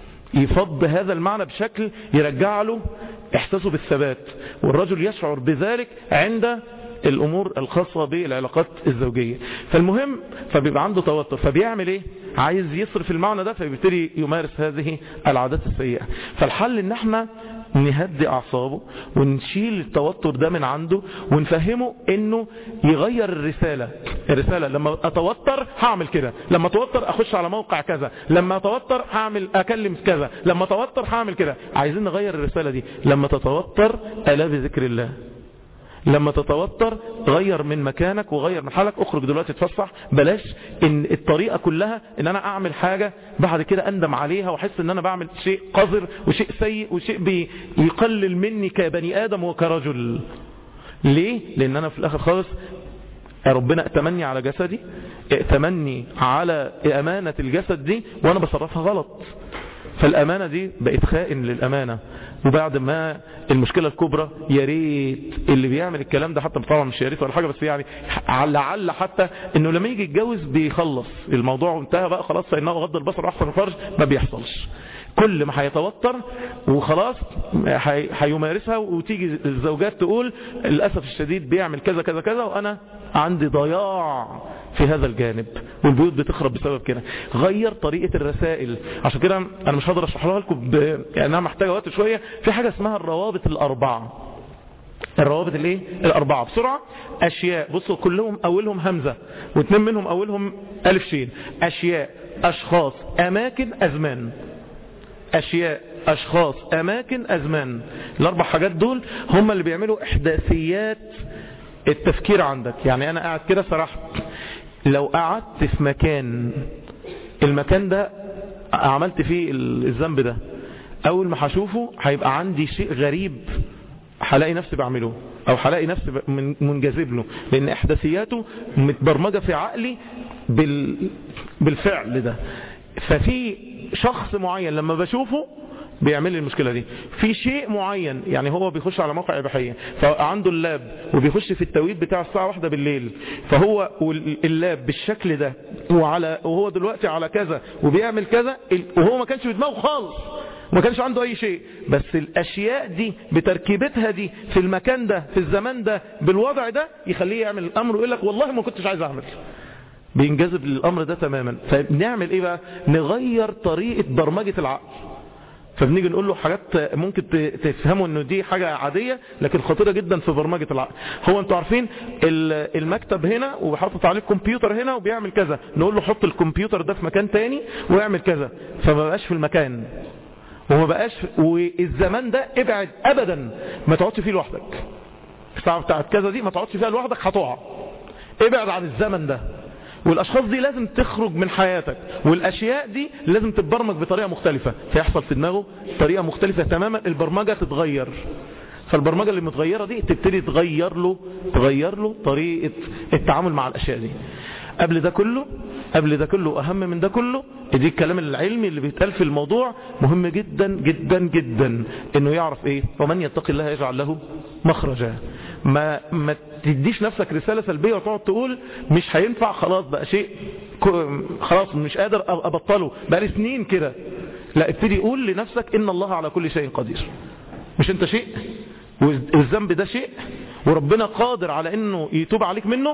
يفض هذا المعنى بشكل يرجع له احساسه بالثبات والرجل يشعر بذلك عند الامور الخاصة بالعلاقات الزوجية فالمهم فبيبقى عنده توتر فبيعمل ايه عايز يصرف المعنى ده فبيبتدي يمارس هذه العادات السيئة فالحل ان احنا نهدي اعصابه ونشيل التوتر ده من عنده ونفهمه انه يغير الرسالة الرسالة لما اتوتر هعمل كده لما اتوتر اخش على موقع كذا لما اتوتر هعمل اكلم كذا لما اتوتر هعمل كده عايزين نغير الرسالة دي لما تتوتر الا بذكر الله لما تتوتر غير من مكانك وغير من حالك اخرج دلوقتي تفسح بلاش ان الطريقة كلها ان انا اعمل حاجة بعد كده اندم عليها واحس ان انا بعمل شيء قذر وشيء سيء وشيء بيقلل مني كبني ادم وكرجل ليه لان انا في الاخر خالص ربنا ائتمني على جسدي ائتمني على امانة الجسد دي وانا بصرفها غلط فالامانة دي بقت خائن للامانة وبعد ما المشكلة الكبرى يا ريت اللي بيعمل الكلام ده حتى طبعا مش يا ريت ولا حاجة بس يعني لعل حتى انه لما يجي يتجوز بيخلص الموضوع انتهى بقى خلاص فانه غض البصر احسن الفرج ما بيحصلش كل ما هيتوتر وخلاص هي- هيمارسها وتيجي الزوجات تقول للأسف الشديد بيعمل كذا كذا كذا وأنا عندي ضياع في هذا الجانب والبيوت بتخرب بسبب كده غير طريقة الرسائل عشان كده أنا مش هقدر أشرحها لكم ب... يعني أنا محتاجة وقت شوية في حاجة اسمها الروابط الأربعة الروابط الايه الاربعه بسرعه اشياء بصوا كلهم اولهم همزه واثنين منهم اولهم الف شين اشياء اشخاص اماكن ازمان اشياء اشخاص اماكن ازمان الاربع حاجات دول هم اللي بيعملوا احداثيات التفكير عندك يعني انا قاعد كده سرحت لو قعدت في مكان المكان ده عملت فيه الذنب ده اول ما هشوفه هيبقى عندي شيء غريب هلاقي نفسي بعمله او هلاقي نفسي ب- من- منجذب له لان احداثياته متبرمجه في عقلي بال... بالفعل ده ففي شخص معين لما بشوفه بيعمل لي المشكلة دي في شيء معين يعني هو بيخش على موقع إباحية فعنده اللاب وبيخش في التوقيت بتاع الساعة واحدة بالليل فهو وال- اللاب بالشكل ده وعلى وهو دلوقتي على كذا وبيعمل كذا ال- وهو ما كانش في دماغه خالص ما كانش عنده اي شيء بس الاشياء دي بتركيبتها دي في المكان ده في الزمان ده بالوضع ده يخليه يعمل الامر ويقول لك والله ما كنتش عايز اعمل بينجذب للامر ده تماما فبنعمل ايه بقى نغير طريقة برمجة العقل فبنيجي نقول له حاجات ممكن ت- تفهموا انه دي حاجة عادية لكن خطيرة جدا في برمجة العقل هو انتوا عارفين ال- المكتب هنا وحاطط عليه الكمبيوتر هنا وبيعمل كذا نقول له حط الكمبيوتر ده في مكان تاني ويعمل كذا فما بقاش في المكان وما بقاش والزمان ده ابعد ابدا ما تقعدش فيه لوحدك الساعة بتاعت كذا دي ما تقعدش فيها لوحدك هتقع ابعد عن الزمن ده والاشخاص دي لازم تخرج من حياتك والاشياء دي لازم تتبرمج بطريقة مختلفة فيحصل في دماغه طريقة مختلفة تماما البرمجة تتغير فالبرمجة اللي متغيرة دي تبتدي تغير له تغير له طريقة التعامل مع الاشياء دي قبل ده كله قبل ده كله اهم من ده كله دي الكلام العلمي اللي بيتقال في الموضوع مهم جدا جدا جدا انه يعرف ايه ومن يتقي الله يجعل له مخرجا ما ما تديش نفسك رسالة سلبية وتقعد تقول مش هينفع خلاص بقى شيء ك- خلاص مش قادر أ- ابطله بقى لي سنين كده لا ابتدي قول لنفسك ان الله على كل شيء قدير مش انت شيء والذنب ده شيء وربنا قادر على انه يتوب عليك منه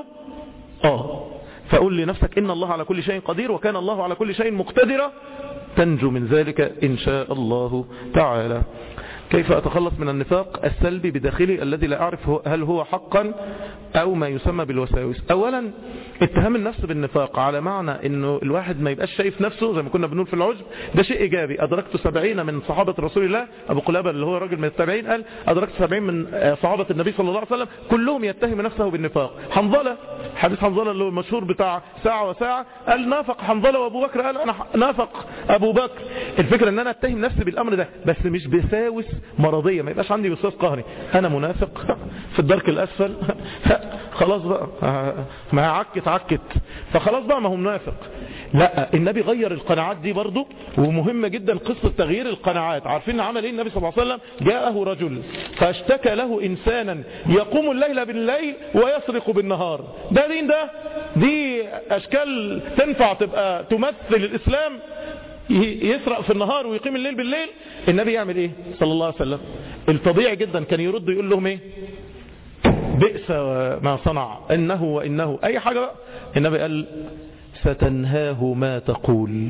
اه فقول لنفسك ان الله على كل شيء قدير وكان الله على كل شيء مقتدرا تنجو من ذلك ان شاء الله تعالى كيف اتخلص من النفاق السلبي بداخلي الذي لا اعرف هو- هل هو حقا او ما يسمى بالوساوس اولا اتهام النفس بالنفاق على معنى انه الواحد ما يبقاش شايف نفسه زي ما كنا بنقول في العجب ده شيء ايجابي ادركت سبعين من صحابة رسول الله ابو قلابة اللي هو راجل من التابعين قال ادركت سبعين من آه، صحابة النبي صلى الله عليه وسلم كلهم يتهم نفسه بالنفاق حنظلة حديث حنظلة اللي هو المشهور بتاع ساعة وساعة قال نافق حنظلة وابو بكر قال انا ح- نافق ابو بكر الفكرة ان انا اتهم نفسي بالامر ده بس مش بساوس مرضية ما يبقاش عندي وسواس قهري انا منافق في الدرك الاسفل خلاص بقى ما عكت عكت فخلاص بقى ما هو منافق لا النبي غير القناعات دي برضو ومهمة جدا قصة تغيير القناعات عارفين عمل ايه النبي صلى الله عليه وسلم جاءه رجل فاشتكى له انسانا يقوم الليل بالليل ويسرق بالنهار ده دين ده دي اشكال تنفع تبقى تمثل الاسلام يسرق في النهار ويقيم الليل بالليل النبي يعمل ايه صلى الله عليه وسلم الطبيعي جدا كان يرد يقول لهم ايه بئس ما صنع انه وانه اي حاجة بقى النبي قال ستنهاه ما تقول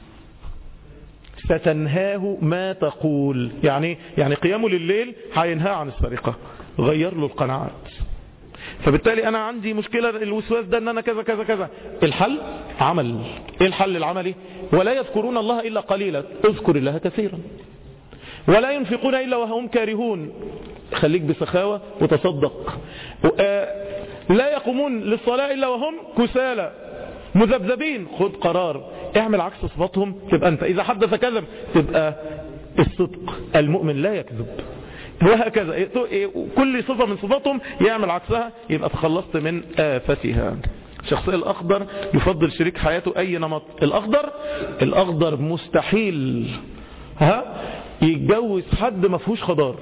ستنهاه ما تقول يعني يعني قيامه لليل هينهى عن السرقة غير له القناعات فبالتالي انا عندي مشكلة الوسواس ده ان انا كذا كذا كذا الحل عمل ايه الحل العملي ولا يذكرون الله الا قليلا اذكر الله كثيرا ولا ينفقون الا وهم كارهون خليك بسخاوة وتصدق لا يقومون للصلاة الا وهم كسالى مذبذبين خد قرار اعمل عكس صفاتهم تبقى انت اذا حدث كذب تبقى الصدق المؤمن لا يكذب وهكذا كل صفة من صفاتهم يعمل عكسها يبقى تخلصت من آفتها الشخصية الأخضر يفضل شريك حياته أي نمط الأخضر الأخضر مستحيل ها يتجوز حد ما فيهوش خضار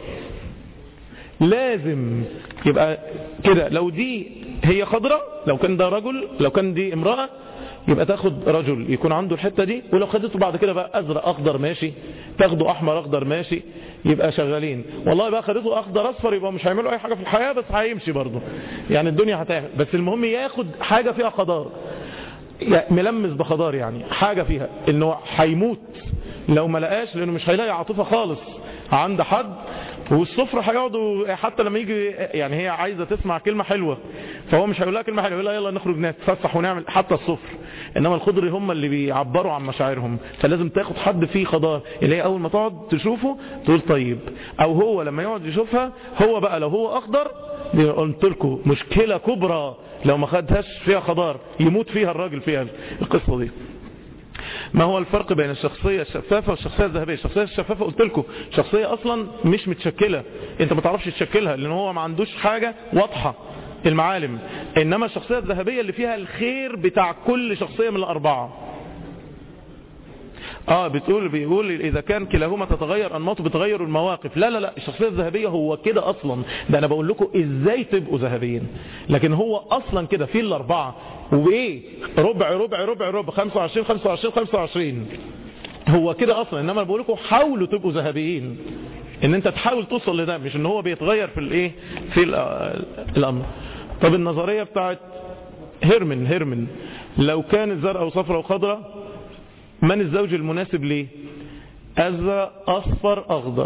لازم يبقى كده لو دي هي خضرة لو كان ده رجل لو كان دي امرأة يبقى تاخد رجل يكون عنده الحتة دي ولو خدته بعد كده بقى ازرق اخضر ماشي تاخده احمر اخضر ماشي يبقى شغالين والله بقى خدته اخضر اصفر يبقى مش هيعملوا اي حاجة في الحياة بس هيمشي برضه يعني الدنيا هتعمل بس المهم ياخد حاجة فيها خضار ملمس بخضار يعني حاجة فيها انه هيموت لو ما لقاش لانه مش هيلاقي عاطفة خالص عند حد والصفر هيقعدوا حتى لما يجي يعني هي عايزة تسمع كلمة حلوة فهو مش هيقول لها كلمة حلوة يقول لها يلا نخرج نتفسح ونعمل حتى الصفر انما الخضر هم اللي بيعبروا عن مشاعرهم فلازم تاخد حد فيه خضار اللي هي اول ما تقعد تشوفه تقول طيب او هو لما يقعد يشوفها هو بقى لو هو اخضر قلت لكم مشكلة كبرى لو ما خدهاش فيها خضار يموت فيها الراجل فيها القصة دي ما هو الفرق بين الشخصية الشفافة والشخصية الذهبية الشخصية الشفافة قلت لكم شخصية اصلا مش متشكلة انت ما تعرفش تشكلها لان هو ما عندوش حاجة واضحة المعالم انما الشخصية الذهبية اللي فيها الخير بتاع كل شخصية من الاربعة اه بتقول بيقول اذا كان كلاهما تتغير انماطه بتغير المواقف لا لا لا الشخصيه الذهبيه هو كده اصلا ده انا بقول لكم ازاي تبقوا ذهبيين لكن هو اصلا كده في الاربعه وايه ربع ربع ربع ربع 25 25 25 هو كده اصلا انما انا بقول لكم حاولوا تبقوا ذهبيين ان انت تحاول توصل لده مش ان هو بيتغير في الايه في الامر طب النظريه بتاعت هيرمن هيرمن لو كانت زرقاء وصفراء وخضراء من الزوج المناسب ليه ازرق اصفر اخضر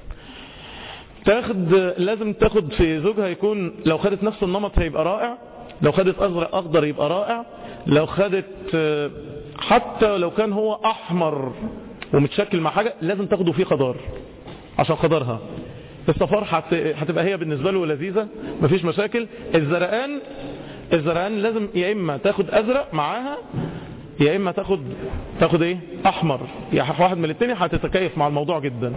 تاخد لازم تاخد في زوجها يكون لو خدت نفس النمط هيبقى رائع لو خدت ازرق اخضر يبقى رائع لو خدت حتى لو كان هو احمر ومتشكل مع حاجة لازم تاخده فيه خضار عشان خضارها الصفار هتبقى هي بالنسبة له لذيذة مفيش مشاكل الزرقان الزرقان لازم يا اما تاخد ازرق معاها يا اما تاخد تاخد ايه احمر يا واحد من الاثنين هتتكيف مع الموضوع جدا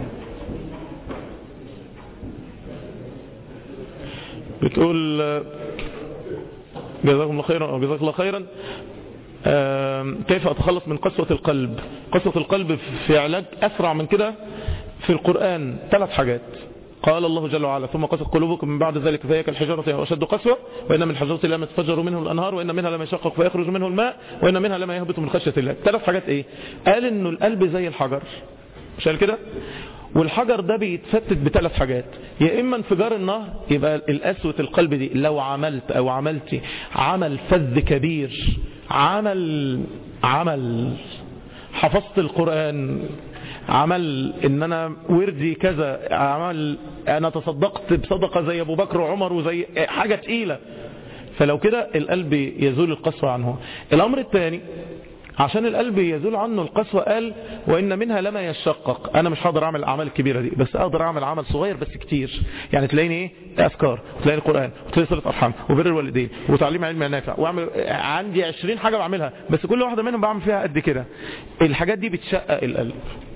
بتقول جزاكم الله خيرا او جزاك الله خيرا كيف اتخلص من قسوة القلب قسوة القلب في علاج اسرع من كده في القرآن ثلاث حاجات قال الله جل وعلا ثم قست قلوبكم من بعد ذلك فهي كالحجارة وأشد قسوة وإن من الحجارة لما تفجر منه الأنهار وإن منها لما يشقق فيخرج منه الماء وإن منها لما يهبط من خشية الله ثلاث حاجات إيه قال إنه القلب زي الحجر مش قال كده والحجر ده بيتفتت بثلاث حاجات يا إما انفجار النهر يبقى القسوة القلب دي لو عملت أو عملتي عمل فذ كبير عمل عمل حفظت القرآن عمل ان انا وردي كذا عمل انا تصدقت بصدقة زي ابو بكر وعمر وزي حاجة تقيلة فلو كده القلب يزول القسوة عنه الامر الثاني عشان القلب يزول عنه القسوة قال وإن منها لما يشقق أنا مش هقدر أعمل الأعمال الكبيرة دي بس أقدر أعمل عمل صغير بس كتير يعني تلاقيني إيه أذكار وتلاقيني القرآن وتلاقي صلة أرحام وبر الوالدين وتعليم علم نافع وأعمل عندي 20 حاجة بعملها بس كل واحدة منهم بعمل فيها قد كده الحاجات دي بتشقق القلب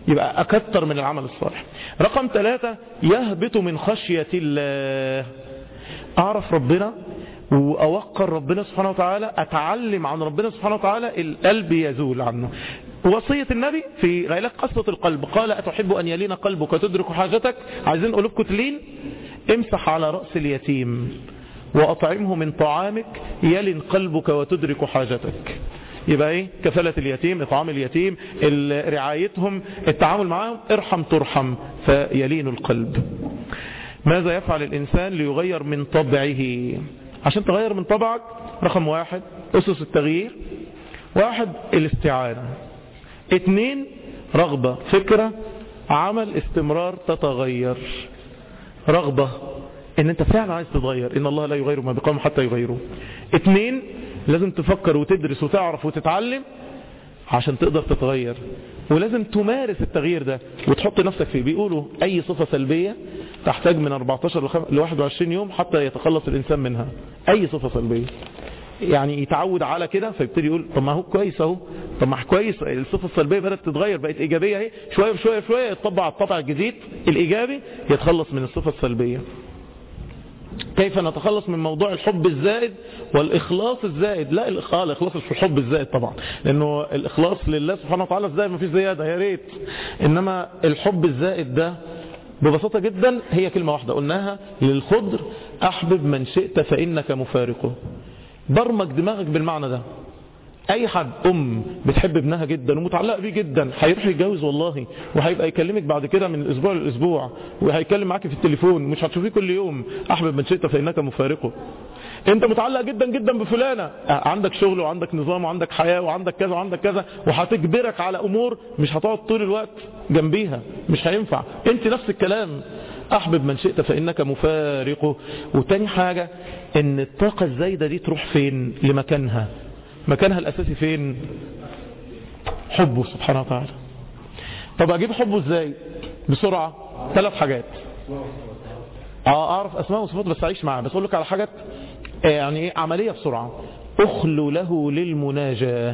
يبقى أكتر من العمل الصالح رقم ثلاثة يهبط من خشية الله أعرف ربنا وأوقر ربنا سبحانه وتعالى أتعلم عن ربنا سبحانه وتعالى القلب يزول عنه وصية النبي في غيلك قصة القلب قال أتحب أن يلين قلبك وتدرك حاجتك عايزين قلوبكم تلين امسح على رأس اليتيم وأطعمه من طعامك يلن قلبك وتدرك حاجتك يبقى ايه كفالة اليتيم اطعام اليتيم ال- رعايتهم التعامل معهم ارحم ترحم فيلين القلب ماذا يفعل الإنسان ليغير من طبعه عشان تغير من طبعك رقم واحد أسس التغيير واحد الاستعانة اتنين رغبة فكرة عمل استمرار تتغير رغبة ان انت فعلا عايز تتغير ان الله لا يغير ما بقوم حتى يغيروا اتنين لازم تفكر وتدرس وتعرف وتتعلم عشان تقدر تتغير ولازم تمارس التغيير ده وتحط نفسك فيه بيقولوا اي صفة سلبية تحتاج من 14 ل 21 يوم حتى يتخلص الانسان منها اي صفة سلبية يعني يتعود على كده فيبتدي يقول طب ما هو كويس اهو طب ما كويس الصفة السلبية بدأت تتغير بقت ايجابية اهي شوية بشوية بشوية يتطبع على الطبع الجديد الايجابي يتخلص من الصفة السلبية كيف نتخلص من موضوع الحب الزائد والإخلاص الزائد لا الإخ- آه، الإخلاص مش في الحب الزائد طبعا لأنه الإخلاص لله سبحانه وتعالى الزائد ما فيش زيادة يا ريت إنما الحب الزائد ده ببساطة جدا هي كلمة واحدة قلناها للخضر أحبب من شئت فإنك مفارقه برمج دماغك بالمعنى ده اي حد ام بتحب ابنها جدا ومتعلقه بيه جدا هيروح يتجوز والله وهيبقى يكلمك بعد كده من الاسبوع للاسبوع وهيتكلم معاك في التليفون مش هتشوفيه كل يوم احبب من شئت فانك مفارقه انت متعلق جدا جدا بفلانه آه، عندك شغل وعندك نظام وعندك حياه وعندك كذا وعندك كذا وهتجبرك على امور مش هتقعد طول الوقت جنبيها مش هينفع انت نفس الكلام احبب من شئت فانك مفارقه وتاني حاجه ان الطاقه الزايده دي تروح فين لمكانها مكانها الأساسي فين حبه سبحانه وتعالى طب أجيب حبه إزاي بسرعة ثلاث حاجات اه اعرف اسماء وصفات بس اعيش معاه بس اقول لك على حاجات آه، يعني ايه عمليه بسرعه اخلو له للمناجاه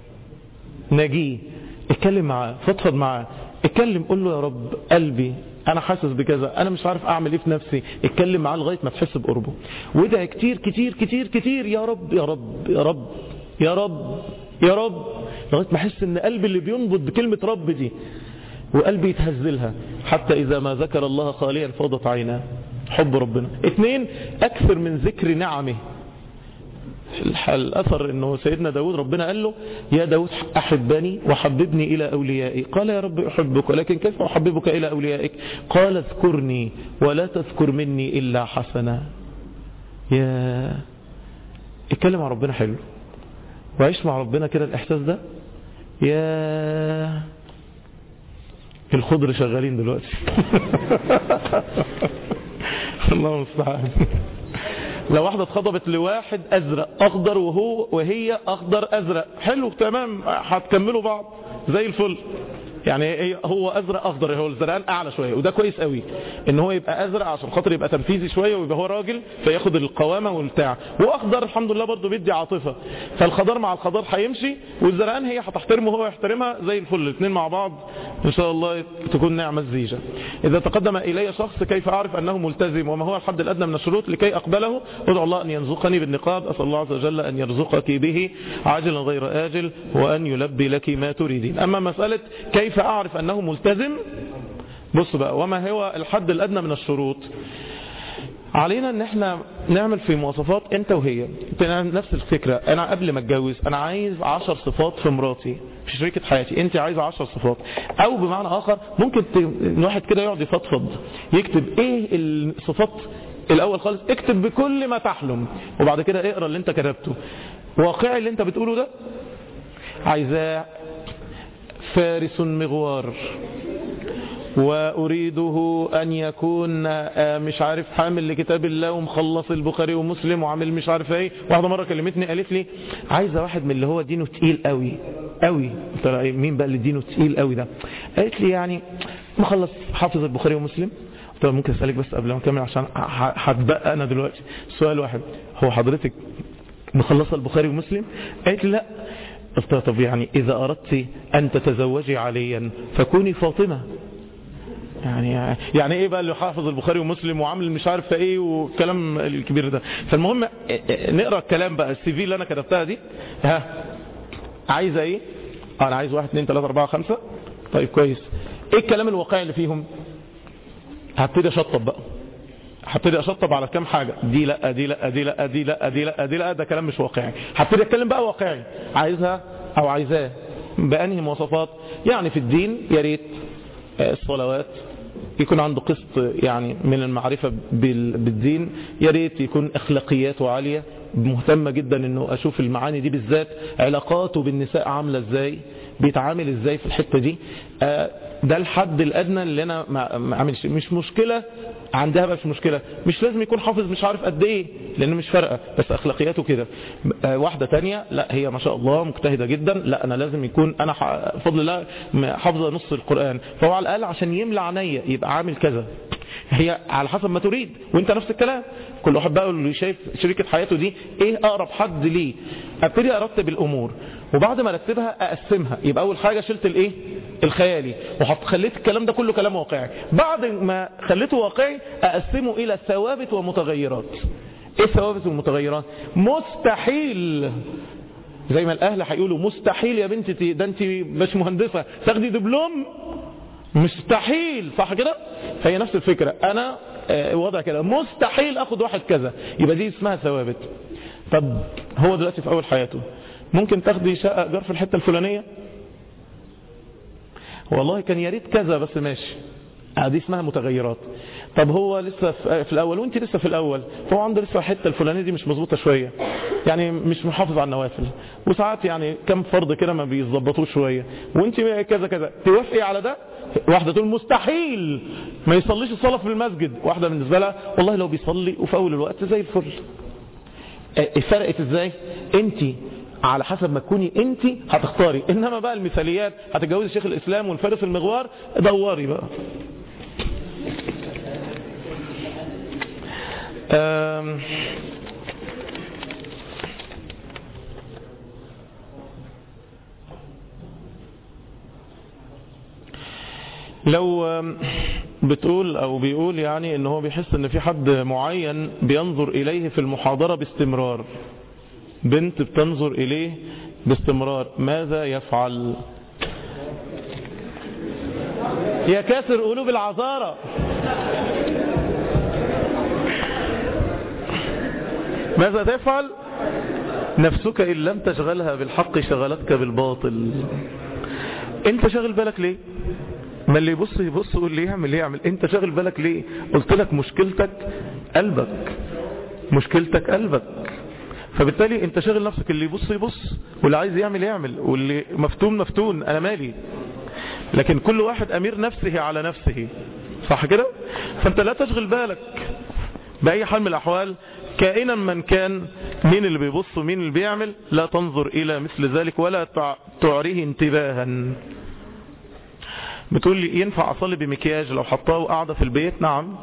ناجيه اتكلم معاه فضفض معاه اتكلم قول له يا رب قلبي انا حاسس بكذا انا مش عارف اعمل ايه في نفسي اتكلم معاه لغايه ما تحس بقربه وده كتير كتير كتير كتير يا رب يا رب يا رب يا رب يا رب لغايه ما احس ان قلبي اللي بينبض بكلمه رب دي وقلبي يتهزلها حتى إذا ما ذكر الله خاليا فاضت عيناه حب ربنا اثنين أكثر من ذكر نعمه الح- الأثر أنه سيدنا داود ربنا قال له يا داود أحبني وحببني إلى أوليائي قال يا رب أحبك ولكن كيف أحببك إلى أوليائك قال اذكرني ولا تذكر مني إلا حسنا يا اتكلم مع ربنا حلو وعيش مع ربنا كده الإحساس ده يا الخضر شغالين دلوقتي الله المستعان لو واحدة اتخطبت لواحد ازرق اخضر وهو وهي اخضر ازرق حلو تمام هتكملوا بعض زي الفل يعني هي- هو ازرق اخضر هو الزرقان اعلى شويه وده كويس قوي ان هو يبقى ازرق عشان خاطر يبقى تنفيذي شويه ويبقى هو راجل فياخد القوامه والبتاع واخضر الحمد لله برضه بيدي عاطفه فالخضار مع الخضار هيمشي والزرقان هي هتحترمه وهو يحترمها زي الفل الاثنين مع بعض ان شاء الله تكون نعمه الزيجه اذا تقدم الي شخص كيف اعرف انه ملتزم وما هو الحد الادنى من الشروط لكي اقبله ادعو الله ان يرزقني بالنقاب اسال الله عز وجل ان يرزقك به عاجلا غير اجل وان يلبي لك ما تريدين اما مساله كيف اعرف انه ملتزم بص بقى وما هو الحد الادنى من الشروط علينا ان احنا نعمل في مواصفات انت وهي نعمل نفس الفكرة انا قبل ما اتجوز انا عايز عشر صفات في مراتي في شريكة حياتي انت عايزة عشر صفات او بمعنى اخر ممكن ت... إن واحد كده يقعد يفضفض يكتب ايه الصفات الاول خالص اكتب بكل ما تحلم وبعد كده اقرا اللي انت كتبته واقعي اللي انت بتقوله ده عايزاه فارس مغوار وأريده أن يكون آه، مش عارف حامل لكتاب الله ومخلص البخاري ومسلم وعامل مش عارف ايه واحدة مرة كلمتني قالت لي عايزة واحد من اللي هو دينه تقيل قوي قوي قلت لها إيه، مين بقى اللي دينه تقيل قوي ده قالت لي يعني مخلص حافظ البخاري ومسلم قلت لها ممكن اسالك بس قبل ما اكمل عشان ه- هتبقى انا دلوقتي سؤال واحد هو حضرتك مخلصة البخاري ومسلم قالت لي لا قلت لها طب يعني إذا أردت أن تتزوجي عليا فكوني فاطمة يعني يعني ايه بقى اللي حافظ البخاري ومسلم وعامل مش عارف ايه والكلام الكبير ده فالمهم نقرا الكلام بقى السي في اللي انا كتبتها دي ها عايزه ايه انا عايز واحد اثنين ثلاثة اربعة خمسة طيب كويس ايه الكلام الواقعي اللي فيهم هبتدي اشطب بقى هبتدي اشطب على كام حاجة دي لا دي لا دي لا دي لا دي لا دي لا ده كلام مش واقعي هبتدي اتكلم بقى واقعي عايزها او عايزاه بانهي مواصفات يعني في الدين يا ريت الصلوات يكون عنده قسط يعني من المعرفة بالدين يا ريت يكون اخلاقياته عالية مهتمة جدا انه اشوف المعاني دي بالذات علاقاته بالنساء عاملة ازاي بيتعامل ازاي في الحتة دي ده الحد الادنى اللي انا ما عملش مش مشكلة عندها بقى مش مشكلة مش لازم يكون حافظ مش عارف قد ايه لان مش فارقة بس اخلاقياته كده واحدة تانية لا هي ما شاء الله مجتهدة جدا لا انا لازم يكون انا فضل الله حافظة نص القرآن فهو على الاقل عشان يملى عينيا يبقى عامل كذا هي على حسب ما تريد وانت نفس الكلام كل واحد بقى اللي شايف شريكة حياته دي ايه اقرب حد ليه ابتدي ارتب الامور وبعد ما ارتبها اقسمها يبقى اول حاجة شلت الايه الخيالي وخليت الكلام ده كله كلام واقعي بعد ما خليته واقعي اقسمه الى ثوابت ومتغيرات ايه الثوابت والمتغيرات مستحيل زي ما الاهل هيقولوا مستحيل يا بنتي ده انت مش مهندسة تاخدي دبلوم مستحيل صح كده فهي نفس الفكرة انا وضع كده مستحيل اخد واحد كذا يبقى دي اسمها ثوابت طب هو دلوقتي في اول حياته ممكن تاخدي شقة ايجار في الحتة الفلانية والله كان يا ريت كذا بس ماشي دي اسمها متغيرات طب هو لسه في الاول وانت لسه في الاول فهو عنده لسه الحته الفلانيه دي مش مظبوطه شويه يعني مش محافظ على النوافل وساعات يعني كم فرض كده ما بيظبطوش شويه وانت كذا كذا توافقي على ده واحده تقول مستحيل ما يصليش الصلاه في المسجد واحده بالنسبه لها والله لو بيصلي وفي اول الوقت زي الفل فرقت ازاي انت على حسب ما تكوني انت هتختاري انما بقى المثاليات هتتجوزي شيخ الاسلام والفارس المغوار دوري بقى أم لو بتقول او بيقول يعني ان هو بيحس ان في حد معين بينظر اليه في المحاضرة باستمرار بنت بتنظر اليه باستمرار ماذا يفعل يا كاسر قلوب العذارى ماذا تفعل نفسك إن لم تشغلها بالحق شغلتك بالباطل انت شاغل بالك ليه ما اللي يبص يبص قول ليه يعمل ليه يعمل انت شاغل بالك ليه قلت لك مشكلتك قلبك مشكلتك قلبك فبالتالي انت شاغل نفسك اللي يبص يبص واللي عايز يعمل يعمل واللي مفتون مفتون انا مالي لكن كل واحد امير نفسه على نفسه صح كده فانت لا تشغل بالك بأي حال من الأحوال كائنا من كان مين اللي بيبص ومين اللي بيعمل لا تنظر إلى مثل ذلك ولا تعريه انتباها بتقول لي ينفع أصلي بمكياج لو حطاه وقاعدة في البيت نعم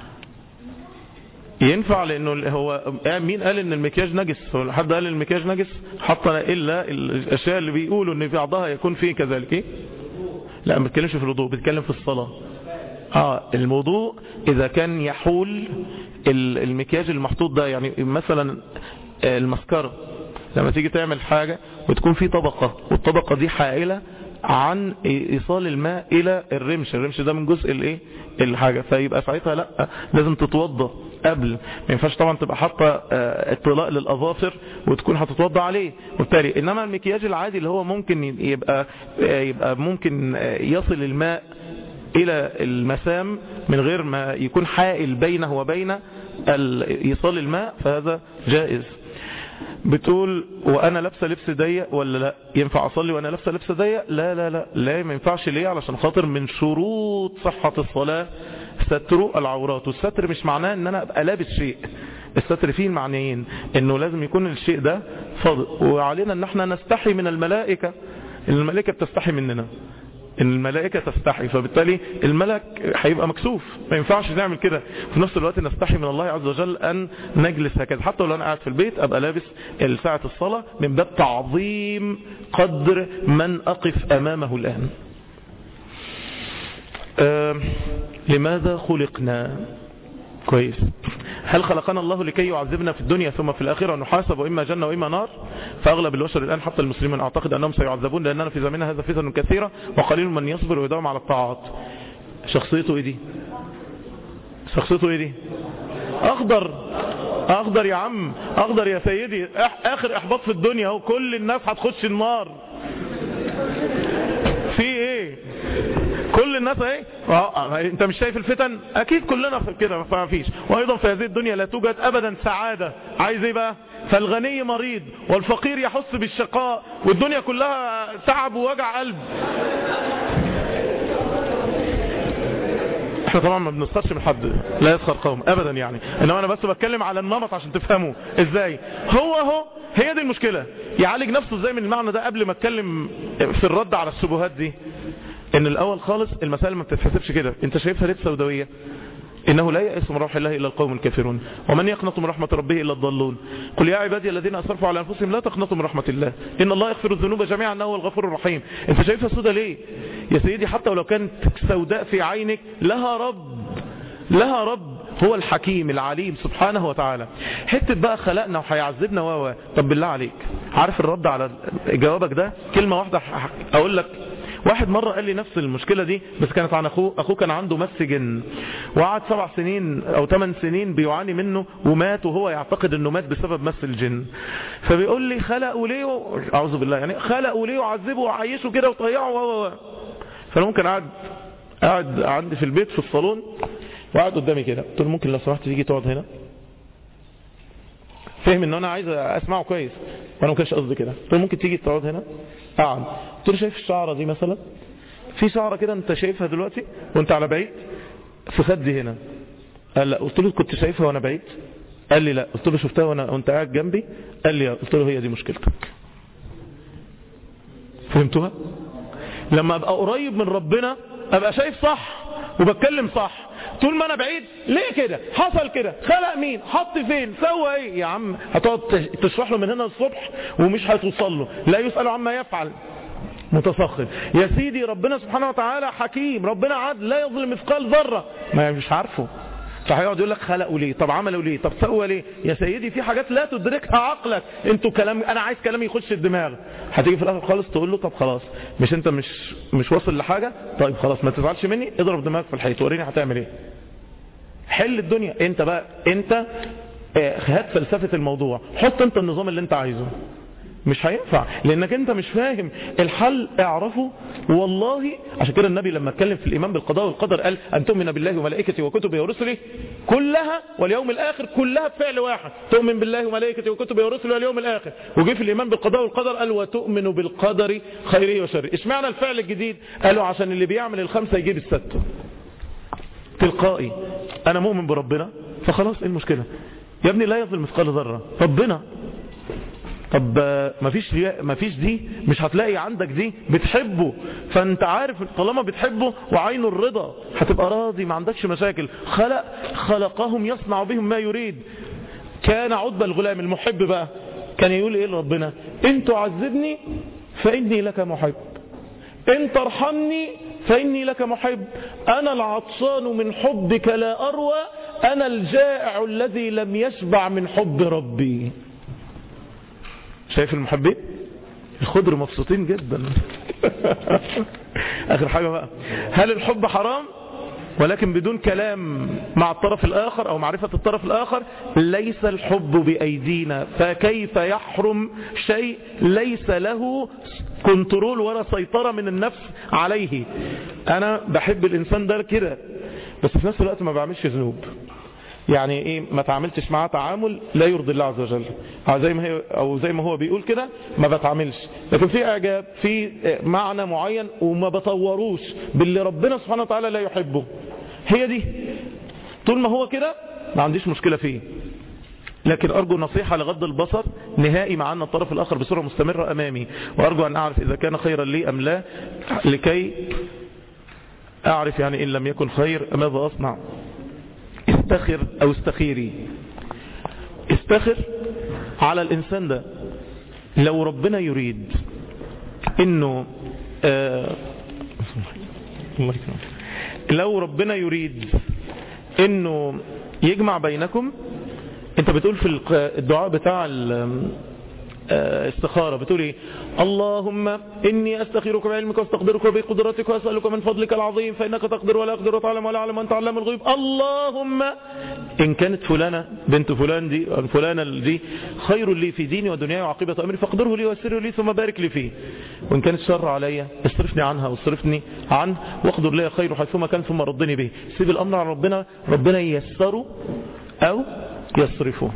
ينفع لانه هو مين قال ان المكياج نجس حد قال المكياج نجس حط الا الاشياء اللي بيقولوا ان في بعضها يكون فيه كذلك ايه لا ما بتكلمش في الوضوء بتكلم في الصلاة اه الموضوع اذا كان يحول المكياج المحطوط ده يعني مثلا المسكرة لما تيجي تعمل حاجة وتكون في طبقة والطبقة دي حائلة عن ايصال الماء الى الرمش الرمش ده من جزء الايه الحاجة فيبقى ساعتها لا لازم تتوضى قبل ما ينفعش طبعا تبقى حاطه اطلاق للاظافر وتكون هتتوضى عليه وبالتالي انما المكياج العادي اللي هو ممكن يبقى يبقى ممكن يصل الماء الى المسام من غير ما يكون حائل بينه وبين ايصال الماء فهذا جائز بتقول وانا لابسه لبس ضيق ولا لا ينفع اصلي وانا لابسه لبس ضيق لا لا لا لا ما ينفعش ليه علشان خاطر من شروط صحة الصلاة ستر العورات والستر مش معناه ان انا ابقى لابس شيء الستر فيه معنيين انه لازم يكون الشيء ده فاضل وعلينا ان احنا نستحي من الملائكة الملائكة بتستحي مننا ان الملائكة تستحي فبالتالي الملك هيبقى مكسوف ما ينفعش نعمل كده في نفس الوقت نستحي من الله عز وجل ان نجلس هكذا حتى لو انا قاعد في البيت ابقى لابس ساعة الصلاة من باب تعظيم قدر من اقف امامه الان آه لماذا خلقنا كويس هل خلقنا الله لكي يعذبنا في الدنيا ثم في الآخرة نحاسب وإما جنة وإما نار فأغلب البشر الآن حتى المسلمين أعتقد أنهم سيعذبون لأننا في زماننا هذا فتن كثيرة وقليل من يصبر ويداوم على الطاعات شخصيته إيه دي شخصيته إيه دي أخضر أخضر يا عم أخضر يا سيدي آخر إحباط في الدنيا هو كل الناس هتخش النار في إيه كل الناس ايه اه انت مش شايف الفتن اكيد كلنا كده ما فيش وايضا في هذه الدنيا لا توجد ابدا سعادة عايز ايه بقى فالغني مريض والفقير يحس بالشقاء والدنيا كلها تعب ووجع قلب احنا طبعا ما بنسخرش من حد لا يسخر قوم ابدا يعني انما انا بس بتكلم على النمط عشان تفهموا ازاي هو اهو هي دي المشكلة يعالج نفسه ازاي من المعنى ده قبل ما اتكلم في الرد على الشبهات دي ان الاول خالص المسائل ما بتتحسبش كده انت شايفها ليه سوداويه إنه لا يأس من روح الله إلا القوم الكافرون ومن يقنط من رحمة ربه إلا الضالون قل يا عبادي الذين أسرفوا على أنفسهم لا تقنطوا من رحمة الله إن الله يغفر الذنوب جميعا إنه هو الغفور الرحيم أنت شايفها سودة ليه يا سيدي حتى ولو كانت سوداء في عينك لها رب لها رب هو الحكيم العليم سبحانه وتعالى حتة بقى خلقنا وهيعذبنا و طب بالله عليك عارف الرد على جوابك ده كلمة واحدة أقول لك واحد مرة قال لي نفس المشكلة دي بس كانت عن أخوه أخوه كان عنده مس جن وقعد سبع سنين أو ثمان سنين بيعاني منه ومات وهو يعتقد أنه مات بسبب مس الجن فبيقول لي خلقوا ليه و... أعوذ بالله يعني خلقوا ليه وعذبوا وعيشوا كده وطيعوا و و فأنا ممكن قاعد قاعد عندي في البيت في الصالون وقعد قدامي كده قلت له ممكن لو سمحت تيجي تقعد هنا فهم ان انا عايز اسمعه كويس وانا ما كانش قصدي كده قلت له ممكن تيجي تقعد هنا قعد قلت له شايف الشعره دي مثلا في شعره كده انت شايفها دلوقتي وانت على بعيد في خدي هنا قال لا قلت له كنت شايفها وانا بعيد قال لي لا قلت له شفتها وانا وانت قاعد جنبي قال لي قلت له هي دي مشكلتك فهمتوها لما ابقى قريب من ربنا ابقى شايف صح وبتكلم صح طول ما انا بعيد ليه كده حصل كده خلق مين حط فين سوى ايه يا عم هتقعد تشرح له من هنا الصبح ومش هتوصل له لا يسأل عما يفعل متسخر يا سيدي ربنا سبحانه وتعالى حكيم ربنا عدل لا يظلم مثقال ذرة ما مش عارفه فهيقعد يقول لك خلقوا ليه طب عملوا ليه طب سوى ليه يا سيدي في حاجات لا تدركها عقلك انتوا كلام انا عايز كلامي يخش الدماغ هتيجي في الاخر خالص تقول له طب خلاص مش انت مش مش واصل لحاجة طيب خلاص ما تزعلش مني اضرب دماغك في الحيط وريني هتعمل ايه حل الدنيا انت بقى انت هات فلسفة الموضوع حط انت النظام اللي انت عايزه مش هينفع لانك انت مش فاهم الحل اعرفه والله عشان كده النبي لما اتكلم في الايمان بالقضاء والقدر قال ان تؤمن بالله وملائكته وكتبه ورسله كلها واليوم الاخر كلها بفعل واحد تؤمن بالله وملائكته وكتبه ورسله واليوم الاخر وجي في الايمان بالقضاء والقدر قال وتؤمن بالقدر خيره وشره اشمعنى الفعل الجديد قالوا عشان اللي بيعمل الخمسه يجيب السته تلقائي انا مؤمن بربنا فخلاص ايه المشكله يا ابني لا يظلم مثقال ذره ربنا طب مفيش مفيش دي مش هتلاقي عندك دي بتحبه فانت عارف طالما بتحبه وعين الرضا هتبقى راضي ما عندكش مشاكل خلق خلقهم يصنع بهم ما يريد كان عتبة الغلام المحب بقى كان يقول ايه لربنا ان تعذبني فاني لك محب ان ترحمني فاني لك محب انا العطشان من حبك لا اروى انا الجائع الذي لم يشبع من حب ربي شايف المحبين الخضر مبسوطين جدا اخر حاجة بقى هل الحب حرام ولكن بدون كلام مع الطرف الاخر او معرفة الطرف الاخر ليس الحب بايدينا فكيف يحرم شيء ليس له كنترول ولا سيطرة من النفس عليه انا بحب الانسان ده كده بس في نفس الوقت ما بعملش ذنوب يعني ايه ما تعاملتش معاه تعامل لا يرضي الله عز وجل زي ما هي او زي ما هو بيقول كده ما بتعاملش لكن في اعجاب في معنى معين وما بطوروش باللي ربنا سبحانه وتعالى لا يحبه هي دي طول ما هو كده ما عنديش مشكلة فيه لكن أرجو نصيحة لغض البصر نهائي مع أن الطرف الآخر بصورة مستمرة أمامي وأرجو أن أعرف إذا كان خيرا لي أم لا لكي أعرف يعني إن لم يكن خير ماذا أصنع استخر أو استخيري استخر على الإنسان ده لو ربنا يريد انه آه لو ربنا يريد انه يجمع بينكم انت بتقول في الدعاء بتاع استخارة بتقول ايه اللهم اني استخيرك بعلمك واستقدرك بقدرتك واسألك من فضلك العظيم فانك تقدر ولا اقدر وتعلم ولا اعلم وانت علام الغيوب اللهم ان كانت فلانة بنت فلان دي فلانة دي خير لي في ديني ودنياي وعاقبة امري فاقدره لي ويسره لي ثم بارك لي فيه وان كانت شر عليا اصرفني عنها واصرفني عنه واقدر لي خير حيثما كان ثم ردني به سيب الامر على ربنا ربنا ييسره او يصرفه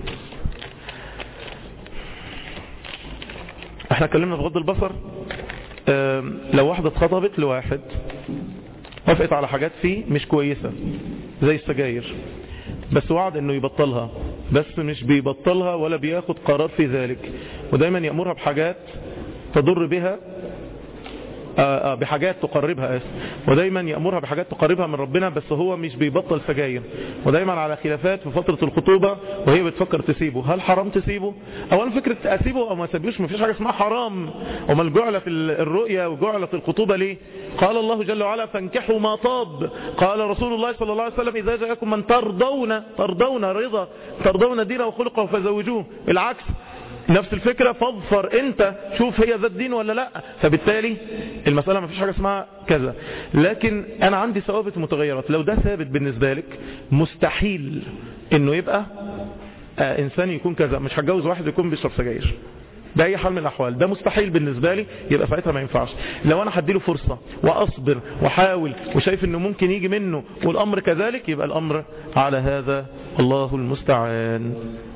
احنا اتكلمنا في غض البصر لو واحدة اتخطبت لواحد وافقت على حاجات فيه مش كويسة زي السجاير بس وعد انه يبطلها بس مش بيبطلها ولا بياخد قرار في ذلك ودايما يأمرها بحاجات تضر بها آآ آآ بحاجات تقربها آسف ودايما يأمرها بحاجات تقربها من ربنا بس هو مش بيبطل سجاير ودايما على خلافات في فترة الخطوبة وهي بتفكر تسيبه هل حرام تسيبه اولا فكرة اسيبه او ما اسيبوش ما فيش حاجة اسمها حرام وما الجعلة في الرؤية وجعلة الخطوبة ليه قال الله جل وعلا فانكحوا ما طاب قال رسول الله صلى الله عليه وسلم اذا جاءكم من ترضون ترضون رضا ترضون دينه وخلقه فزوجوه العكس نفس الفكرة فاظفر انت شوف هي ذات دين ولا لا فبالتالي المسألة ما فيش حاجة اسمها كذا لكن انا عندي ثوابت متغيرات لو ده ثابت بالنسبة لك مستحيل انه يبقى آه انسان يكون كذا مش هتجوز واحد يكون بيشرب سجاير ده اي حال من الاحوال ده مستحيل بالنسبة لي يبقى ساعتها ما ينفعش لو انا هديله فرصة واصبر واحاول وشايف انه ممكن يجي منه والامر كذلك يبقى الامر على هذا الله المستعان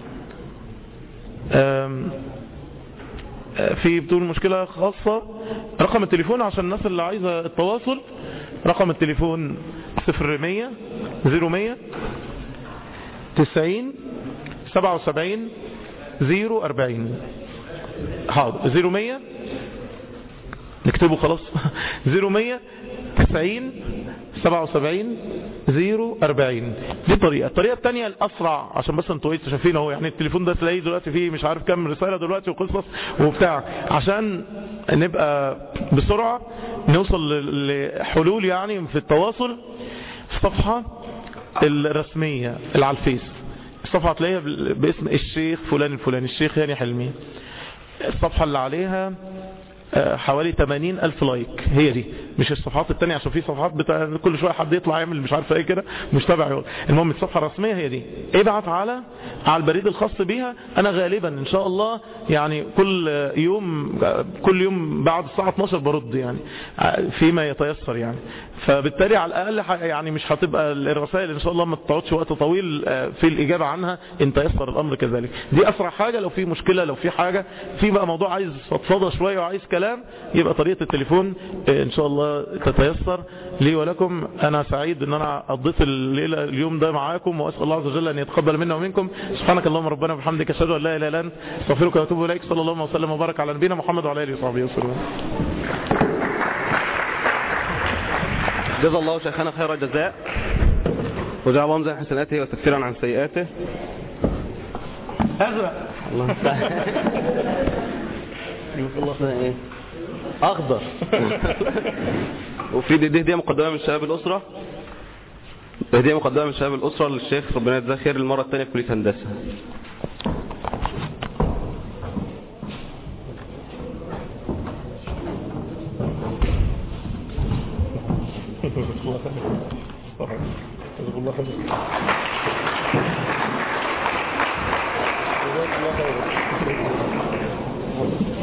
في بتقول مشكلة خاصة رقم التليفون عشان الناس اللي عايزة التواصل رقم التليفون 0100 0100 90 77 040 حاضر 0100 نكتبه خلاص 0100 90 77 040 دي طريقة الطريقة الثانية الأسرع عشان بس انتوا ايه شايفين اهو يعني التليفون ده تلاقيه دلوقتي فيه مش عارف كام رسالة دلوقتي وقصص وبتاع عشان نبقى بسرعة نوصل لحلول يعني في التواصل الصفحة الرسمية اللي على الفيس الصفحة هتلاقيها باسم الشيخ فلان الفلاني الشيخ هاني حلمي الصفحة اللي عليها حوالي 80 ألف لايك هي دي مش الصفحات التانية عشان في صفحات بتاع كل شوية حد يطلع يعمل مش عارف ايه كده مش تابع يقول المهم الصفحة الرسمية هي دي ابعت على على البريد الخاص بيها انا غالبا ان شاء الله يعني كل يوم كل يوم بعد الساعة 12 برد يعني فيما يتيسر يعني فبالتالي على الاقل يعني مش هتبقى الرسائل ان شاء الله ما تقعدش وقت طويل في الاجابة عنها ان تيسر الامر كذلك دي اسرع حاجة لو في مشكلة لو في حاجة في بقى موضوع عايز فضفضه شوية وعايز كلام يبقى طريقة التليفون ان شاء الله تتيسر لي ولكم انا سعيد ان انا قضيت الليلة اليوم ده معاكم واسأل الله عز وجل ان يتقبل منا ومنكم سبحانك اللهم ربنا وبحمدك اشهد ان لا اله الا انت استغفرك واتوب اليك صلى الله وسلم وبارك على نبينا محمد وعلى اله وصحبه وسلم جزا الله شيخنا خير الجزاء وجعل الله مزاح حسناته وتكفيرا عن سيئاته ازرق الله المستعان اخضر وفي دي هديه مقدمه من شباب الاسره هديه مقدمه من شباب الاسره للشيخ ربنا يجزاه خير المره الثانيه في كليه هندسه جزاك الله خير جزاك الله خير